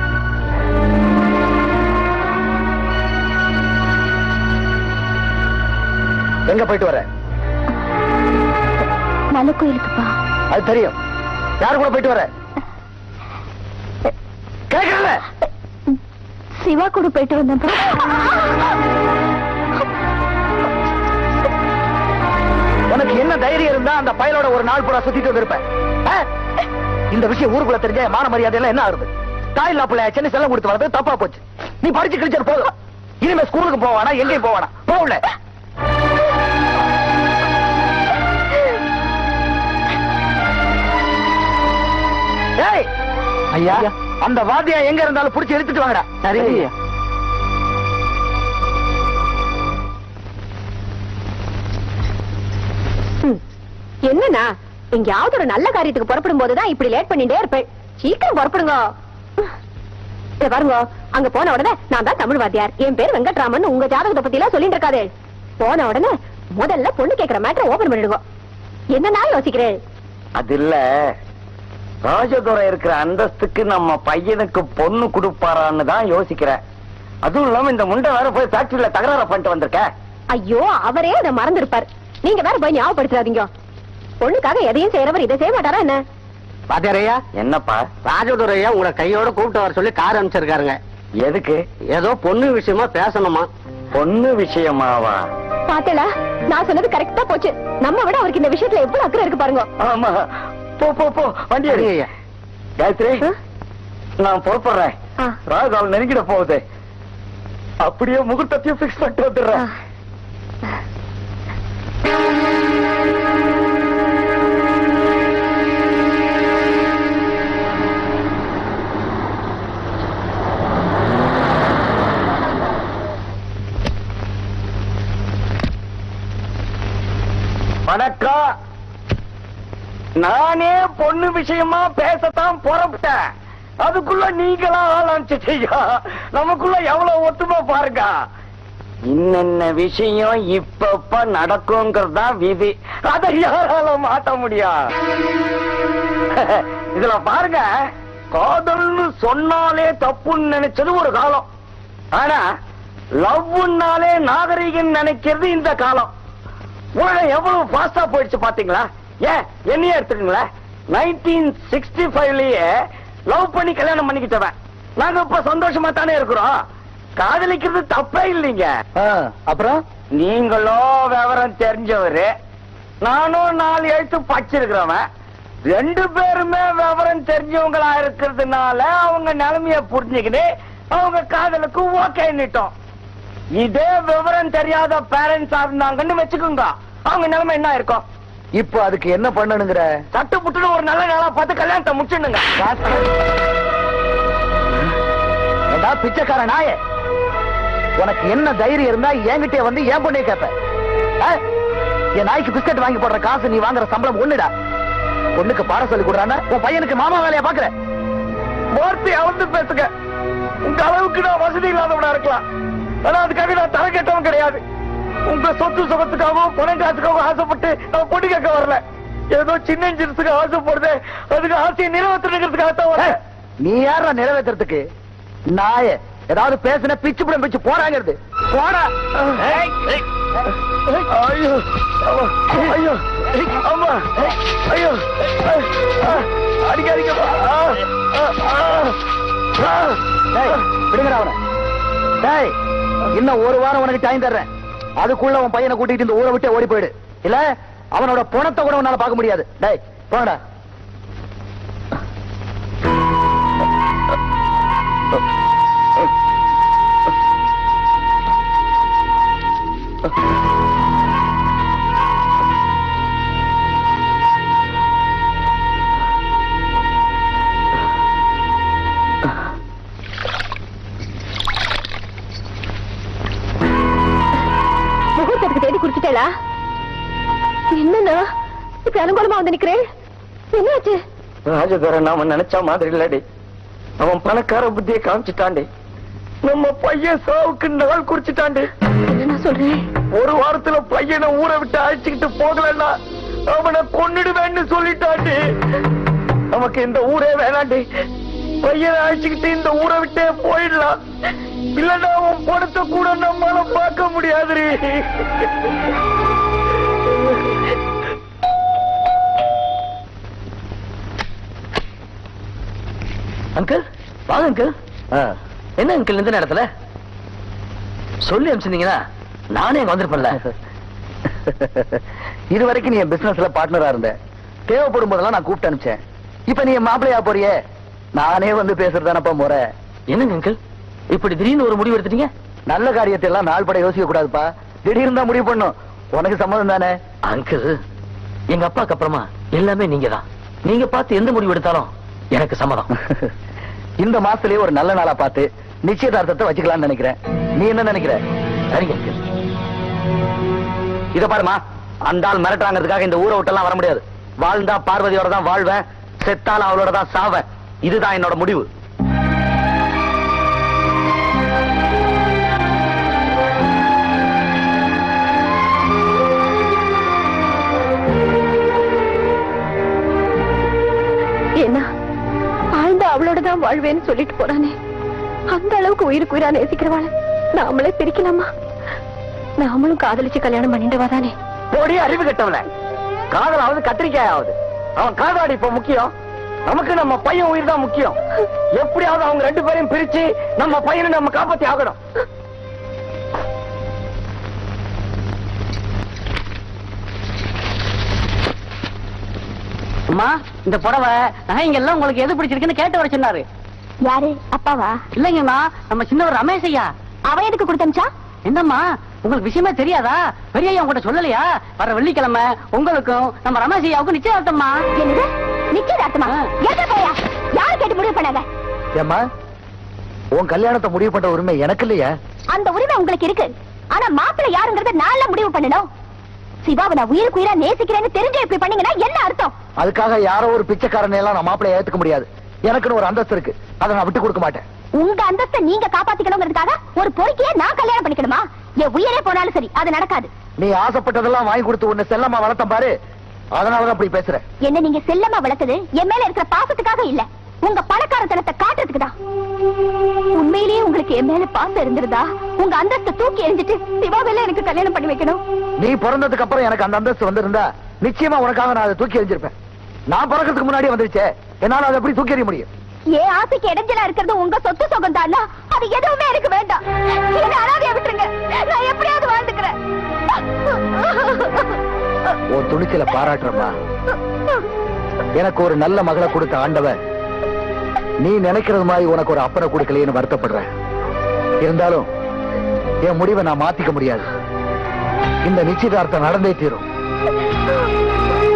எங்க போயிட்டு வர மலை கோயிலுக்குப்பா அது தெரியும் யாரு கூட போயிட்டு வர கேட்கல சிவா கூட போயிட்டு வந்தேன்ப்பா உனக்கு என்ன தைரியம் இருந்தா அந்த பயலோட ஒரு நாள் பூரா சுத்திட்டு வந்திருப்பேன் ஆ? இந்த விஷயம் ஊருக்குள்ள தெரிஞ்ச மான மரியாதை எல்லாம் என்ன ஆகுது தாய் பிள்ளை சென்னை செல்லம் கொடுத்து வரது தப்பா போச்சு நீ படிச்சு கிழிச்சது போதும் இனிமே ஸ்கூலுக்கு போவானா எங்கேயும் போவானா போகல ஏய் ஐயா அந்த வாத்தியா எங்க இருந்தாலும் புடிச்சு எடுத்துட்டு வாங்கடா சரி ஐயா என்னண்ணா எங்கேயாவது ஒரு நல்ல காரியத்துக்கு புறப்படும் போதுதான் இப்படி லேட் பண்ணிட்டே இருப்பேன் சீக்கிரம் புறப்படுங்க இத பாருங்க அங்க போன உடனே நான் தான் தமிழ் வாத்தியார் என் பேர் வெங்கட்ராமன் உங்க ஜாதகத்தை பத்தி எல்லாம் சொல்லிட்டு இருக்காதே போன உடனே முதல்ல பொண்ணு கேக்குற மேட்டர் ஓபன் பண்ணிடுங்க என்னன்னா யோசிக்கிறேன் அது இல்ல ராஜதுரை இருக்கிற அந்தஸ்துக்கு நம்ம பையனுக்கு பொண்ணு கொடுப்பாரான்னு தான் யோசிக்கிறேன் அதுவும் இல்லாம இந்த முண்டை வேற போய் ஃபேக்டரியில தகராறு பண்ணிட்டு வந்திருக்க ஐயோ அவரே அதை மறந்துருப்பார் நீங்க வேற போய் ஞாபகப்படுத்தாதீங்க பொண்ணுக்காக எதையும் செய்யறவர் இதை செய்ய மாட்டாரா என்ன பாத்தியாரையா என்னப்பா ராஜதுரையா உங்களை கையோட கூப்பிட்டு வர சொல்லி கார் அனுப்பிச்சிருக்காருங்க எதுக்கு ஏதோ பொண்ணு விஷயமா பேசணுமா பொண்ணு விஷயமாவா பாத்தேளா நான் சொன்னது கரெக்டா போச்சு நம்ம விட அவருக்கு இந்த விஷயத்துல எவ்வளவு அக்கறை இருக்கு பாருங்க ஆமா போ போ போ வண்டி எடு. ஐயா காயத்ரி ஆ? நான் புறப்படுறேன் ஆ. ராகால் நெருங்கிட போகுது அப்படியே முகூர்த்தத்தையும் பிக்ஸ் பண்ணிட்டு வந்துடுறேன் வணக்கம் நானே பொண்ணு விஷயமா பேசத்தான் புறப்பட்டேன் அதுக்குள்ள நீங்களா ஆரம்பிச்சிட்டீங்க நமக்குள்ள எவ்வளவு ஒத்துமை பாருங்க இன்னென்ன விஷயம் இப்பப்ப நடக்குங்கிறது தான் விதி அதை யாரால மாத்த முடியும் இதுல பாருங்க காதல்னு சொன்னாலே தப்புன்னு நினைச்சது ஒரு காலம் ஆனா லவ்னாலே நாகரிகம் நினைக்கிறது இந்த காலம் உலகம் எவ்வளவு ஃபாஸ்டா போயிடுச்சு பாத்தீங்களா ஏன் என்னையே எடுத்துக்கங்களேன் நைன்டீன் சிக்ஸ்டி ஃபைவ்லயே லவ் பண்ணி கல்யாணம் பண்ணிக்கிட்டவன் நாங்க இப்ப சந்தோஷமா தானே இருக்கிறோம் காதலிக்கிறது தப்பே இல்லைங்க ஆ, அப்புறம் நீங்களோ விவரம் தெரிஞ்சவரு நானும் நாலு எழுத்து படிச்சிருக்கிறவன் ரெண்டு பேருமே விவரம் தெரிஞ்சவங்களா இருக்கிறதுனால அவங்க நிலைமைய புரிஞ்சுக்கிட்டு அவங்க காதலுக்கு ஓகேன்னுட்டோம் இதே விவரம் தெரியாத பேரண்ட்ஸா இருந்தாங்கன்னு வச்சுக்கோங்க அவங்க நிலைமை என்ன இருக்கும் இப்போ அதுக்கு என்ன பண்ணணுங்கிற சட்டு புட்டுன்னு ஒரு நல்ல நாளா பார்த்து கல்யாணத்தை முடிச்சிடுங்க ஏண்டா பிச்சைக்கார நாயே உனக்கு என்ன தைரியம் இருந்தா என்கிட்ட வந்து ஏன் பொண்ணே கேப்ப ஆ? என் நாய்க்கு பிஸ்கட் வாங்கி போடுற காசு நீ வாங்குற சம்பளம் ஒண்ணுடா பொண்ணுக்கு பாடம் சொல்லி கொடுறானா உன் பையனுக்கு மாமா வேலையா பாக்குற வார்த்தை அவந்து பேசுங்க உங்க அளவுக்கு நான் வசதி இல்லாதவனா இருக்கலாம் ஆனா அதுக்காக நான் தலை கெட்டவன் கிடையாது உங்க சொத்து சுகத்துக்காகவும் பணம் காசுக்காகவும் ஆசைப்பட்டு நான் பொண்ணு கேட்க வரல ஏதோ சின்ன சின்னத்துக்கு ஆசைப்படுது அதுக்கு ஆசையை நிறைவேற்றுறதுக்காக தான் ஏய், வரேன் நீ யாரா நிறைவேற்றுறதுக்கு நாய ஏதாவது பேசுன பிச்சு புடம் பிச்சு போறாங்கிறது போடா ஏய், ஏய். ஐயோ அம்மா, ஐயோ அம்மா ஐயோ ஆ, அடிக்காதீங்கம்மா ஆ, ஆ, ஆ, ஆ. டேய், விடுங்கடா அவனை டேய் இன்னும் ஒரு வாரம் உனக்கு டைம் தர்றேன் அதுக்குள்ள உன் பையனை கூட்டிட்டு இந்த ஊரை விட்டு ஓடி போயிடு இல்ல அவனோட பணத்தை கூட உன்னால பார்க்க முடியாது டேய் போங்கடா முகூர்த்தத்துக்கு தேடி குடிச்சிட்டேளா என்னண்ணா இப்ப அனுகூலமா வந்து நிக்கிறேன் என்னாச்சு ராஜதரன் அவன் நினைச்ச மாதிரி இல்லடி அவன் பணக்கார புத்தியை காமிச்சிட்டாண்டி நம்ம பையன் சாவுக்கு நாள் குறிச்சிட்டாண்டி என்ன சொல்றேன் ஒரு வாரத்துல பையனை ஊரை விட்டு அழைச்சுக்கிட்டு போகலன்னா அவனை கொன்னுடுவேன்னு சொல்லிட்டாண்டி நமக்கு இந்த ஊரே வேணாண்டி பையனை அழைச்சுக்கிட்டு இந்த ஊரை விட்டே போயிடலாம் இல்லன்னா அவன் பணத்தை கூட நம்மால பார்க்க முடியாதுரி அங்கிள் வாங்க அங்கிள் என்ன அங்கிள் இந்த நேரத்துல சொல்லி அனுப்பிச்சிருந்தீங்கன்னா நானே அங்க வந்திருப்பேன்ல இது வரைக்கும் நீ என் பிசினஸ்ல பார்ட்னரா இருந்த தேவைப்படும் போதெல்லாம் நான் கூப்பிட்டு அனுப்பிச்சேன் இப்ப நீ என் மாப்பிள்ளையா போறியே நானே வந்து பேசுறதானப்பா முறை என்னங்க அங்கிள் இப்படி திடீர்னு ஒரு முடிவு எடுத்துட்டீங்க நல்ல காரியத்தை எல்லாம் நாள் பட யோசிக்க கூடாதுப்பா திடீர்னு தான் முடிவு பண்ணும் உனக்கு சம்மதம் தானே அங்கிள் எங்க அப்பாக்கு அப்புறமா எல்லாமே நீங்க தான் நீங்க பார்த்து எந்த முடிவு எடுத்தாலும் எனக்கு சம்மதம் இந்த மாசத்துலயே ஒரு நல்ல நாளா பார்த்து நிச்சயதார்த்தத்தை வச்சுக்கலாம்னு நினைக்கிறேன் நீ என்ன நினைக்கிற சரிங்க அங்கிள் இத பாருமா அந்த ஆள் மிரட்டாங்கிறதுக்காக இந்த ஊரை விட்டெல்லாம் வர முடியாது வாழ்ந்தா பார்வதியோட தான் வாழ்வேன் செத்தால் அவளோட தான் சாவேன் இதுதான் என்னோட முடிவு என்ன வாழ்ந்த அவளோட தான் வாழ்வேன்னு சொல்லிட்டு போறானே அந்த அளவுக்கு உயிருக்கு உயிரா நேசிக்கிறவாள நாமளே பிரிக்கலாமா நாமளும் காதலிச்சு கல்யாணம் பண்ணிட்டு தானே போடி அறிவு கட்டவன காதலாவது கத்திரிக்காயாவது அவன் காதாடி இப்ப முக்கியம் நமக்கு நம்ம பையன் உயிர் தான் முக்கியம் எப்படியாவது அவங்க ரெண்டு பேரையும் பிரிச்சு நம்ம பையனை நம்ம காப்பாத்தி ஆகணும் அம்மா இந்த புடவை நகைங்க எல்லாம் உங்களுக்கு எது பிடிச்சிருக்குன்னு கேட்டு வர சொன்னாரு யாரு அப்பாவா இல்லைங்கம்மா நம்ம சின்னவர் ரமேஷ் ஐயா அவன் எதுக்கு கொடுத்தமிச்சா என்னம்மா உங்களுக்கு விஷயமே தெரியாதா பெரிய ஐயா உங்ககிட்ட சொல்லலையா வர வெள்ளிக்கிழமை உங்களுக்கும் நம்ம ரமேஷ் ஐயாவுக்கும் நிச்சயதார்த்தம்மா என்னது நிச்சயதார்த்தமா ஆ. எங்க போயா யாரு கேட்டு முடிவு பண்ணாங்க ஏம்மா உன் கல்யாணத்தை முடிவு பண்ற உரிமை எனக்கு இல்லையா அந்த உரிமை உங்களுக்கு இருக்கு ஆனா மாப்பிள்ளை யாருங்கறத நான் முடிவு பண்ணணும் சிவாவை நான் உயிருக்கு உயிரா நேசிக்கிறேன்னு தெரிஞ்சு இப்படி பண்ணீங்கன்னா என்ன அர்த்தம் அதுக்காக யாரோ ஒரு பிச்சைக்காரனை எல்லாம் நான் மாப்பிளைய ஏத்துக்க முடியாது எனக்குன்னு ஒரு அந்தஸ்து இருக்கு அதை நான் விட்டு கொடுக்க மாட்டேன் உங்க அந்தஸ்தை நீங்க காப்பாத்திக்கணுங்கிறதுக்காக ஒரு பொறுக்கிய நான் கல்யாணம் பண்ணிக்கணுமா என் உயிரே போனாலும் சரி அது நடக்காது நீ ஆசைப்பட்டதெல்லாம் வாங்கி கொடுத்து உன்னை செல்லமா வளர்த்தம் பாரு அதனாலதான் அப்படி பேசுற என்ன நீங்க செல்லமா வளர்த்தது என் மேல இருக்கிற பாசத்துக்காக இல்ல உங்க பணக்காரத்தனத்தை காட்டுறதுக்கு தான் உண்மையிலேயே உங்களுக்கு என் மேல பாசம் இருந்திருந்தா உங்க அந்தஸ்தை தூக்கி எறிஞ்சிட்டு சிவாவில எனக்கு கல்யாணம் பண்ணி வைக்கணும் நீ பிறந்ததுக்கு அப்புறம் எனக்கு அந்த அந்தஸ்து வந்திருந்தா நிச்சயமா உனக்காக நான் அதை தூக்கி எறிஞ்சிருப்பேன் நான் பிறக்கிறதுக்கு முன்னாடி வந்துருச்சே என்னால அதை எப்படி தூக்கி எறிய முடியும் ஏன் ஆசைக்கு இடைஞ்சலா இருக்கிறது உங்க சொத்து சுகம் தானா அது எதுவுமே எனக்கு வேண்டாம் என்ன அனாதையா விட்டுருங்க நான் எப்படியாவது வாழ்ந்துக்கிறேன் உன் துணிச்சல பாராட்டுறமா எனக்கு ஒரு நல்ல மகளை கொடுத்த ஆண்டவன் நீ நினைக்கிறது மாதிரி உனக்கு ஒரு அப்பனை கொடுக்கலையேன்னு வருத்தப்படுறேன் இருந்தாலும் என் முடிவை நான் மாத்திக்க முடியாது இந்த நிச்சயதார்த்தம் நடந்தே தீரும்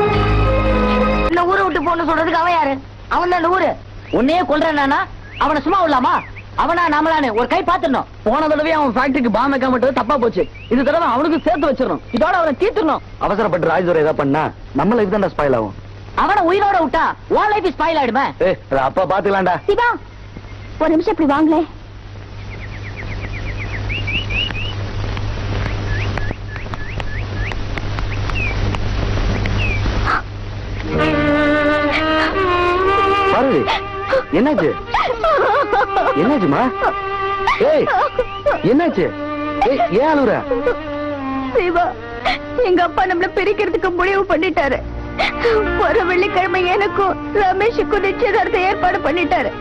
பொண்ணு சொல்றதுக்கு அவன் யாரு அவன் தான் ஊரு உன்னையே கொல்றானா அவனை சும்மா விடலாமா அவனா நாமளானு ஒரு கை பாத்துடணும் போன தடவை அவன் ஃபேக்டரிக்கு பாம் வைக்காம விட்டது தப்பா போச்சு இந்த தடவை அவனுக்கு சேர்த்து வச்சிடணும் இதோட அவனை தீர்த்துடணும் அவசரப்பட்டு ராஜதுரை ஏதாவது பண்ணா நம்ம லைஃப் தான் ஸ்பாயில் ஆகும் அவனை உயிரோட விட்டா உன் லைஃப் ஸ்பாயில் ஆயிடுமே ஏ அப்பா பாத்துக்கலாம்டா சிவா ஒரு நிமிஷம் இப்படி வாங்களே பார்வதி என்னாச்சு என்னாச்சுமா ஏய் என்னாச்சு ஏய் ஏன் அழுகுற சிவா எங்க அப்பா நம்மள பிரிக்கிறதுக்கு முடிவு பண்ணிட்டாரு ஒரு வெள்ளிக்கிழமை எனக்கும் ரமேஷுக்கும் நிச்சயதார்த்த ஏற்பாடு பண்ணிட்டாரு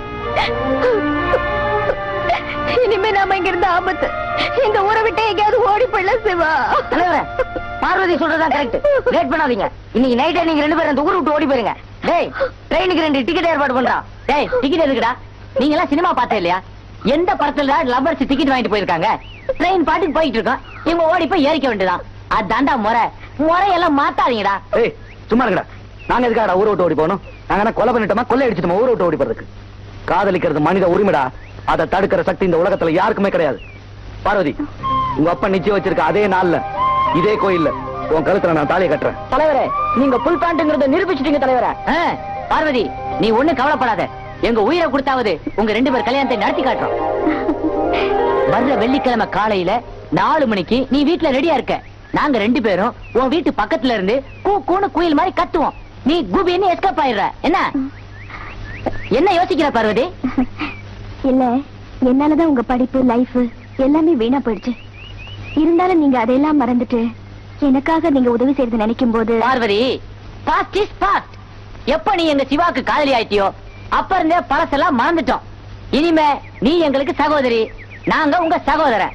இனிமே நாம இங்க இருந்த ஆபத்து எங்க ஊரை விட்டு எங்கேயாவது ஓடி போயிடலாம் சிவா தலைவரே பார்வதி சொல்றதா கரெக்ட் லேட் பண்ணாதீங்க இன்னைக்கு நைட்டே நீங்க ரெண்டு பேரும் அந்த ஊர் விட்டு ஓடி போயிருங்க டேய் ட்ரெயினுக்கு ரெண்டு டிக்கெட் ஏற்பாடு பண்றான் டேய் டிக்கெட் எதுக்குடா நீங்க எல்லாம் சினிமா பார்த்தே இல்லையா எந்த படத்துல லவ்வர்ஸ் டிக்கெட் வாங்கிட்டு போயிருக்காங்க ட்ரெயின் பாட்டுக்கு போயிட்டு இருக்கோம் இவங்க ஓடி போய் ஏறிக்க வேண்டியதான் அதான்டா முறை முறையெல்லாம் மாத்தாதீங்கடா ஏய் சும்மா இருங்கடா நாங்க எதுக்காடா ஊரை விட்டு ஓடி போகணும் நாங்க என்ன கொலை பண்ணிட்டோமா கொள்ளை அடிச்சிட்டோமா ஊரை விட்டு ஓடி போறதுக்கு காதலிக்கிறது மனித உரிமைடா அதை தடுக்கிற சக்தி இந்த உலகத்துல யாருக்குமே கிடையாது பார்வதி உங்க அப்பா நிச்சயம் வச்சிருக்க அதே நாள்ல இதே கோயில்ல உன் கழுத்துல நான் தாலியை கட்டுறேன் தலைவரே நீங்க புல் பேண்ட்ங்கிறத நிரூபிச்சிட்டீங்க தலைவரே பார்வதி நீ ஒண்ணு கவலைப்படாத எங்க உயிரை கொடுத்தாவது உங்க ரெண்டு பேர் கல்யாணத்தை நடத்தி காட்டுறோம் வர்ற வெள்ளிக்கிழமை காலையில நாலு மணிக்கு நீ வீட்டுல ரெடியா இருக்க நாங்க ரெண்டு பேரும் உன் வீட்டு பக்கத்துல இருந்து கூ கூன்னு குயில் மாதிரி கத்துவோம் நீ குபின்னு எஸ்கேப் ஆயிடுற என்ன என்ன யோசிக்கிற பார்வதி இல்ல என்னாலதான் உங்க படிப்பு லைஃப் எல்லாமே வீணா போயிடுச்சு இருந்தாலும் நீங்க அதையெல்லாம் மறந்துட்டு எனக்காக நீங்க உதவி செய்யறது நினைக்கும் போது பார்வதி பாஸ்ட் இஸ் பாஸ்ட் எப்ப நீ எங்க சிவாக்கு காதலி ஆயிட்டியோ அப்ப இருந்தே பழசெல்லாம் மறந்துட்டோம் இனிமே நீ எங்களுக்கு சகோதரி நாங்க உங்க சகோதரன்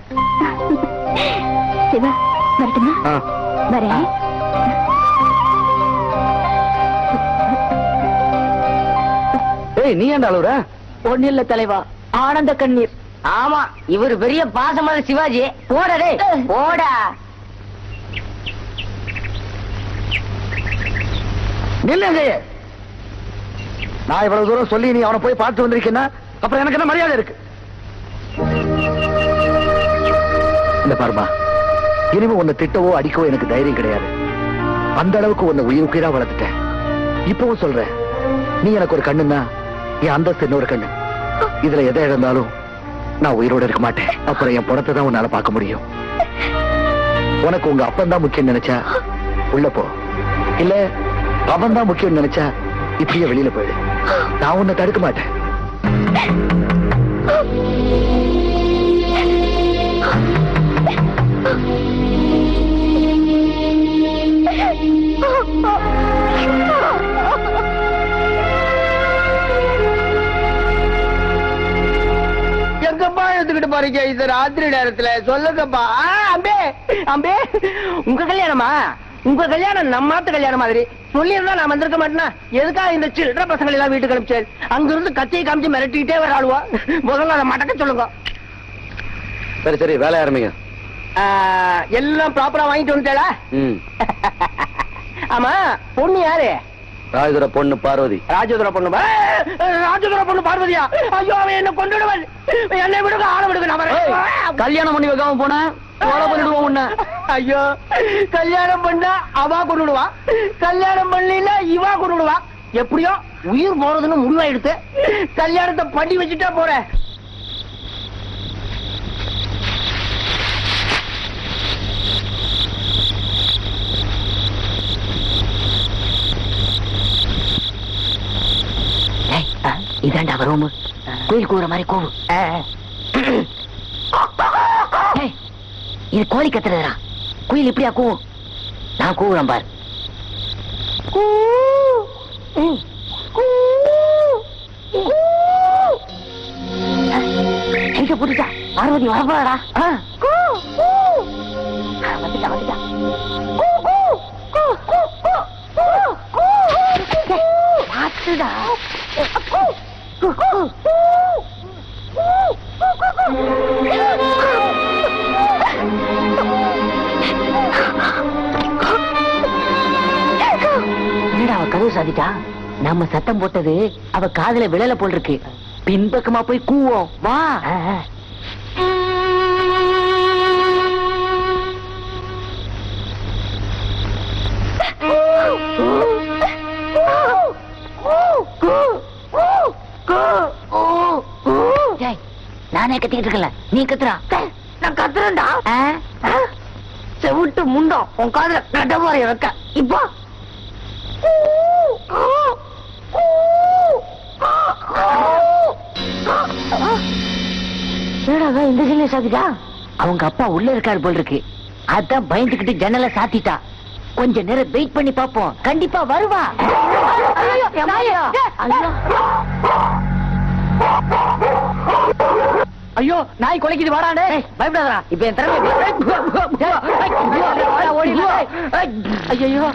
சிவா வரட்டுமா ஆ. வரேன் ஏய் நீ ஏன்டா அழுகுற ஒண்ணு இல்ல தலைவா ஆனந்த கண்ணீர் ஆமா இவர் பெரிய பாசமான சிவாஜி போடா டேய் போடா நில்லுங்க நான் இவ்வளவு தூரம் சொல்லி நீ அவனை போய் பார்த்து வந்திருக்கேன்னா அப்புறம் எனக்கு என்ன மரியாதை இருக்கு இந்த பாருமா இனிமே உன்னை திட்டவோ அடிக்கவோ எனக்கு தைரியம் கிடையாது அந்த அளவுக்கு உன்னை உயிர் உயிரா வளர்த்துட்டேன் இப்பவும் சொல்றேன் நீ எனக்கு ஒரு கண்ணுன்னா என் அந்தஸ்து இன்னொரு கண்ணு இதுல எதை இழந்தாலும் நான் உயிரோட இருக்க மாட்டேன் அப்புறம் என் படத்தை தான் உன்னால பார்க்க முடியும் உனக்கு உங்க அப்பன் தான் முக்கியம் நினைச்சா உள்ள போ இல்ல அவன் தான் முக்கியம் நினைச்சா இப்படியே வெளியில போயிடு நான் உன்னை தடுக்க மாட்டேன் எங்கப்பா எடுத்துக்கிட்டு போறீங்க இது ராத்திரி நேரத்துல சொல்லுங்கப்பா ஆ, அம்பே அம்பே உங்க கல்யாணமா உங்க கல்யாணம் நம்மாத்த கல்யாணம் மாதிரி சொல்லியிருந்தா நான் வந்திருக்க மாட்டேனா எதுக்காக இந்த சில்லற பசங்களை எல்லாம் வீட்டுக்கு அனுப்பிச்சேன் அங்க இருந்து கத்தியை காமிச்சு மிரட்டிக்கிட்டே வர ஆளுவா முதல்ல அதை மடக்க சொல்லுங்க சரி சரி வேலை ஆரம்பிங்க ஆ, எல்லாம் ப்ராப்பரா வாங்கிட்டு வந்துட்டா ம் ஆமா பொண்ணு யாரு ராஜதுர பொண்ணு பார்வதி ராஜதுர பொண்ணு பா- ராஜதுர பொண்ணு பார்வதியா ஐயோ அவன் என்ன கொண்டுடுவன் என்னை விடுங்க ஆள விடுங்க நான் வரேன். கல்யாணம் பண்ணி வைக்காம போன கொலை பண்ணிடுவோம் உன்னை ஐயோ கல்யாணம் பண்ணா அவா கொண்டுடுவா கல்யாணம் பண்ணல இவா கொண்டுடுவா எப்படியோ உயிர் போறதுன்னு முடிவாயிடுத்து கல்யாணத்தை பண்ணி வச்சுட்டா போறேன் ஏய், ஆ, இதாண்டா ரூமு கோயில் கூற மாதிரி கூவு ஆ, ஆ. ஏய், இது கோழி கத்துறதுடா குயில் இப்படியா கூவும் நான் கூவுறேன் பார் ம். ஆ, எங்க போட்டுட்டா பார்வதி வரப்போறா வந்துட்டா வந்துட்டா பார்த்துடா என்னடா அவ கதவு சாதிட்டா நம்ம சத்தம் போட்டது அவ காதுல விழல போல் இருக்கு பின்பக்கமா போய் கூவோம் வா டேய், நானே கத்திக்கிட்டு இருக்கல நீ கத்துறா நான் கத்துறேன்டா செவிட்டு முண்டம் உன் காதுல கடவாரிய வைக்க இப்போ என்னடா இந்த ஜன்னலை சாத்திட்டா அவங்க அப்பா உள்ள இருக்காரு போல் இருக்கு அதான் பயந்துகிட்டு ஜன்னலை சாத்திட்டா கொஞ்ச நேரம் வெயிட் பண்ணி பாப்போம் கண்டிப்பா வருவா ஐயோ. ஐயோ நாய் கொலைக்குது வாடாண்டே ஏய், பயப்படாதடா இப்ப என் திறமை ஐயோ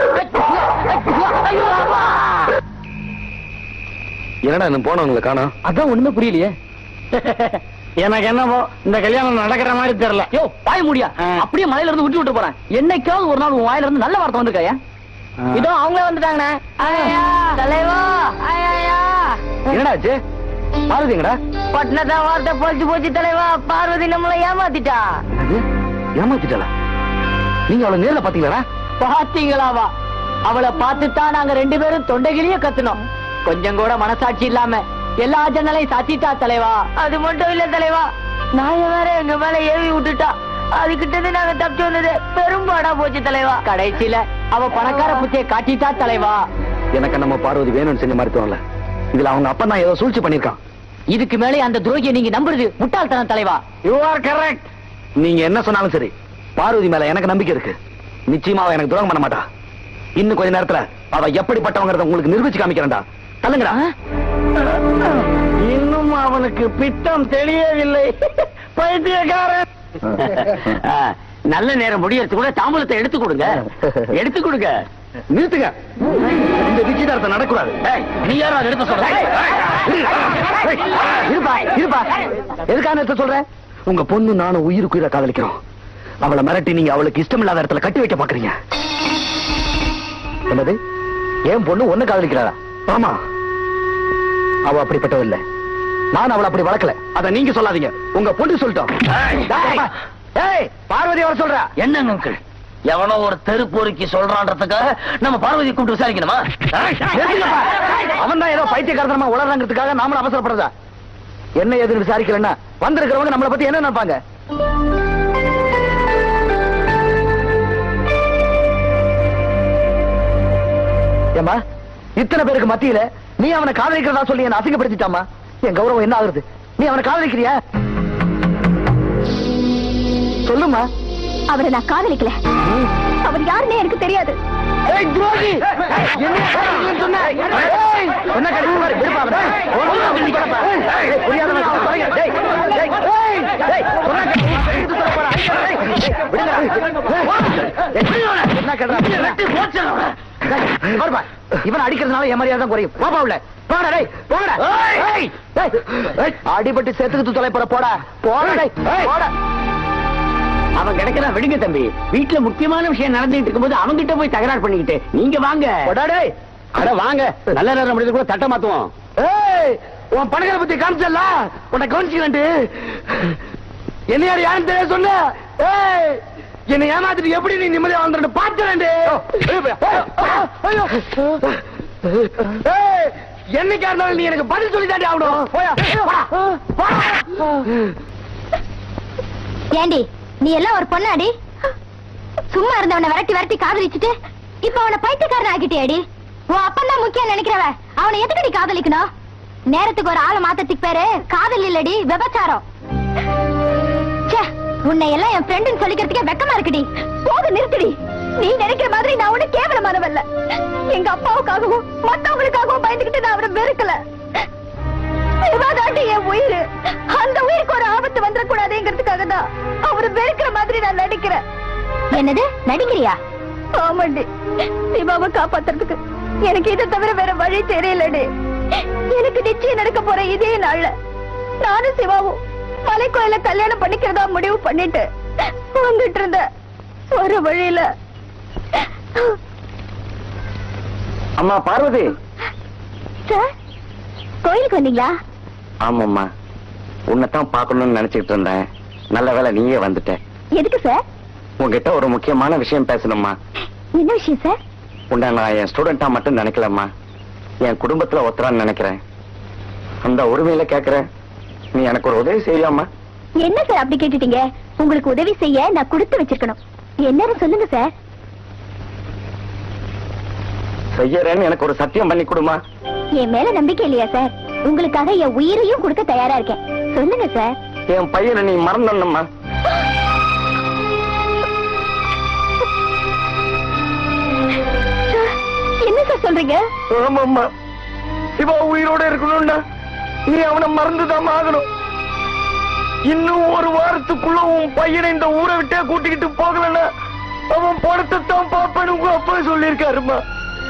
என்னடா இன்னும் போனவங்களை காணோம் அதான் ஒண்ணுமே புரியலையே எனக்கு என்னவோ இந்த கல்யாணம் நடக்கிற மாதிரி தெரியல யோ பாய முடியா அப்படியே மலையில இருந்து விட்டு விட்டு போறேன் என்னைக்காவது ஒரு நாள் உன் வாயில இருந்து நல்ல வார்த்தை வந்திருக்காயா இதோ அவங்களே வந்துட்டாங்கண்ணே தலைவா என்னடாச்சு பாருதீங்கடா பட்டினத்தான் வார்த்தை போச்சு போச்சு தலைவா பார்வதி நம்மளை ஏமாத்திட்டா ஏமாத்திட்டா நீங்க அவளை நேர்ல பாத்தீங்களா பாத்தீங்களாவா அவளை பார்த்துத்தான் நாங்க ரெண்டு பேரும் தொண்டைகிலேயே கத்துனோம் கொஞ்சம் கூட மனசாட்சி இல்லாம எல்லா ஜன்னலையும் சாத்திட்டா தலைவா அது மட்டும் இல்ல தலைவா நாய வேற எங்க மேல ஏவி விட்டுட்டா அதுகிட்ட இருந்து நாங்க தப்பிச்சு வந்தது பெரும்பாடா போச்சு தலைவா கடைசியில அவ பணக்கார புத்திய காட்டிட்டா தலைவா எனக்கு நம்ம பார்வதி வேணும்னு செஞ்ச மாதிரி தோணல இதுல அவங்க அப்பா தான் ஏதோ சூழ்ச்சி பண்ணிருக்கான் இதுக்கு மேலே அந்த துரோகியை நீங்க நம்புறது முட்டாள்தனம் தலைவா யூ ஆர் கரெக்ட் நீங்க என்ன சொன்னாலும் சரி பார்வதி மேல எனக்கு நம்பிக்கை இருக்கு நிச்சயமா அவ எனக்கு துரோகம் பண்ண மாட்டா இன்னும் கொஞ்ச நேரத்துல அவ எப்படிப்பட்டவங்கிறத உங்களுக்கு நிரூபிச்சு காமிக்கிறேன்டா தள்ளுங்கடா இன்னும் அவனுக்கு பித்தம் தெரியவில்லை பைத்தியக்காரன் நல்ல நேரம் முடியறது கூட தாம்பூலத்தை எடுத்து கொடுங்க எடுத்து கொடுங்க நிறுத்துங்க இந்த நிச்சயதார்த்தம் நடக்கூடாது நீ யாரும் அதை எடுத்து சொல்ற இருப்பா இருப்பா எதுக்காக நிறுத்த சொல்ற உங்க பொண்ணு நானும் உயிருக்கு உயிரை காதலிக்கிறோம் அவளை மிரட்டி நீங்க அவளுக்கு இஷ்டம் இல்லாத இடத்துல கட்டி வைக்க பாக்குறீங்க என்னது என் பொண்ணு ஒண்ணு காதலிக்கிறாளா ஆமா அவ அப்படிப்பட்டவ இல்ல நான் அவளை அப்படி வளர்க்கல அத நீங்க சொல்லாதீங்க உங்க பொண்ணு சொல்லிட்டோம் டேய், டேய், பார்வதி வர சொல்றா என்னங்க uncle? எவனோ ஒரு தெரு பொறுக்கி சொல்றான்றதுக்காக நம்ம பார்வதி கூப்பிட்டு விசாரிக்கணுமா அவன் தான் ஏதோ பைத்தியக்காரத்தனமா உளறாங்கிறதுக்காக நாமளும் அவசரப்படுறதா என்ன ஏதுன்னு விசாரிக்கலன்னா வந்திருக்கிறவங்க நம்மளை பத்தி என்ன நினைப்பாங்க ஏம்மா இத்தனை பேருக்கு மத்தியில நீ அவனை காதலிக்கிறதா சொல்லி என்ன அசிங்கப்படுத்திட்டாமா என் கௌரவம் என்ன ஆகுறது நீ அவனை காதலிக்கிறியா சொல்லுமா அவரை நான் காதலிக்கல அவர் யாருன்னே எனக்கு தெரியாது ஏய் துரோகி என்ன காதலிக்கலன்னு சொன்ன ஏய் என்ன கடிச்சு பாரு விடுப்பா அவனை ஒழுங்கா அப்படி நிக்கிறப்பா ஏய் புரியாதவன் சொல்ல போறீங்க டேய் டேய் ஏய் டேய் சொன்னா கேட்டு சொல்ல போறா ஏய் விடுங்க என்ன கேக்குறா வெட்டி போச்சு பாருப்பா இவன் அடிக்கிறதுனால என் மரியாதை தான் குறையும் பாப்பா உள்ள போடா டேய் போடா ஏய் டேய் ஏய், அடிபட்டு செத்துக்கு தொலை போற போடா போடா டேய் போடா அவன் கிடைக்கிறா விடுங்க தம்பி வீட்டுல முக்கியமான விஷயம் நடந்துட்டு இருக்கும்போது அவங்கிட்ட போய் தகராறு பண்ணிக்கிட்டு நீங்க வாங்க போடா டேய் அட வாங்க நல்ல நேரம் முடிஞ்சது கூட தட்ட மாத்துவோம் ஏய் உன் பணக்கார பத்தி காமிச்சல உன்னை கவனிச்சுக்கலண்டு என்ன யார் யாரும் தெரிய சொன்ன ஏய் என்னை ஏமாத்திட்டு எப்படி நீ நிம்மதியா வந்துட்டு பார்த்துறேன் ஐயோ ஏய் என்னைக்கா இருந்தாலும் நீ எனக்கு பதில் சொல்லி தாண்டி ஆகணும் போயா போடா, போடா. ஏண்டி நீ எல்லாம் ஒரு பொண்ணாடி சும்மா இருந்தவனை விரட்டி விரட்டி காதலிச்சுட்டு இப்ப அவனை பைத்தியக்காரன் ஆக்கிட்டியாடி உன் அப்பன் தான் முக்கியம் நினைக்கிறவ அவனை எதுக்கடி காதலிக்கணும் நேரத்துக்கு ஒரு ஆளை மாத்தத்துக்கு பேரு காதல் இல்லடி விபச்சாரம் ச்சே, உன்னை எல்லாம் என் ஃப்ரெண்டுன்னு சொல்லிக்கிறதுக்கே வெக்கமா இருக்குடி போக நிறுத்துடி நீ நினைக்கிற மாதிரி நான் ஒண்ணு கேவலமானவல்ல எங்க அப்பாவுக்காகவும் மத்தவங்களுக்காகவும் பயந்துகிட்டு நான் அவரை வெறுக்கல சிவாதாண்டி என் உயிர் அந்த உயிருக்கு ஒரு ஆபத்து வந்துடக்கூடாதுங்கிறதுக்காக தான் அவரு வெறுக்கிற மாதிரி நான் நடிக்கிறேன் என்னது நடிக்கிறியா ஆமாண்டி சிவாவை காப்பாத்துறதுக்கு எனக்கு இதை தவிர வேற வழி தெரியலடி எனக்கு நிச்சயம் நடக்க போற இதே நாள்ல நானும் சிவாவும் மலைக்கோயில கல்யாணம் பண்ணிக்கிறதா முடிவு பண்ணிட்டு வந்துட்டு இருந்த ஒரு வழியில அம்மா பார்வதி சார் கோயிலுக்கு வந்தீங்களா ஆமாம்மா உன்னைத்தான் பார்க்கணும்னு நினைச்சிட்டு இருந்தேன் நல்ல வேளை நீயே வந்துட்ட எதுக்கு சார் உன்கிட்ட ஒரு முக்கியமான விஷயம் பேசணும்மா என்ன விஷயம் சார் உன்னை நான் என் ஸ்டூடெண்டா மட்டும் நினைக்கலம்மா என் குடும்பத்துல ஒத்துறான்னு நினைக்கிறேன் அந்த உரிமையில கேக்குறேன் நீ எனக்கு ஒரு உதவி செய்யாமா என்ன சார் அப்படி கேட்டுட்டீங்க உங்களுக்கு உதவி செய்ய நான் கொடுத்து வச்சிருக்கணும் என்னன்னு சொல்லுங்க சார் செய்யறேன்னு எனக்கு ஒரு சத்தியம் பண்ணி கொடுமா என் மேல நம்பிக்கை இல்லையா சார் உங்களுக்காக என் உயிரையும் கொடுக்க தயாரா இருக்கேன் சொல்லுங்க சார் என் பையனை நீ மறந்துடணும்மா என்ன சார் சொல்றீங்க ஆமாம்மா சிவா உயிரோட இருக்கணும்னா நீ அவனை மறந்துதான் ஆகணும் இன்னும் ஒரு வாரத்துக்குள்ள உன் பையனை இந்த ஊரை விட்டே கூட்டிக்கிட்டு போகலன்னா அவன் படத்தை தான் பாப்பேன்னு உங்க அப்பா சொல்லியிருக்காருமா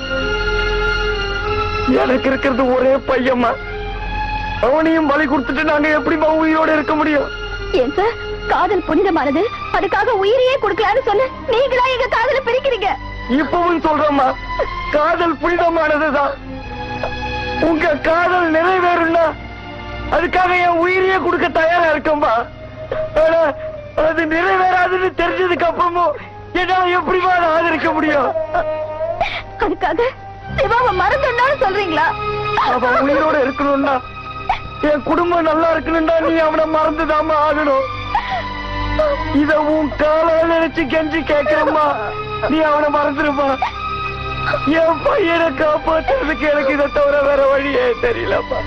எனக்கு இருக்கிறது ஒரே பையம்மா அவனையும் பலி கொடுத்துட்டு நாங்க எப்படிமா உயிரோட இருக்க முடியும் ஏன் சார் காதல் புனிதமானது அதுக்காக உயிரையே கொடுக்கலான்னு சொன்ன நீங்களா எங்க காதலை பிரிக்கிறீங்க இப்பவும் சொல்றேம்மா காதல் புனிதமானதுதான் உங்க காதல் நிறைவேறும்னா அதுக்காக என் உயிரையே கொடுக்க தயாரா இருக்கேன்பா ஆனா அது நிறைவேறாதுன்னு தெரிஞ்சதுக்கு அப்புறமும் என்னால எப்படிமா அதை ஆதரிக்க முடியும் அதுக்காக சிவாவை மறந்துடணும்னு சொல்றீங்களா அவன் உயிரோட இருக்கணும்னா என் குடும்பம் நல்லா இருக்கணும்னா நீ அவனை மறந்துதாம்மா ஆகணும் இத உன் காலால நினைச்சு கெஞ்சி கேட்கிறம்மா நீ அவனை மறந்துருமா என் பையனை காப்பாத்துறதுக்கு எனக்கு இதை தவிர வேற வழியே தெரியலப்பா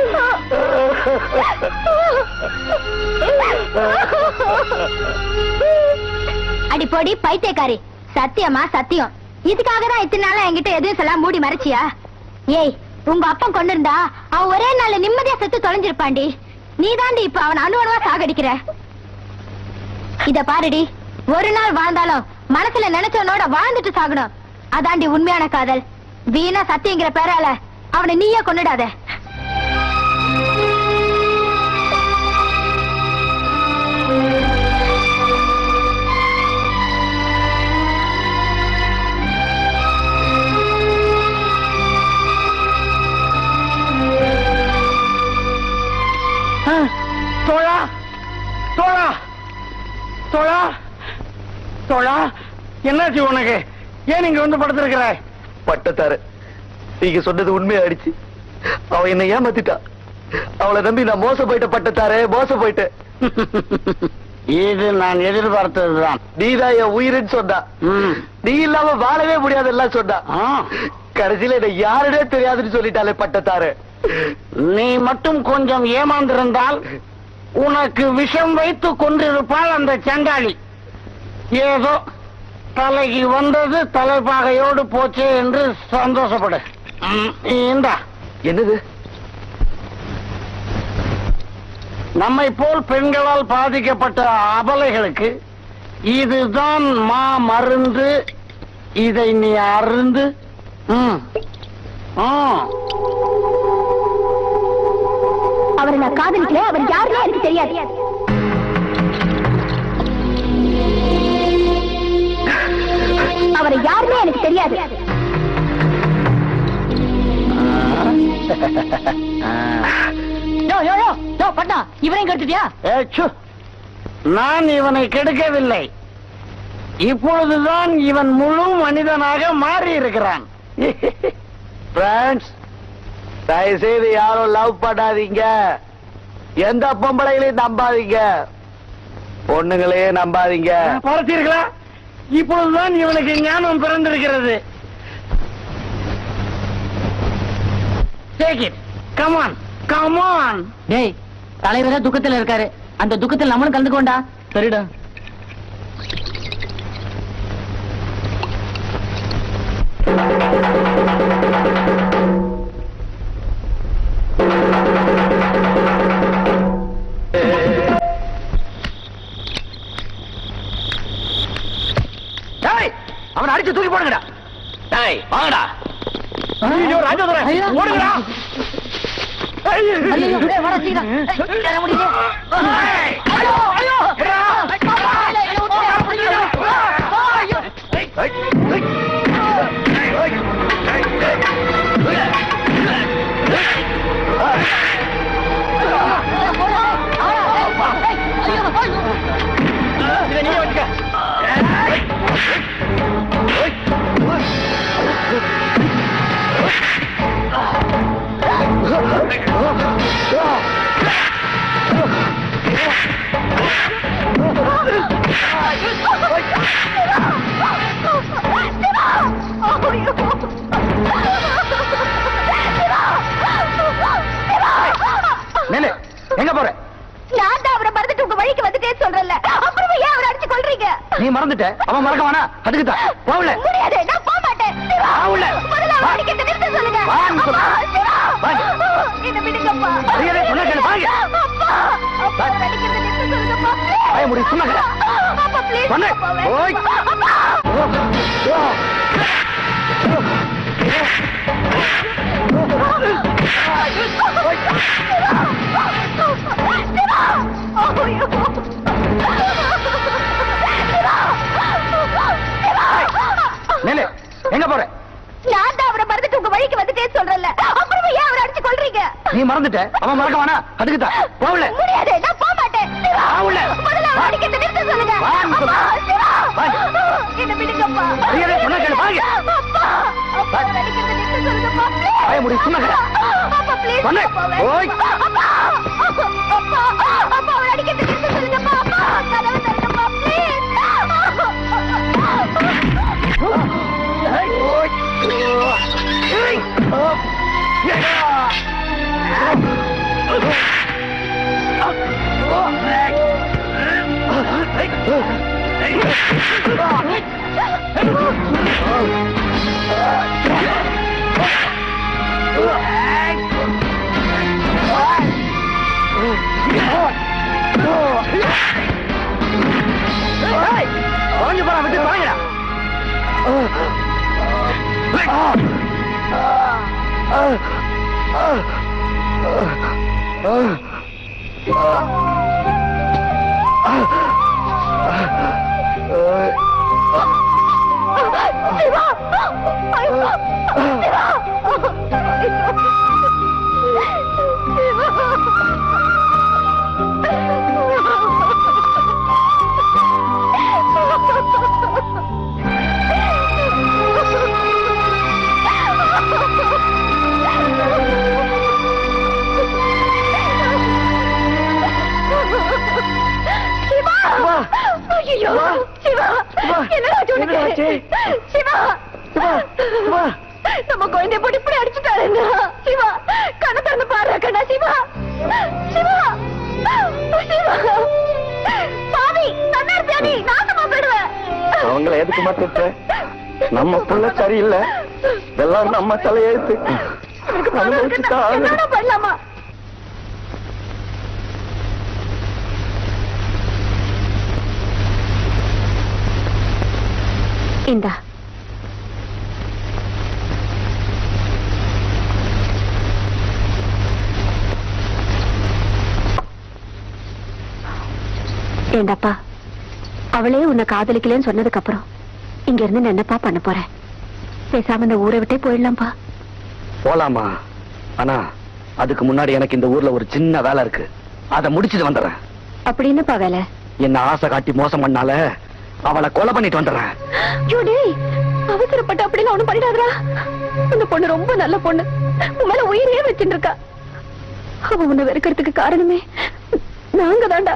அடி போடி பைத்தியக்காரி சத்தியமா சத்தியம் இதுக்காக தான் இத்தனை நாளா என்கிட்ட எதுவும் சொல்ல மூடி மறைச்சியா ஏய் உங்க அப்பன் கொண்டு இருந்தா அவன் ஒரே நாள்ல நிம்மதியா செத்து தொலைஞ்சிருப்பாண்டி நீ தாண்டி இப்ப அவன் அணுவணுவா சாகடிக்கிற இத பாருடி ஒரு நாள் வாழ்ந்தாலும் மனசுல நினைச்சவனோட வாழ்ந்துட்டு சாகணும் அதாண்டி உண்மையான காதல் வீணா சத்தியங்கிற பேரால அவனை நீயே கொண்டுடாத தோழா தோழா தோழா தோழா என்னாச்சு உனக்கு ஏன் இங்க வந்து படுத்திருக்கிற பட்டத்தாரு நீங்க சொன்னது உண்மையாயிடுச்சு அவ என்ன ஏமாத்திட்டா அவளை நம்பி நான் மோச போயிட்ட பட்டத்தாரே மோச போயிட்டேன் இது நான் எதிர்பார்த்ததுதான் நீதான் என் உயிரின்னு சொன்னா நீ இல்லாம வாழவே முடியாதெல்லாம் சொன்னா கடைசியில என்ன யாருடே தெரியாதுன்னு சொல்லிட்டாலே பட்டத்தாரு நீ மட்டும் கொஞ்சம் ஏமாந்திருந்தால் உனக்கு விஷம் வைத்து கொண்டிருப்பாள் அந்த சண்டாளி ஏதோ தலைக்கு வந்தது தலைப்பாகையோடு போச்சு என்று சந்தோஷப்படு ம், இந்தா என்னது நம்மை போல் பெண்களால் பாதிக்கப்பட்ட அபலைகளுக்கு இதுதான் மா மருந்து இதை நீ அருந்து ம் ம் அவரை நான் காதலிக்கல அவர் யாருன்னே எனக்கு தெரியாது அவரை யாருன்னே எனக்கு தெரியாது யோ யோ யோ யோ பட்டா இவனையும் கெடுத்துட்டியா ஏச்சு, நான் இவனை கெடுக்கவில்லை இப்பொழுதுதான் இவன் முழு மனிதனாக மாறி இருக்கிறான் தயவுசெய்து யாரும் லவ் பண்ணாதீங்க எந்த பொம்பளைகளையும் நம்பாதீங்க பொண்ணுங்களையே நம்பாதீங்க பார்த்தீர்களா இப்பொழுதுதான் இவனுக்கு ஞானம் பிறந்திருக்கிறது Take it. Come on. Come on. டேய் தலைவரே துக்கத்துல இருக்காரு அந்த துக்கத்தில் நம்மளும் கலந்துக்கோண்டா சரிடா டேய் அவனை அடிச்சு தூக்கி போடுங்கடா டேய் வாங்கடா ஐயோ ராஜதுரை ஐயோ. ஓடுங்கடா ஐயோ, டேய், வாடா, சீக்கிரம். ஏய், தர முடியல. ஏய், ஐயோ, ஐயோ. ஏடா. ஏய், என்னை விட்டு வர முடியல. ஐயோ. மறந்துட்ட அவன் மறக்க வேணா அதுக்கு தான் போகல முடியாது நான் போக மாட்டேன் சிவா ஆவுல. முதல்ல வா. அவன் அடிக்கிறதை நிறுத்த சொல்லுங்க வான்னு சொல்ல. அப்பா, சிவா வாங்க. என்ன விடுங்கப்பா மரியாதை சொன்னா கேளு, வாங்க. அப்பா அப்பா அவன் அடிக்கிறதை நிறுத்த சொல்லுங்கப்பா வாய மூடி, சும்மா கிட. அப்பா ப்ளீஸ் பண்ணு. ஓய். அப்பா நில்லு எங்க போற நான் தான் அவரை மறந்துட்டு உங்க வழிக்கு வந்துட்டேன்னு சொல்றேன்ல அப்புறமா ஏன் அவரை அடிச்சு கொல்றீங்க நீ மறந்துட்ட அவன் மறக்க வேணா அதுக்கு தான் போகல முடியாது நான் போக மாட்டேன் சிவா. ஆவுல. முதல்ல அவரை அடிக்கிறதை நிறுத்த சொல்லுங்க வான்னு சொல்ல. அப்பா, சிவா. வாங்க. என்ன விடுங்கப்பா மரியாதை சொன்னா கேளு, வாங்க. அப்பா அப்பா அவரை அடிக்கிறதை நிறுத்த சொல்லுங்கப்பா வாய மூடி, சும்மா கிட. அப்பா ப்ளீஸ் பண்ணு. ஓய். அப்பா அப்பா அப்பா அவரை அடிக்கிறதை நிறுத்த சொல்லுங்கப்பா அப்பா கதவை திறங்கப்பா ப்ளீஸ் வாங்கி போறா விட்டு வாங்கடா சிவா ஐயோ சிவா சிவா ஐயோ சிவா என்னடா உனக்கு சிவா சிவா நம்ம குழந்தைய போட்டு இப்படி அடிச்சுட்டாருன்னா சிவா கண்ணை திறந்து பாரு கண்ணா சிவா சிவா சிவா பாவி தன்னார் பியானி நாசமா போயிடுவேன் அவங்கள எதுக்கு மாத்திட்ட நம்ம புள்ள சரியில்லை எல்லாம் நம்ம தலையெழுத்து எனக்கு பணம் இருக்குன்னா என்னடா பண்ணலாமா இந்தா ஏண்டாப்பா அவளே உன்னை காதலிக்கலன்னு சொன்னதுக்கு அப்புறம் இங்க இருந்து நான் என்னப்பா பண்ண போறேன் பேசாம இந்த ஊரை விட்டே போயிடலாம்ப்பா போலாமா ஆனா அதுக்கு முன்னாடி எனக்கு இந்த ஊர்ல ஒரு சின்ன வேலை இருக்கு அதை முடிச்சிட்டு வந்துடுறேன் அப்படி என்னப்பா வேலை என்ன ஆசை காட்டி மோசம் பண்ணால அவளை கொலை பண்ணிட்டு வந்துடுறேன் ஐயோ டேய் அவசரப்பட்டு அப்படின்னு ஒண்ணும் பண்ணிடாதடா அந்த பொண்ணு ரொம்ப நல்ல பொண்ணு உன் மேல உயிரே வச்சுட்டு இருக்கா அவ உன்னை வெறுக்கிறதுக்கு காரணமே நாங்க தாண்டா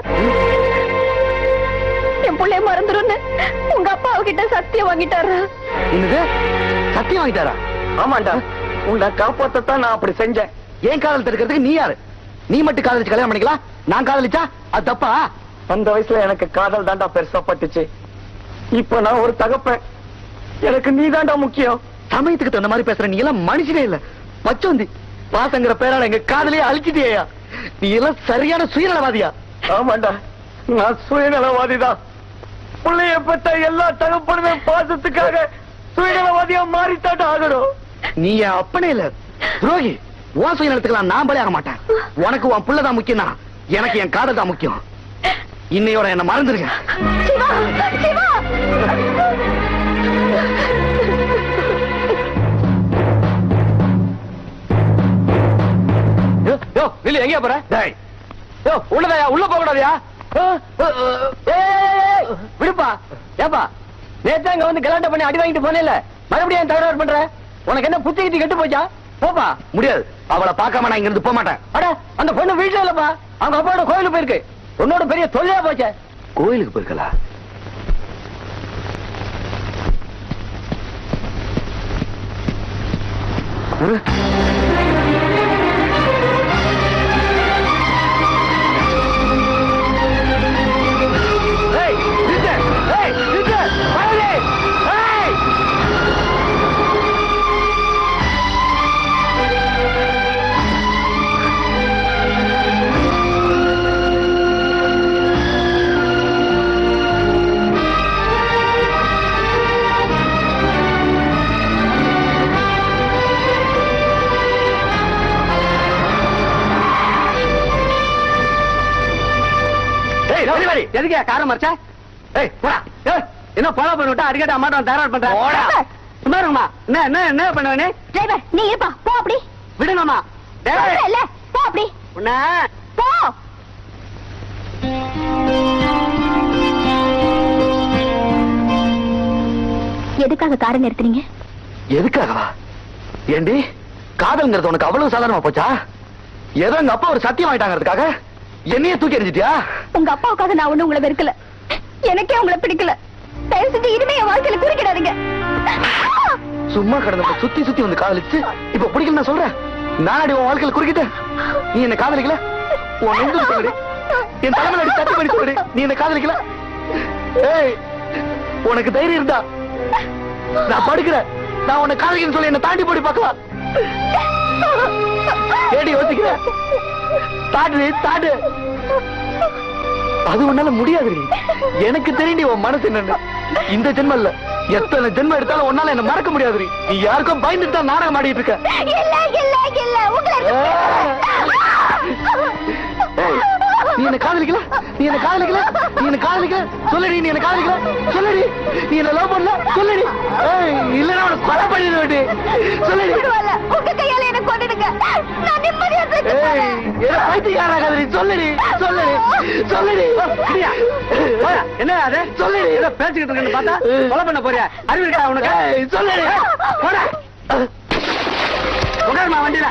என் புள்ளைய மறந்துருன்னு உங்க அப்பா அவகிட்ட சத்தியம் வாங்கிட்டாரா என்னது சத்தியம் வாங்கிட்டாரா ஆமாண்டா உன்னை காப்பாத்தத்தான் நான் அப்படி செஞ்சேன் ஏன் காதல் தடுக்கிறதுக்கு நீ யாரு நீ மட்டும் காதலிச்சு கல்யாணம் பண்ணிக்கலாம் நான் காதலிச்சா அது தப்பா அந்த வயசுல எனக்கு காதல் தாண்டா பெருசா பட்டுச்சு இப்ப நான் ஒரு தகப்பேன் எனக்கு நீ தாண்டா முக்கியம் சமயத்துக்கு தகுந்த மாதிரி பேசுற நீ எல்லாம் மனுஷனே இல்ல பச்சோந்தி பாசங்கிற பேரால எங்க காதலையே அழிச்சிட்டியா நீ எல்லாம் சரியான சுயநலவாதியா ஆமாண்டா நான் சுயநலவாதிதான் பிள்ளைய பெற்ற எல்லா தகப்பனுமே பாசத்துக்காக சுயநலவாதியா மாறித்தாண்டா ஆகணும் நீ என் அப்பனே இல்ல துரோகி உன் சுயநலத்துக்கு நான் பலியாக மாட்டேன் உனக்கு உன் புள்ளதான் முக்கியம்னா எனக்கு என் காதல் தான் முக்கியம் இன்னையோட என்ன மறந்துருங்க சிவா சிவா யோ, யோ நில்லு எங்கேயா போற டேய் யோ உள்ளதாயா உள்ள போக கூடாதியா விடுப்பா ஏப்பா நேத்து அங்க வந்து கலாட்டம் பண்ணி அடி வாங்கிட்டு போனேல மறுபடியும் ஏன் தகராறு பண்ற உனக்கு என்ன புத்தி கிட்டி கெட்டு போச்சா போப்பா முடியாது அவளை பார்க்காம நான் இங்க இருந்து போக மாட்டேன் அட அந்த பொண்ணு வீட்டுல இல்லப்பா அவங்க அப்பாவோட கோயிலுக்கு போயிருக்கு உன்னோட பெரிய தொல்லையா போச்சே கோயிலுக்கு போயிருக்கலா ஏய், நிறுத்து. ஏய், நிறுத்து. எதுக்கு காரம் மறைச்ச ஏய் போடா ஏய் என்ன ஃபாலோ பண்ணி விட்டா அடிக்கடி அம்மாட்ட தயார் பண்ற போடா. சும்மா இருங்கம்மா என்ன என்ன என்ன பண்ணுவனே டிரைவர் நீ இருப்பா போ அப்படி விடுங்கம்மா டேய், சொல்றேன் இல்ல போ அப்படி உன்னை போ எதுக்காக காரை நிறுத்துறீங்க எதுக்காகவா ஏண்டி காதல்ங்கிறது உனக்கு அவ்வளவு சாதாரணமா போச்சா ஏதோ எங்க அப்பா ஒரு சத்தியம் ஆயிட்டாங்கிறதுக்காக என்னையே தூக்கி எறிஞ்சிட்டியா உங்க அப்பாவுக்காக நான் ஒண்ணு உங்களை வெறுக்கல எனக்கே உங்களை பிடிக்கல தயவு செஞ்சு இனிமே என் வாழ்க்கையில குறுக்கிடாதீங்க சும்மா கடந்த சுத்தி சுத்தி வந்து காதலிச்சு இப்ப பிடிக்கல நான் சொல்றேன் நானடி உன் வாழ்க்கையில குறுக்கிட்டேன் நீ என்ன காதலிக்கல உன் நெஞ்சு சொல்லடி என் தலைமையில அடி தட்டி பண்ணி சொல்லடி நீ என்ன காதலிக்கல ஏய் உனக்கு தைரியம் இருந்தா நான் படுக்கிறேன் நான் உன்னை காதலிக்கன்னு சொல்லி என்ன தாண்டி போடி பார்க்கலாம் ஏடி யோசிக்கிறேன் தாடு தாடு அது உன்னால முடியாது எனக்கு தெரியும் உன் மனசு என்னன்னு இந்த ஜென்மம் இல்ல எத்தனை ஜென்மம் எடுத்தாலும் உன்னால என்ன மறக்க முடியாது நீ யாருக்கும் பயந்துட்டு தான் நாடகம் ஆடிட்டு இருக்க இல்ல இல்ல இல்ல உங்களை ஏய், நீ என்ன காதலிக்கல நீ என்ன காதலிக்கல நீ என்ன காதலிக்கல சொல்லடி நீ என்ன காதலிக்கல சொல்லடி நீ என்ன லவ் பண்ணல சொல்லடி ஏய் இல்லனா உனக்கு கொலை பண்ணிடுவேடி சொல்லடி பரவாயில்ல உங்க கையால என்ன கொண்டுடுங்க நான் நிம்மதியா செத்து ஏய் போறேன். என்ன பைத்தியக்காரா காதலி சொல்லடி சொல்லடி சொல்லடி அப்படியா? போயா, என்ன அது சொல்லடி. ஏதோ பேசிக்கிட்டு இருக்கேன்னு பார்த்தா கொலை பண்ண போறியா அறிவு இருக்கா உனக்கு ஏய், சொல்லடி. போடா உட்காருமா வண்டியில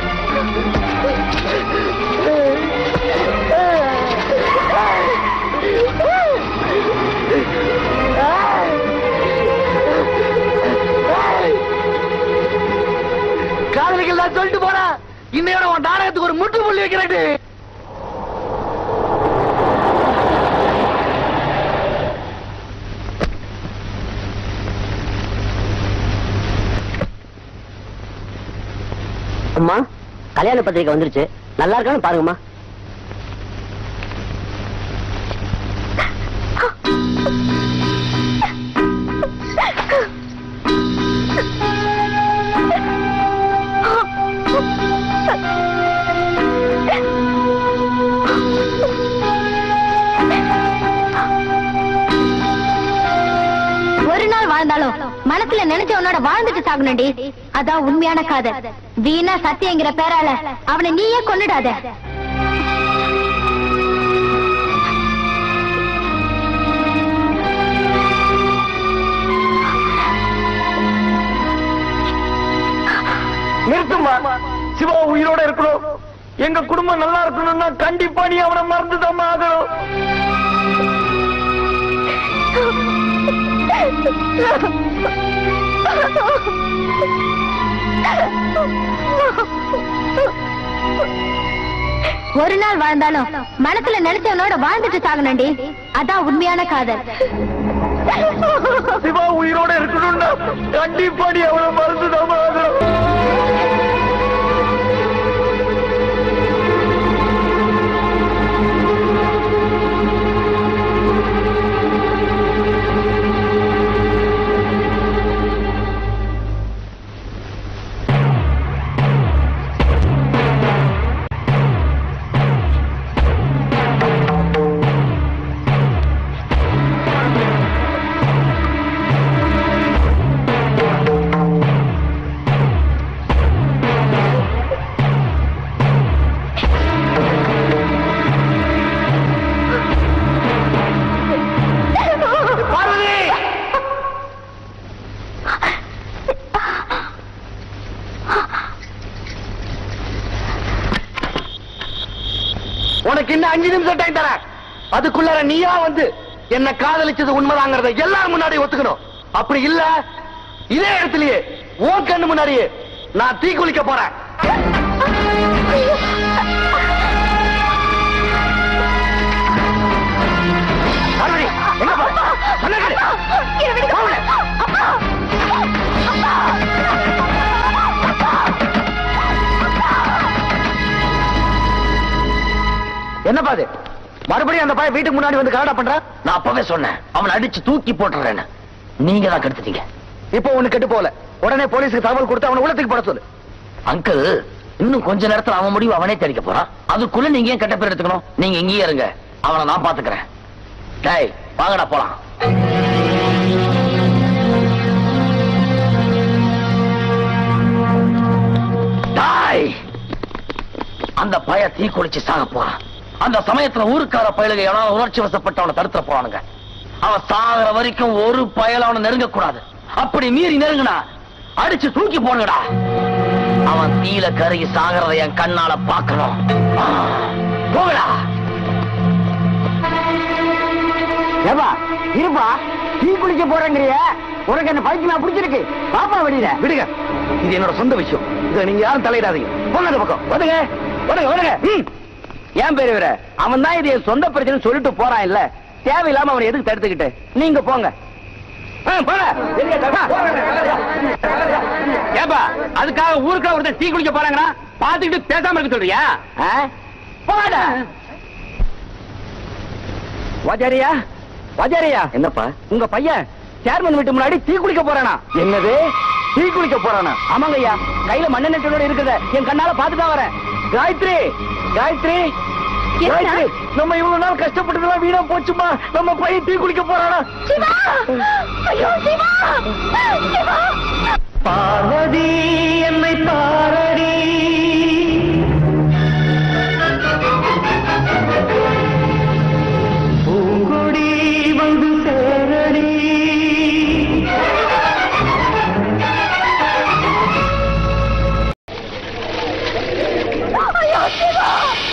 காதலிகள் நான் சொல்லிட்டு போறேன் இன்னையோட உன் நாடகத்துக்கு ஒரு முற்று புள்ளி வைக்கிறேன் அம்மா கல்யாண பத்திரிக்கை வந்துருச்சு நல்லா இருக்கான்னு பாருங்கம்மா ஒரு நாள் வாழ்ந்தாலும் மனசுல நினைச்ச உன்னோட வாழ்ந்துட்டு சாகணும்டி அதான் உண்மையான காதல் வீணா சத்தியங்கிற பேரால அவனை நீயே கொன்னுடாத நிறுத்துமா சிவா உயிரோட இருக்கணும் எங்க குடும்பம் நல்லா இருக்கணும்னா கண்டிப்பா நீ அவனை மறந்துதான் ஆகணும் ஒரு நாள் வாழ்ந்தாலும் மனசுல நினைச்சவனோட வாழ்ந்துட்டு சாகணும்டி அதான் உண்மையான காதல் சிவா உயிரோட இருக்கணும்னா கண்டிப்பா நீ அவனை மறந்துதான் ஆகணும் பார்வதி உனக்கு இன்னும் அஞ்சு நிமிஷம் டைம் தரேன் அதுக்குள்ளார நீயா வந்து என்ன காதலிச்சது உண்மைதாங்கிறத எல்லாரும் முன்னாடி ஒத்துக்கணும் அப்படி இல்ல இதே இடத்துலயே உன் கண்ணு முன்னாடியே நான் தீ குளிக்க போறேன் பார்வதி, எங்க போ? சொன்னா கேளு. போகல. என்னப்பா அது மறுபடியும் அந்த பையன் வீட்டுக்கு முன்னாடி வந்து கலாடா பண்ற நான் அப்பவே சொன்னேன் அவனை அடிச்சு தூக்கி போட்டுறேன்னு நீங்க தான் கெடுத்துட்டீங்க இப்போ ஒண்ணு கெட்டு போல உடனே போலீஸுக்கு தகவல் கொடுத்து அவனை உள்ளத்துக்கு போட சொல்லு அங்கிள் இன்னும் கொஞ்ச நேரத்துல அவன் முடிவு அவனே தெரிவிக்க போறான் அதுக்குள்ள நீங்க ஏன் கெட்ட பேர் எடுத்துக்கணும் நீங்க இங்கேயே இருங்க அவனை நான் பாத்துக்கிறேன் டேய் வாங்கடா போலாம் டேய் அந்த பய தீ குளிச்சு சாக போறான் அந்த சமயத்துல ஊருக்கார பயலுக எவனாலும் உணர்ச்சி வசப்பட்டு அவனை தடுத்துற போறானுங்க அவன் சாகுற வரைக்கும் ஒரு பயல அவனை நெருங்க கூடாது அப்படி மீறி நெருங்கினா அடிச்சு தூக்கி போடுங்கடா அவன் தீல கருகி சாகிறத என் கண்ணால பார்க்கணும் ஆ, போகடா ஏப்பா இருப்பா டீ குளிக்க போறேங்கிறிய உனக்கு என்ன பைத்தியமா பிடிச்சிருக்கு பாப்பா வெளியில விடுங்க இது என்னோட சொந்த விஷயம் இதை நீங்க யாரும் தலையிடாதீங்க போங்க அந்த பக்கம் வந்துங்க வந்துங்க வந்துங்க ம். ஏன் பேரு இவர அவன் தான் இது என் சொந்த பிரச்சனை சொல்லிட்டு போறான் இல்ல தேவையில்லாம அவனை எதுக்கு தடுத்துக்கிட்டு நீங்க போங்க ஆ, போங்க. ஏப்பா அதுக்காக ஊருக்குள்ள ஒருத்தர் டீ குளிக்க போறாங்கன்னா பாத்துக்கிட்டு பேசாம இருக்க சொல்றியா ஆ? போடா வாஜாரியா வாஜாரியா என்னப்பா உங்க பையன் சேர்மன் வீட்டு முன்னாடி டீ குளிக்க போறானா என்னது டீ குளிக்க போறானா ஆமாங்க ஐயா கையில மண்ணெண்ணெட்டோட இருக்குது என் கண்ணால பாத்துட்டா வரேன் காயத்ரி காயத்ரி காயத்ரி நம்ம இவ்வளவு நாள் கஷ்டப்பட்டதெல்லாம் வீணா போச்சுமா நம்ம பையன் டீ குளிக்க போறானா சிவா ஐயோ சிவா சிவா பார்வதி என்னை பாரடி பூங்கொடி வந்து சேரடி ஐயோ சிவா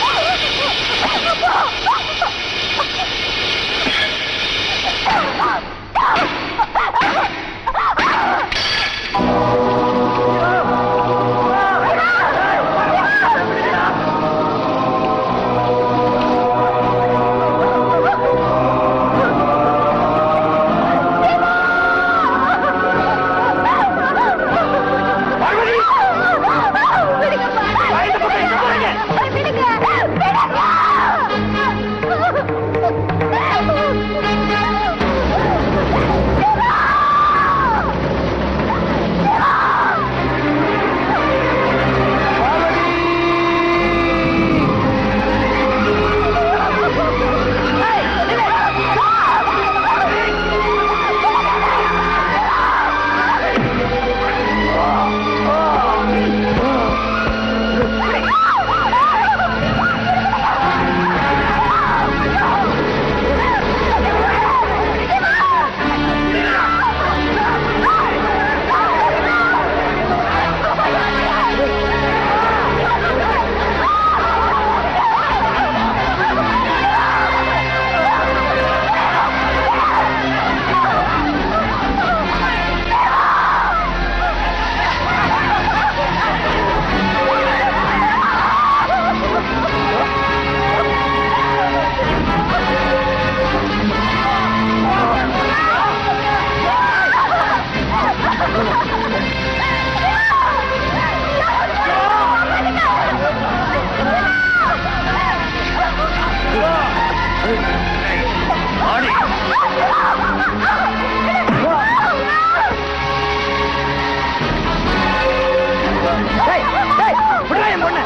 டேய், டேய், விடுடா என் பொண்ணை.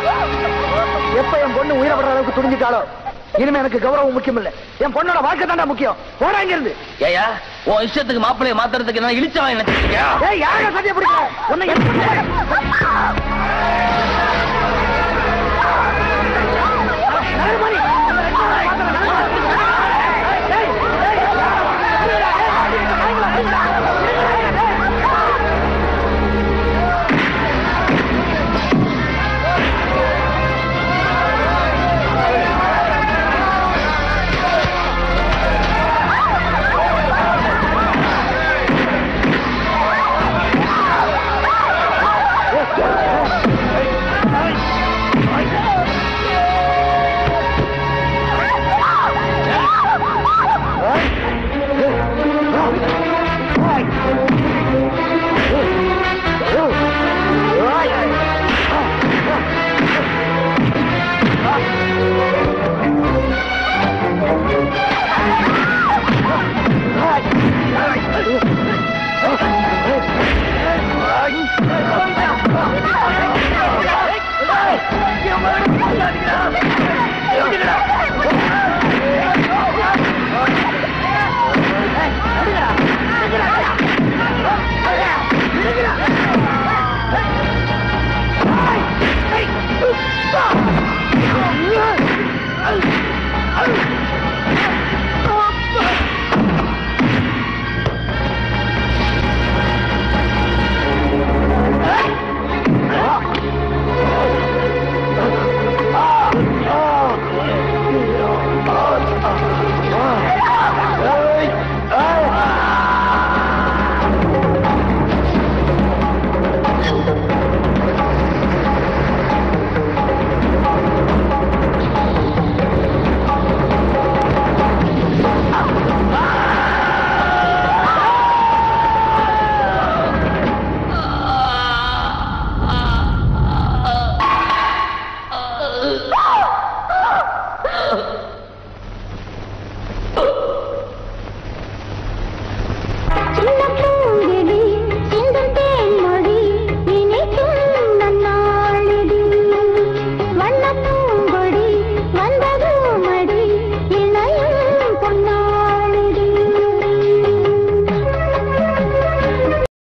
எப்ப என் பொண்ணு உயிரை விடுற அளவுக்கு துணிஞ்சிட்டாலோ இனிமே எனக்கு கௌரவம் முக்கியம் இல்ல என் பொண்ணோட வாழ்க்கை தாண்டா முக்கியம் போடா இங்க இருந்து ஏயா உன் இஷ்டத்துக்கு மாப்பிள்ளைய மாத்துறதுக்கு என்ன இழிச்சவன் நினைச்சிருக்கியா ஏய் யாரா சத்திய பிடிக்க உன்னை எப்படி